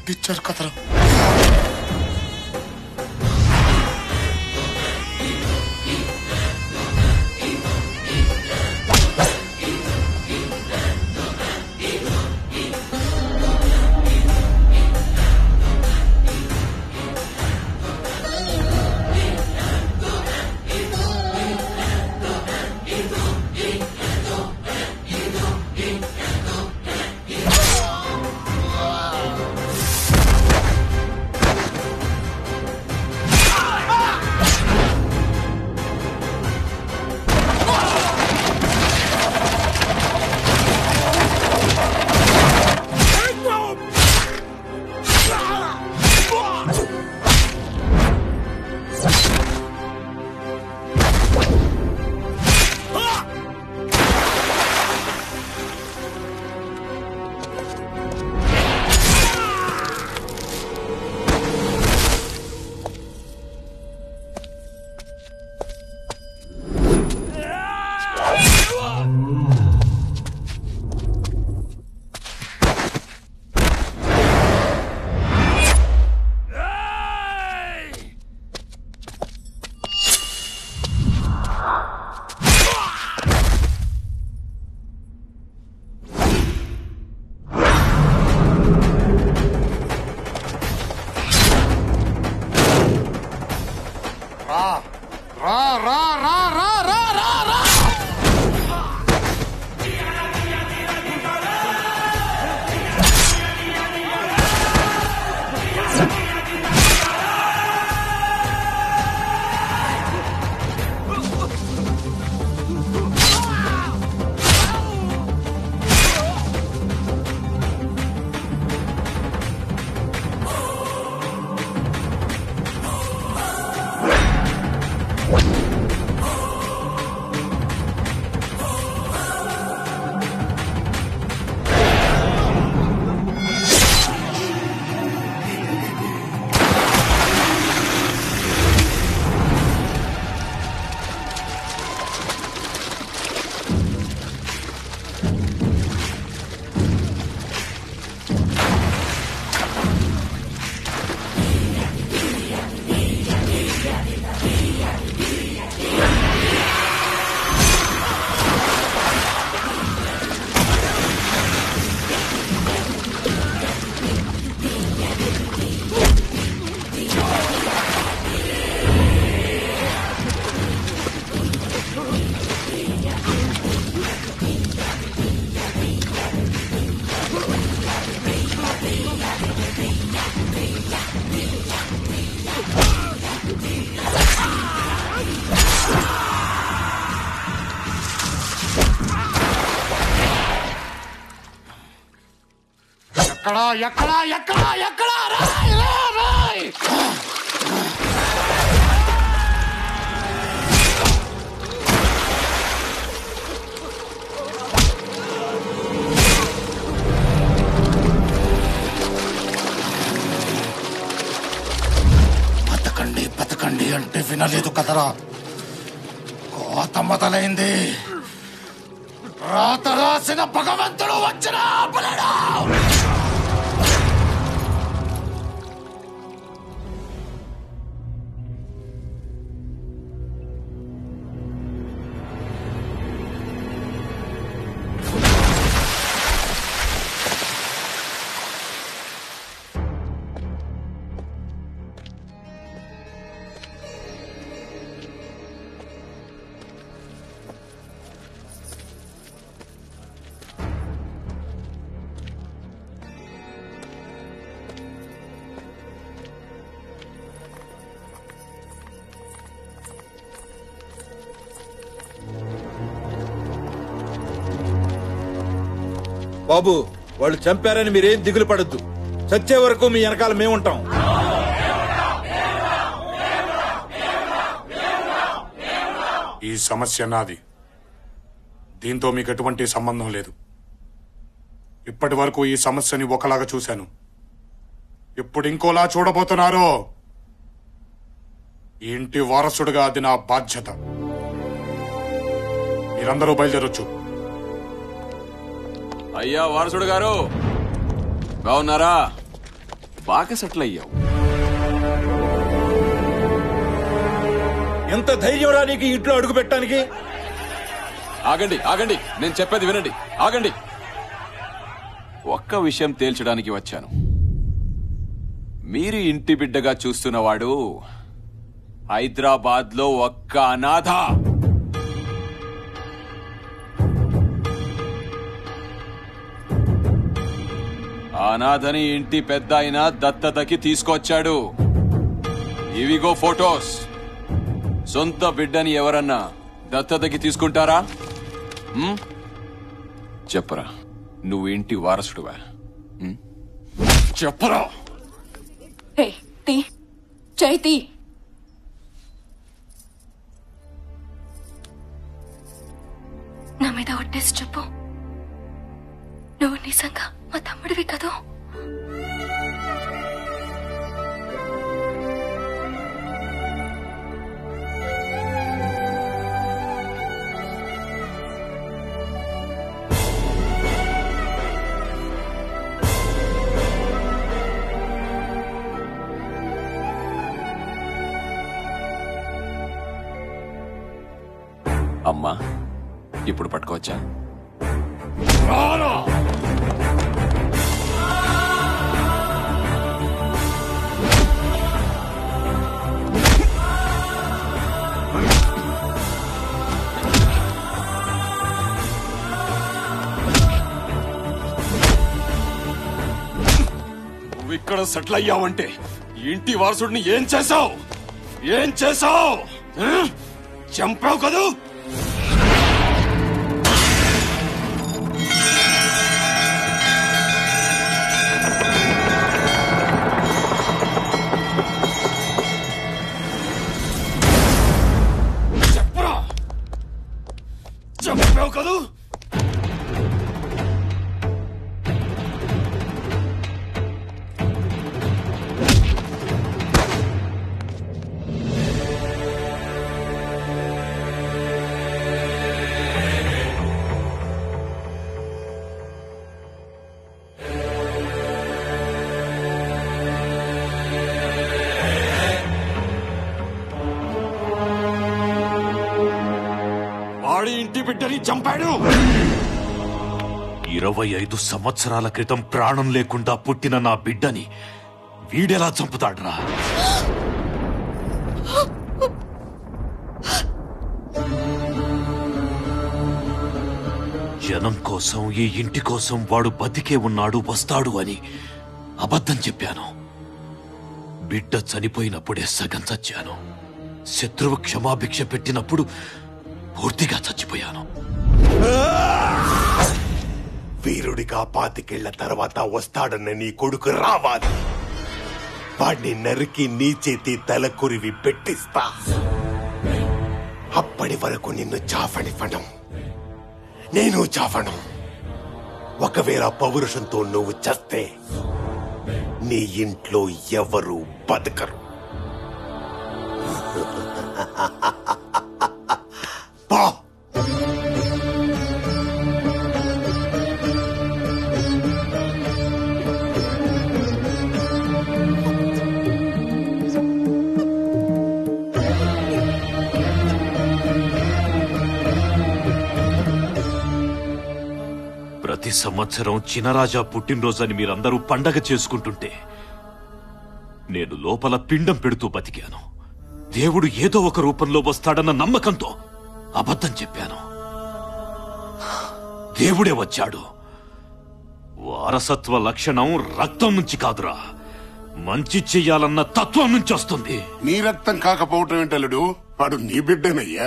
తెచ్చారు కదరా రా రా రా రా రా రా రా రా ఎక్కడా ఎక్కడా ఎక్కడా ఎక్కడా రాయ్ రాయ్ రాయ్ బతకండి బతకండి అంటే వినలేదు కదరా కోత మొదలైంది రాత రాసిన భగవంతుడు వచ్చిన ఆపలేడు బాబు వాళ్ళు చంపారని మీరేం దిగులు పడద్దు చచ్చే వరకు మీ వెనకాల మేముంటాం ఈ సమస్య నాది దీంతో మీకు ఎటువంటి సంబంధం లేదు ఇప్పటి వరకు ఈ సమస్యని ఒకలాగా చూశాను ఇప్పుడు ఇంకోలా చూడబోతున్నారో ఈ ఇంటి వారసుడిగా అది నా బాధ్యత మీరందరూ బయలుదేరొచ్చు అయ్యా వారసుడు గారు బాగున్నారా బాగా సెటిల్ అయ్యావు ఎంత ధైర్యం రా నీకు ఇంట్లో అడుగు పెట్టడానికి ఆగండి ఆగండి నేను చెప్పేది వినండి ఆగండి ఒక్క విషయం తేల్చడానికి వచ్చాను మీరు ఇంటి బిడ్డగా చూస్తున్నవాడు హైదరాబాద్ లో ఒక్క అనాథ ఆ అనాథని ఇంటి పెద్ద అయిన దత్తతకి తీసుకొచ్చాడు ఇవిగో ఫొటోస్ సొంత బిడ్డని ఎవరన్నా దత్తతకి తీసుకుంటారా ఉమ్? చెప్పరా నువ్వు ఇంటి వారసుడువా ఉమ్? చెప్పరా హే తీ చైతి నా మీద ఒట్టేసి చెప్పు నువ్వు నిజంగా మా తమ్ముడివి కదూ అమ్మా ఇప్పుడు పట్టుకోవచ్చా నువ్వు ఇక్కడ సెటిల్ అయ్యావంటే ఈ ఇంటి వారసుడిని ఏం చేశావు ఏం చేశావు చంపావు కదూ చెప్పరా చంపావు కదూ వాడి ఇంటి బిడ్డని చంపాడు ఇరవై ఐదు సంవత్సరాల క్రితం ప్రాణం లేకుండా పుట్టిన నా బిడ్డని వీడెలా చంపుతాడ్రా జనం కోసం ఈ ఇంటి కోసం వాడు బతికే ఉన్నాడు వస్తాడు అని అబద్ధం చెప్పాను బిడ్డ చనిపోయినప్పుడే సగం చచ్చాను శత్రువు క్షమాభిక్ష పెట్టినప్పుడు పూర్తిగా చచ్చిపోయాను వీరుడిగా పాతికేళ్ల తర్వాత వస్తాడన్న నీ కొడుకు రావాలి వాడిని నరికి నీ చేతి తలకొరివి పెట్టిస్తా అప్పటి వరకు నిన్ను చాఫనివ్వడం నేను చాఫను ఒకవేళ పౌరుషంతో నువ్వు చస్తే నీ ఇంట్లో ఎవరు బతకరు పా ప్రతి సంవత్సరం చినరాజా పుట్టినరోజని మీరందరూ పండగ చేసుకుంటుంటే నేను లోపల పిండం పెడుతూ బతికాను దేవుడు ఏదో ఒక రూపంలో వస్తాడన్న నమ్మకంతో అబద్ధం చెప్పాను దేవుడే వచ్చాడు వారసత్వ లక్షణం రక్తం నుంచి కాదురా మంచి చెయ్యాలన్న తత్వం నుంచి వస్తుంది నీ రక్తం కాకపోవటం ఏంటల్లుడు వాడు నీ బిడ్డనయ్యా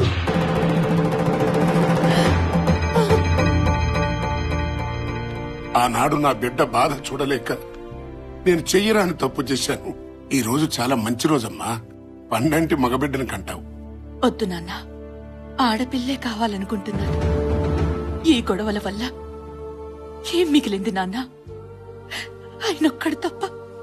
ఆనాడు నా బిడ్డ బాధ చూడలేక నేను చెయ్యరాని తప్పు చేశాను ఈ రోజు చాలా మంచి రోజమ్మా పండంటి మగబిడ్డను కంటావు వద్దు నాన్న ఆడపిల్లే కావాలనుకుంటున్నాను ఈ గొడవల వల్ల ఏం మిగిలింది నాన్న ఆయనొక్కడు తప్ప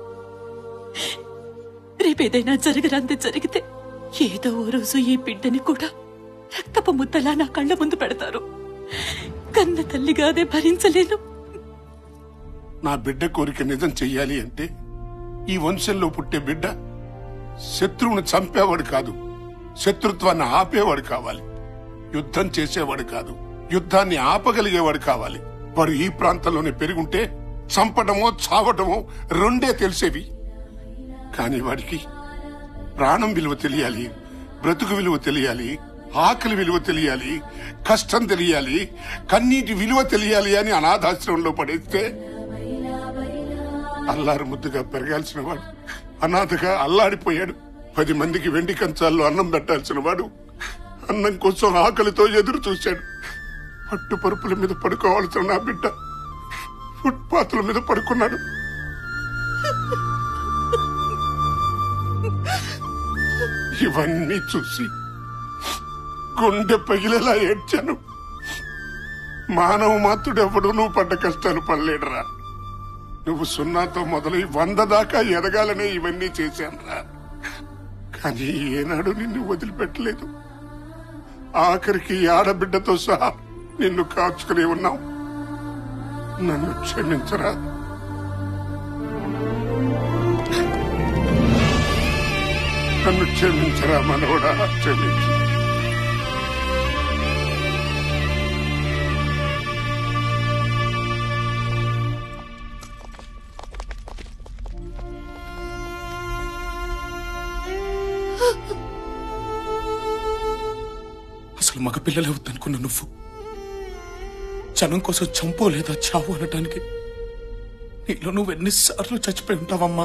రేపేదైనా జరగరాంది జరిగితే ఏదో ఓ రోజు ఈ బిడ్డని కూడా రక్తపు ముద్దలా నా కళ్ళ ముందు పెడతారు కన్న తల్లిగా అదే భరించలేను నా బిడ్డ కోరిక నిజం చెయ్యాలి అంటే ఈ వంశంలో పుట్టే బిడ్డ శత్రువును చంపేవాడు కాదు శత్రుత్వాన్ని ఆపేవాడు కావాలి యుద్ధం చేసేవాడు కాదు యుద్ధాన్ని ఆపగలిగేవాడు కావాలి వాడు ఈ ప్రాంతంలోనే పెరుగుంటే చంపడమో చావటమో రెండే తెలిసేవి కానీ వాడికి ప్రాణం విలువ తెలియాలి బ్రతుకు విలువ తెలియాలి ఆకలి విలువ తెలియాలి కష్టం తెలియాలి కన్నీటి విలువ తెలియాలి అని అనాథాశ్రమంలో పడేస్తే అల్లారు ముద్దుగా పెరగాల్సిన వాడు అనాథగా అల్లాడిపోయాడు పది మందికి వెండి కంచాల్లో అన్నం పెట్టాల్సిన వాడు అన్నం కోసం ఆకలితో ఎదురు చూశాడు పట్టు పరుపుల మీద పడుకోవాల్సిన నా బిడ్డ ఫుట్పాత్ల మీద పడుకున్నాడు ఇవన్నీ చూసి గుండె పగిలేలా ఏడ్చాను మానవ మాత్రుడెవడు నువ్వు పడ్డ కష్టాలు పడలేడురా నువ్వు సున్నాతో మొదలై వంద దాకా ఎదగాలనే ఇవన్నీ చేశానురా కానీ ఏనాడు నిన్ను వదిలిపెట్టలేదు ఆఖరికి ఈ ఆడబిడ్డతో సహా నిన్ను కాచుకుని ఉన్నాం నన్ను క్షమించరా నన్ను క్షమించరా మనవడా క్షమించు అసలు మగ పిల్లలే వద్దనుకున్న నువ్వు జనం కోసం చంపో లేదా చావు అనటానికి నీలో నువ్వు ఎన్నిసార్లు చచ్చిపోయి ఉంటావమ్మా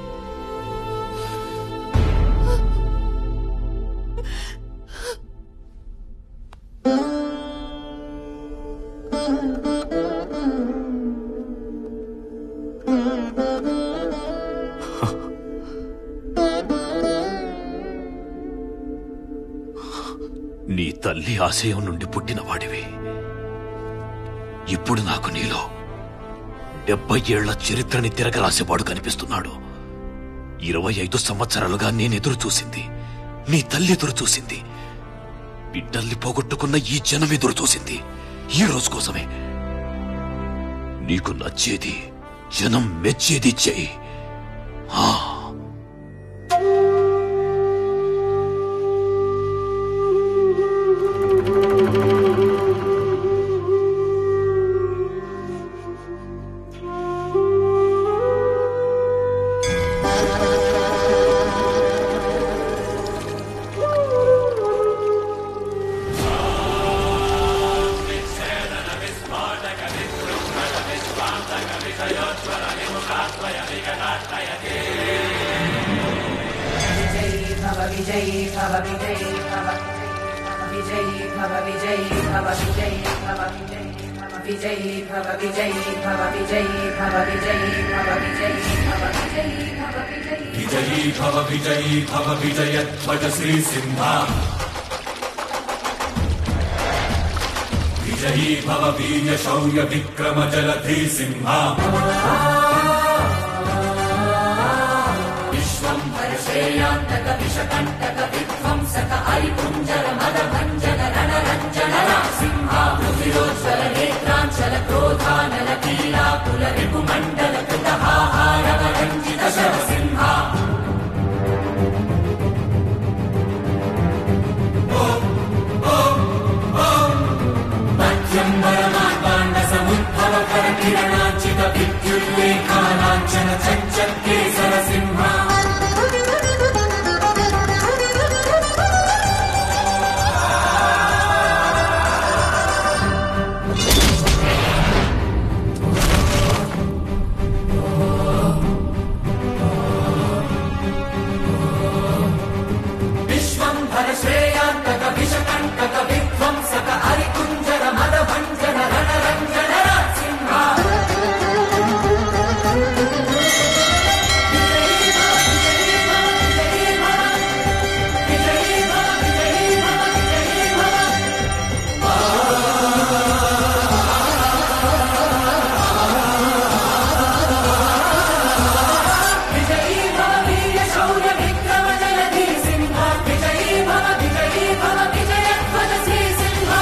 నీ తల్లి ఆశయం నుండి పుట్టిన వాడివి ఇప్పుడు నాకు నీలో డెబ్బై ఏళ్ల చరిత్రని తిరగరాసేవాడు కనిపిస్తున్నాడు ఇరవై ఐదు సంవత్సరాలుగా నేను ఎదురు చూసింది నీ తల్లి ఎదురు చూసింది బిడ్డల్ని పోగొట్టుకున్న ఈ జనం ఎదురు చూసింది ఈ రోజు కోసమే నీకు నచ్చేది జనం మెచ్చేది చెయ్యి ఆ भव विजयी भव विजयी भव विजयी भव विजयी भव विजयी भव विजयी भव विजयी भव विजयी भव विजयी भव विजयी भव विजयी भव विजयी विजयी भव विजयी भव विजयध्वज श्रीसिंहा विजयी भव वीर्य शौर्य विक्रम जलधि सिंहा विश्वम्भर श्रेयान्तक विषकण्टक विध्वंसक हरिपुञ्जर मदभञ्जन रणरञ्जन सिंहा रुधिरोज्ज्वल नेत्राञ्चल क्रोधानल कीलाकुल रिपुमण्डल कृतहाहारव रञ्जित शरसिंहा मध्यम्बरमार्ताण्ड समुद्भव कर किरणाञ्चित विद्युल्लेखालाञ्छन चञ्चल केसर सिंहा विश्वम्भर श्रेयान्तक विषकण्टक विध्वंसक हरिकुञ्जर मदभञ्जन रणरञ्जन सिंहा विजयी भव वीर्य शौर्य विक्रम जलधि सिंहा विजयी भव विजयी भव विजयध्वज श्री सिंहा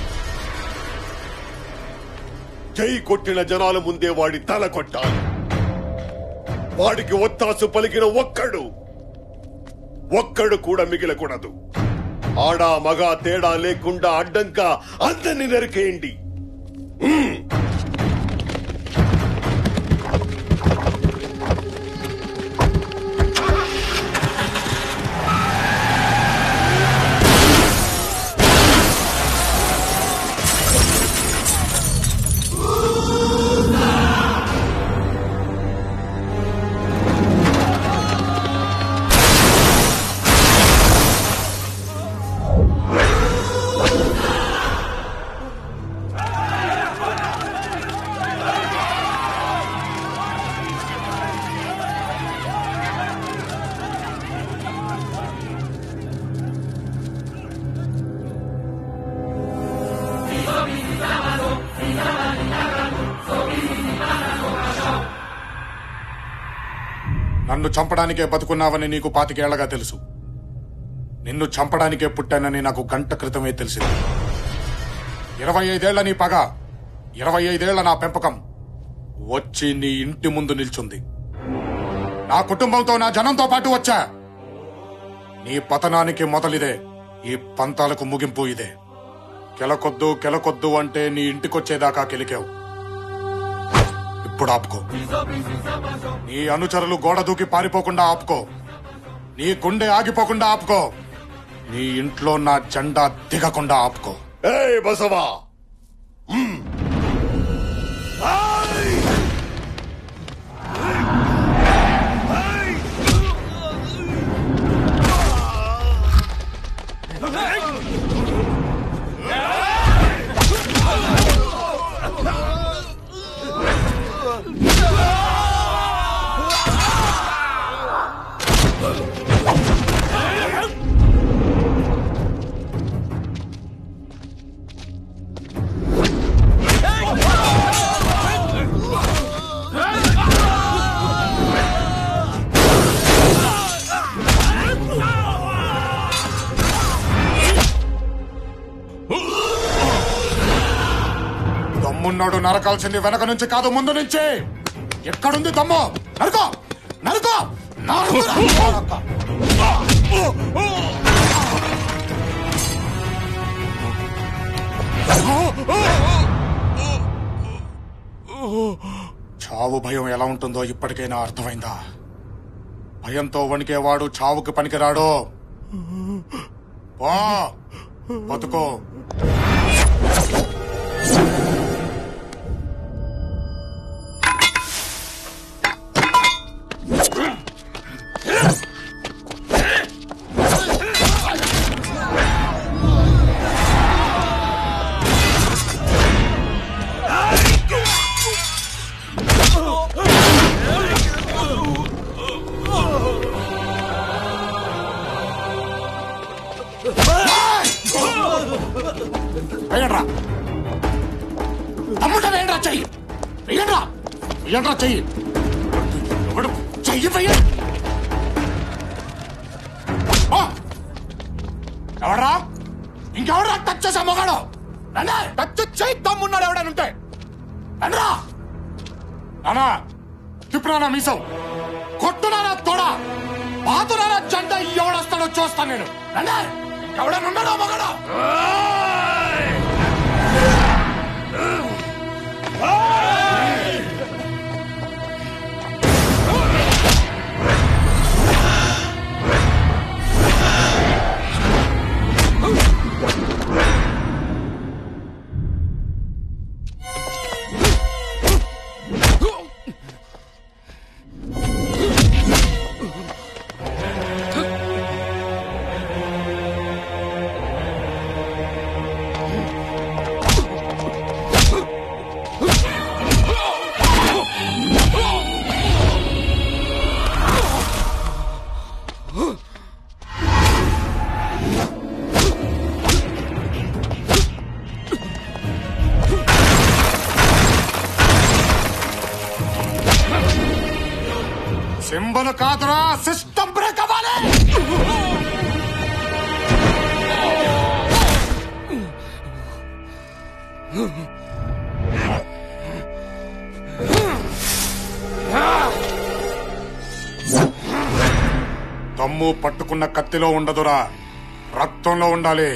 జై కొట్టిన జనాల ముందే వాడి తల కొట్టాలి వాడికి ఒత్తాసు పలికిన ఒక్కడు ఒక్కడు కూడా మిగిలకూడదు ఆడా మగ తేడా లేకుండా అడ్డంక అందరిని నరికేయండి హ్మ్. నన్ను చంపడానికే బతుకున్నావని నీకు పాతికేళ్లగా తెలుసు నిన్ను చంపడానికే పుట్టానని నాకు గంట క్రితమే తెలిసింది ఇరవై ఐదేళ్ల నీ పగ ఇరవై ఐదేళ్ల నా పెంపకం వచ్చి నీ ఇంటి ముందు నిల్చుంది నా కుటుంబంతో నా జనంతో పాటు వచ్చా నీ పతనానికి మొదలిదే ఈ పంతాలకు ముగింపు ఇదే కెలకొద్దు కెలకొద్దు అంటే నీ ఇంటికొచ్చేదాకా కెలికావు ఇప్పుడు ఆపుకో నీ అనుచరులు గోడ దూకి పారిపోకుండా ఆపుకో నీ గుండె ఆగిపోకుండా ఆపుకో నీ ఇంట్లో నా జెండా దిగకుండా ఆపుకో ఏ బసవా హ్మ్. దమ్మున్నాడు నరకాల్సింది వెనక నుంచి కాదు ముందు నుంచి ఎక్కడుంది దమ్ము నరుకో నరుకో నరుకురా. చావు భయం ఎలా ఉంటుందో ఇప్పటికైనా అర్థమైందా భయంతో వణికేవాడు చావుకి పనికిరాడు పో బతుకో వేయండ్రా తమ్ముంటే వేయండ్రా చెయ్యి వేయండ్రా వేయండ్రా చెయ్యి ఎవడు చెయ్యి వేయండి ఓ! ఎవడ్రా ఇంకెవడ్రా టచ్ చేసా మొగాడు రండి టచ్ చేయి దమ్మున్నాడు ఎవడనుంటే రండ్రా నానా తిప్పురానా మీసం కొట్టునానా తోడ పాతురానా జెండా ఎవడొస్తాడో చూస్తాను నేను రండి ఎవడనున్నాడో మొగాడు సింబలు కాదురా సిస్టమ్ బ్రేక్ అవ్వాలి దమ్ము పట్టుకున్న కత్తిలో ఉండదురా రక్తంలో ఉండాలి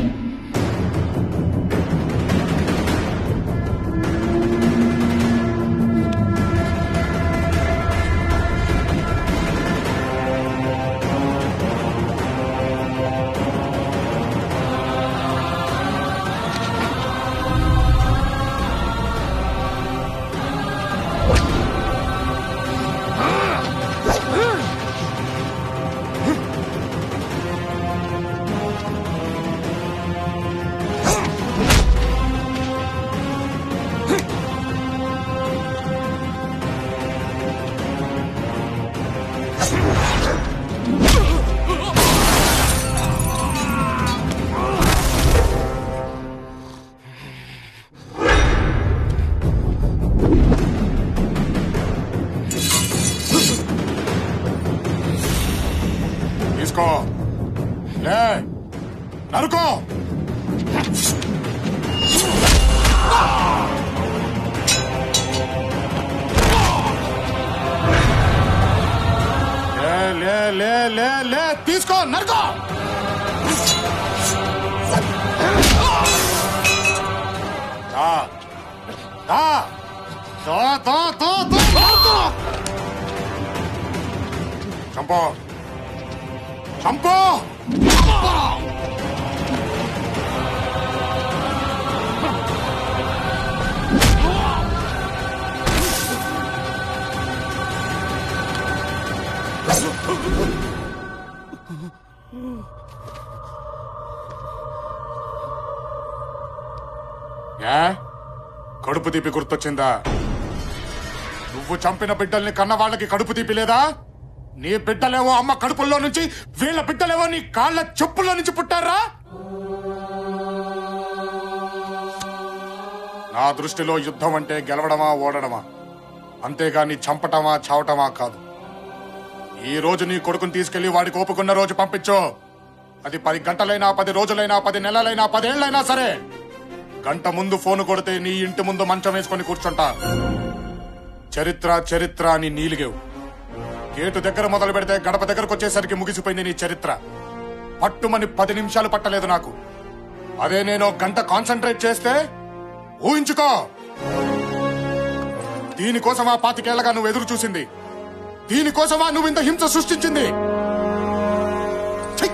తీసుకో లే నరుకో లే లే లే లే లే తీసుకో నరుకో దా దా దా దా దా దా దా చంపో చంపో ఏ కడుపు తీపి గుర్తొచ్చిందా నువ్వు చంపిన బిడ్డల్ని కన్న వాళ్ళకి కడుపు తీపి లేదా నీ బిడ్డలేవో అమ్మ కడుపుల్లో నుంచి వీళ్ళ బిడ్డలేవో నీ కాళ్ళ చెప్పుల్లో నుంచి పుట్టారా నా దృష్టిలో యుద్ధం అంటే గెలవడమా ఓడడమా అంతేగాని చంపటమా చావటమా కాదు ఈ రోజు నీ కొడుకుని తీసుకెళ్లి వాడికి ఓపుకున్న రోజు పంపించు అది పది గంటలైనా పది రోజులైనా పది నెలలైనా పదేళ్లైనా సరే గంట ముందు ఫోన్ కొడితే నీ ఇంటి ముందు మంచం వేసుకొని కూర్చుంటా చరిత్ర చరిత్ర అని నీలిగేవు గేటు దగ్గర మొదలు పెడితే గడప దగ్గరకు వచ్చేసరికి ముగిసిపోయింది నీ చరిత్ర పట్టుమని పది నిమిషాలు పట్టలేదు నాకు అదే నేను ఒక గంట కాన్సన్ట్రేట్ చేస్తే ఊహించుకో దీనికోసమా పాతికేళ్లగా నువ్వు ఎదురు చూసింది దీనికోసమా నువ్వు ఇంత హింస సృష్టించింది ఛీ!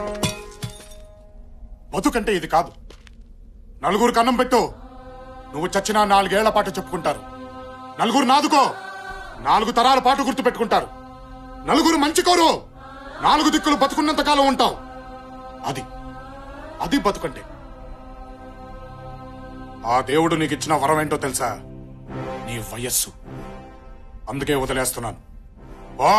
బతుకంటే ఇది కాదు నలుగురు కన్నం పెట్టు నువ్వు చచ్చినా నాలుగేళ్ల పాటు చెప్పుకుంటారు నలుగురు నాదుకో నాలుగు తరాల పాటు గుర్తు పెట్టుకుంటారు నలుగురు మంచి కోరు నాలుగు దిక్కులు బతుకున్నంత కాలం ఉంటావు అది అది బతుకంటే ఆ దేవుడు నీకు ఇచ్చిన వరం ఏంటో తెలుసా నీ వయస్సు అందుకే వదిలేస్తున్నాను వా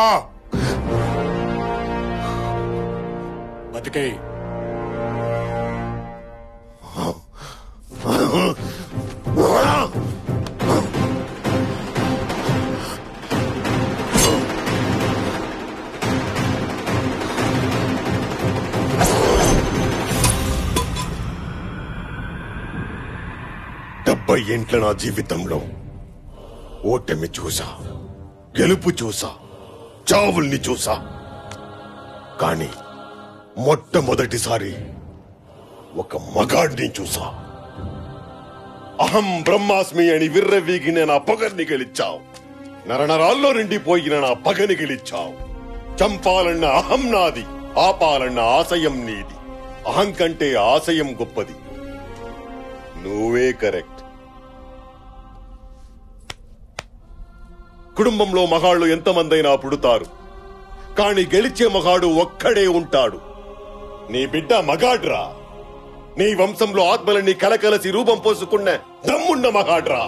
బతికే డెబ్బై ఏంట్ల నా జీవితంలో ఓటమి చూసా గెలుపు చూసా చావుల్ని చూసా కానీ మొట్టమొదటిసారి ఒక మగాడిని చూసా అహం బ్రహ్మాస్మి అని విర్రవీగిన నా పగర్ని గెలిచావు నరనరాల్లో నిండిపోయిన నా పగని గెలిచావు చంపాలన్న అహం నాది ఆపాలన్న ఆశయం నీది అహం కంటే ఆశయం గొప్పది నువ్వే కరెక్ట్ కుటుంబంలో మగాళ్ళు ఎంతమందైనా పుడతారు కాని గెలిచే మగాడు ఒక్కడే ఉంటాడు నీ బిడ్డ మగాడ్రా నీ వంశంలో ఆత్మలన్నీ కలకలసి రూపం పోసుకున్న దమ్మున్న మగాడ్రా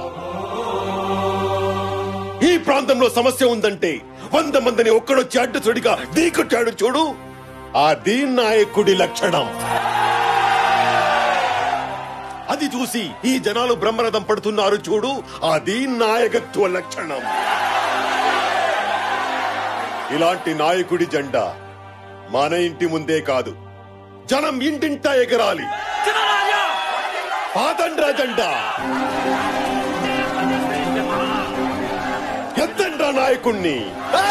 ఈ ప్రాంతంలో సమస్య ఉందంటే వంద మందిని ఒక్కడొచ్చి అడ్డుసుడిగా ఢీకొట్టాడు చూడు ఆ దీన్ నాయకుడి లక్షణం అది చూసి ఈ జనాలు బ్రహ్మరథం పడుతున్నారు చూడు అది నాయకత్వ లక్షణం ఇలాంటి నాయకుడి జెండా మన ఇంటి ముందే కాదు జనం ఇంటింటా ఎగరాలి పాతండ్రా జెండా ఎత్తండ్రా నాయకుణ్ణి ఆ!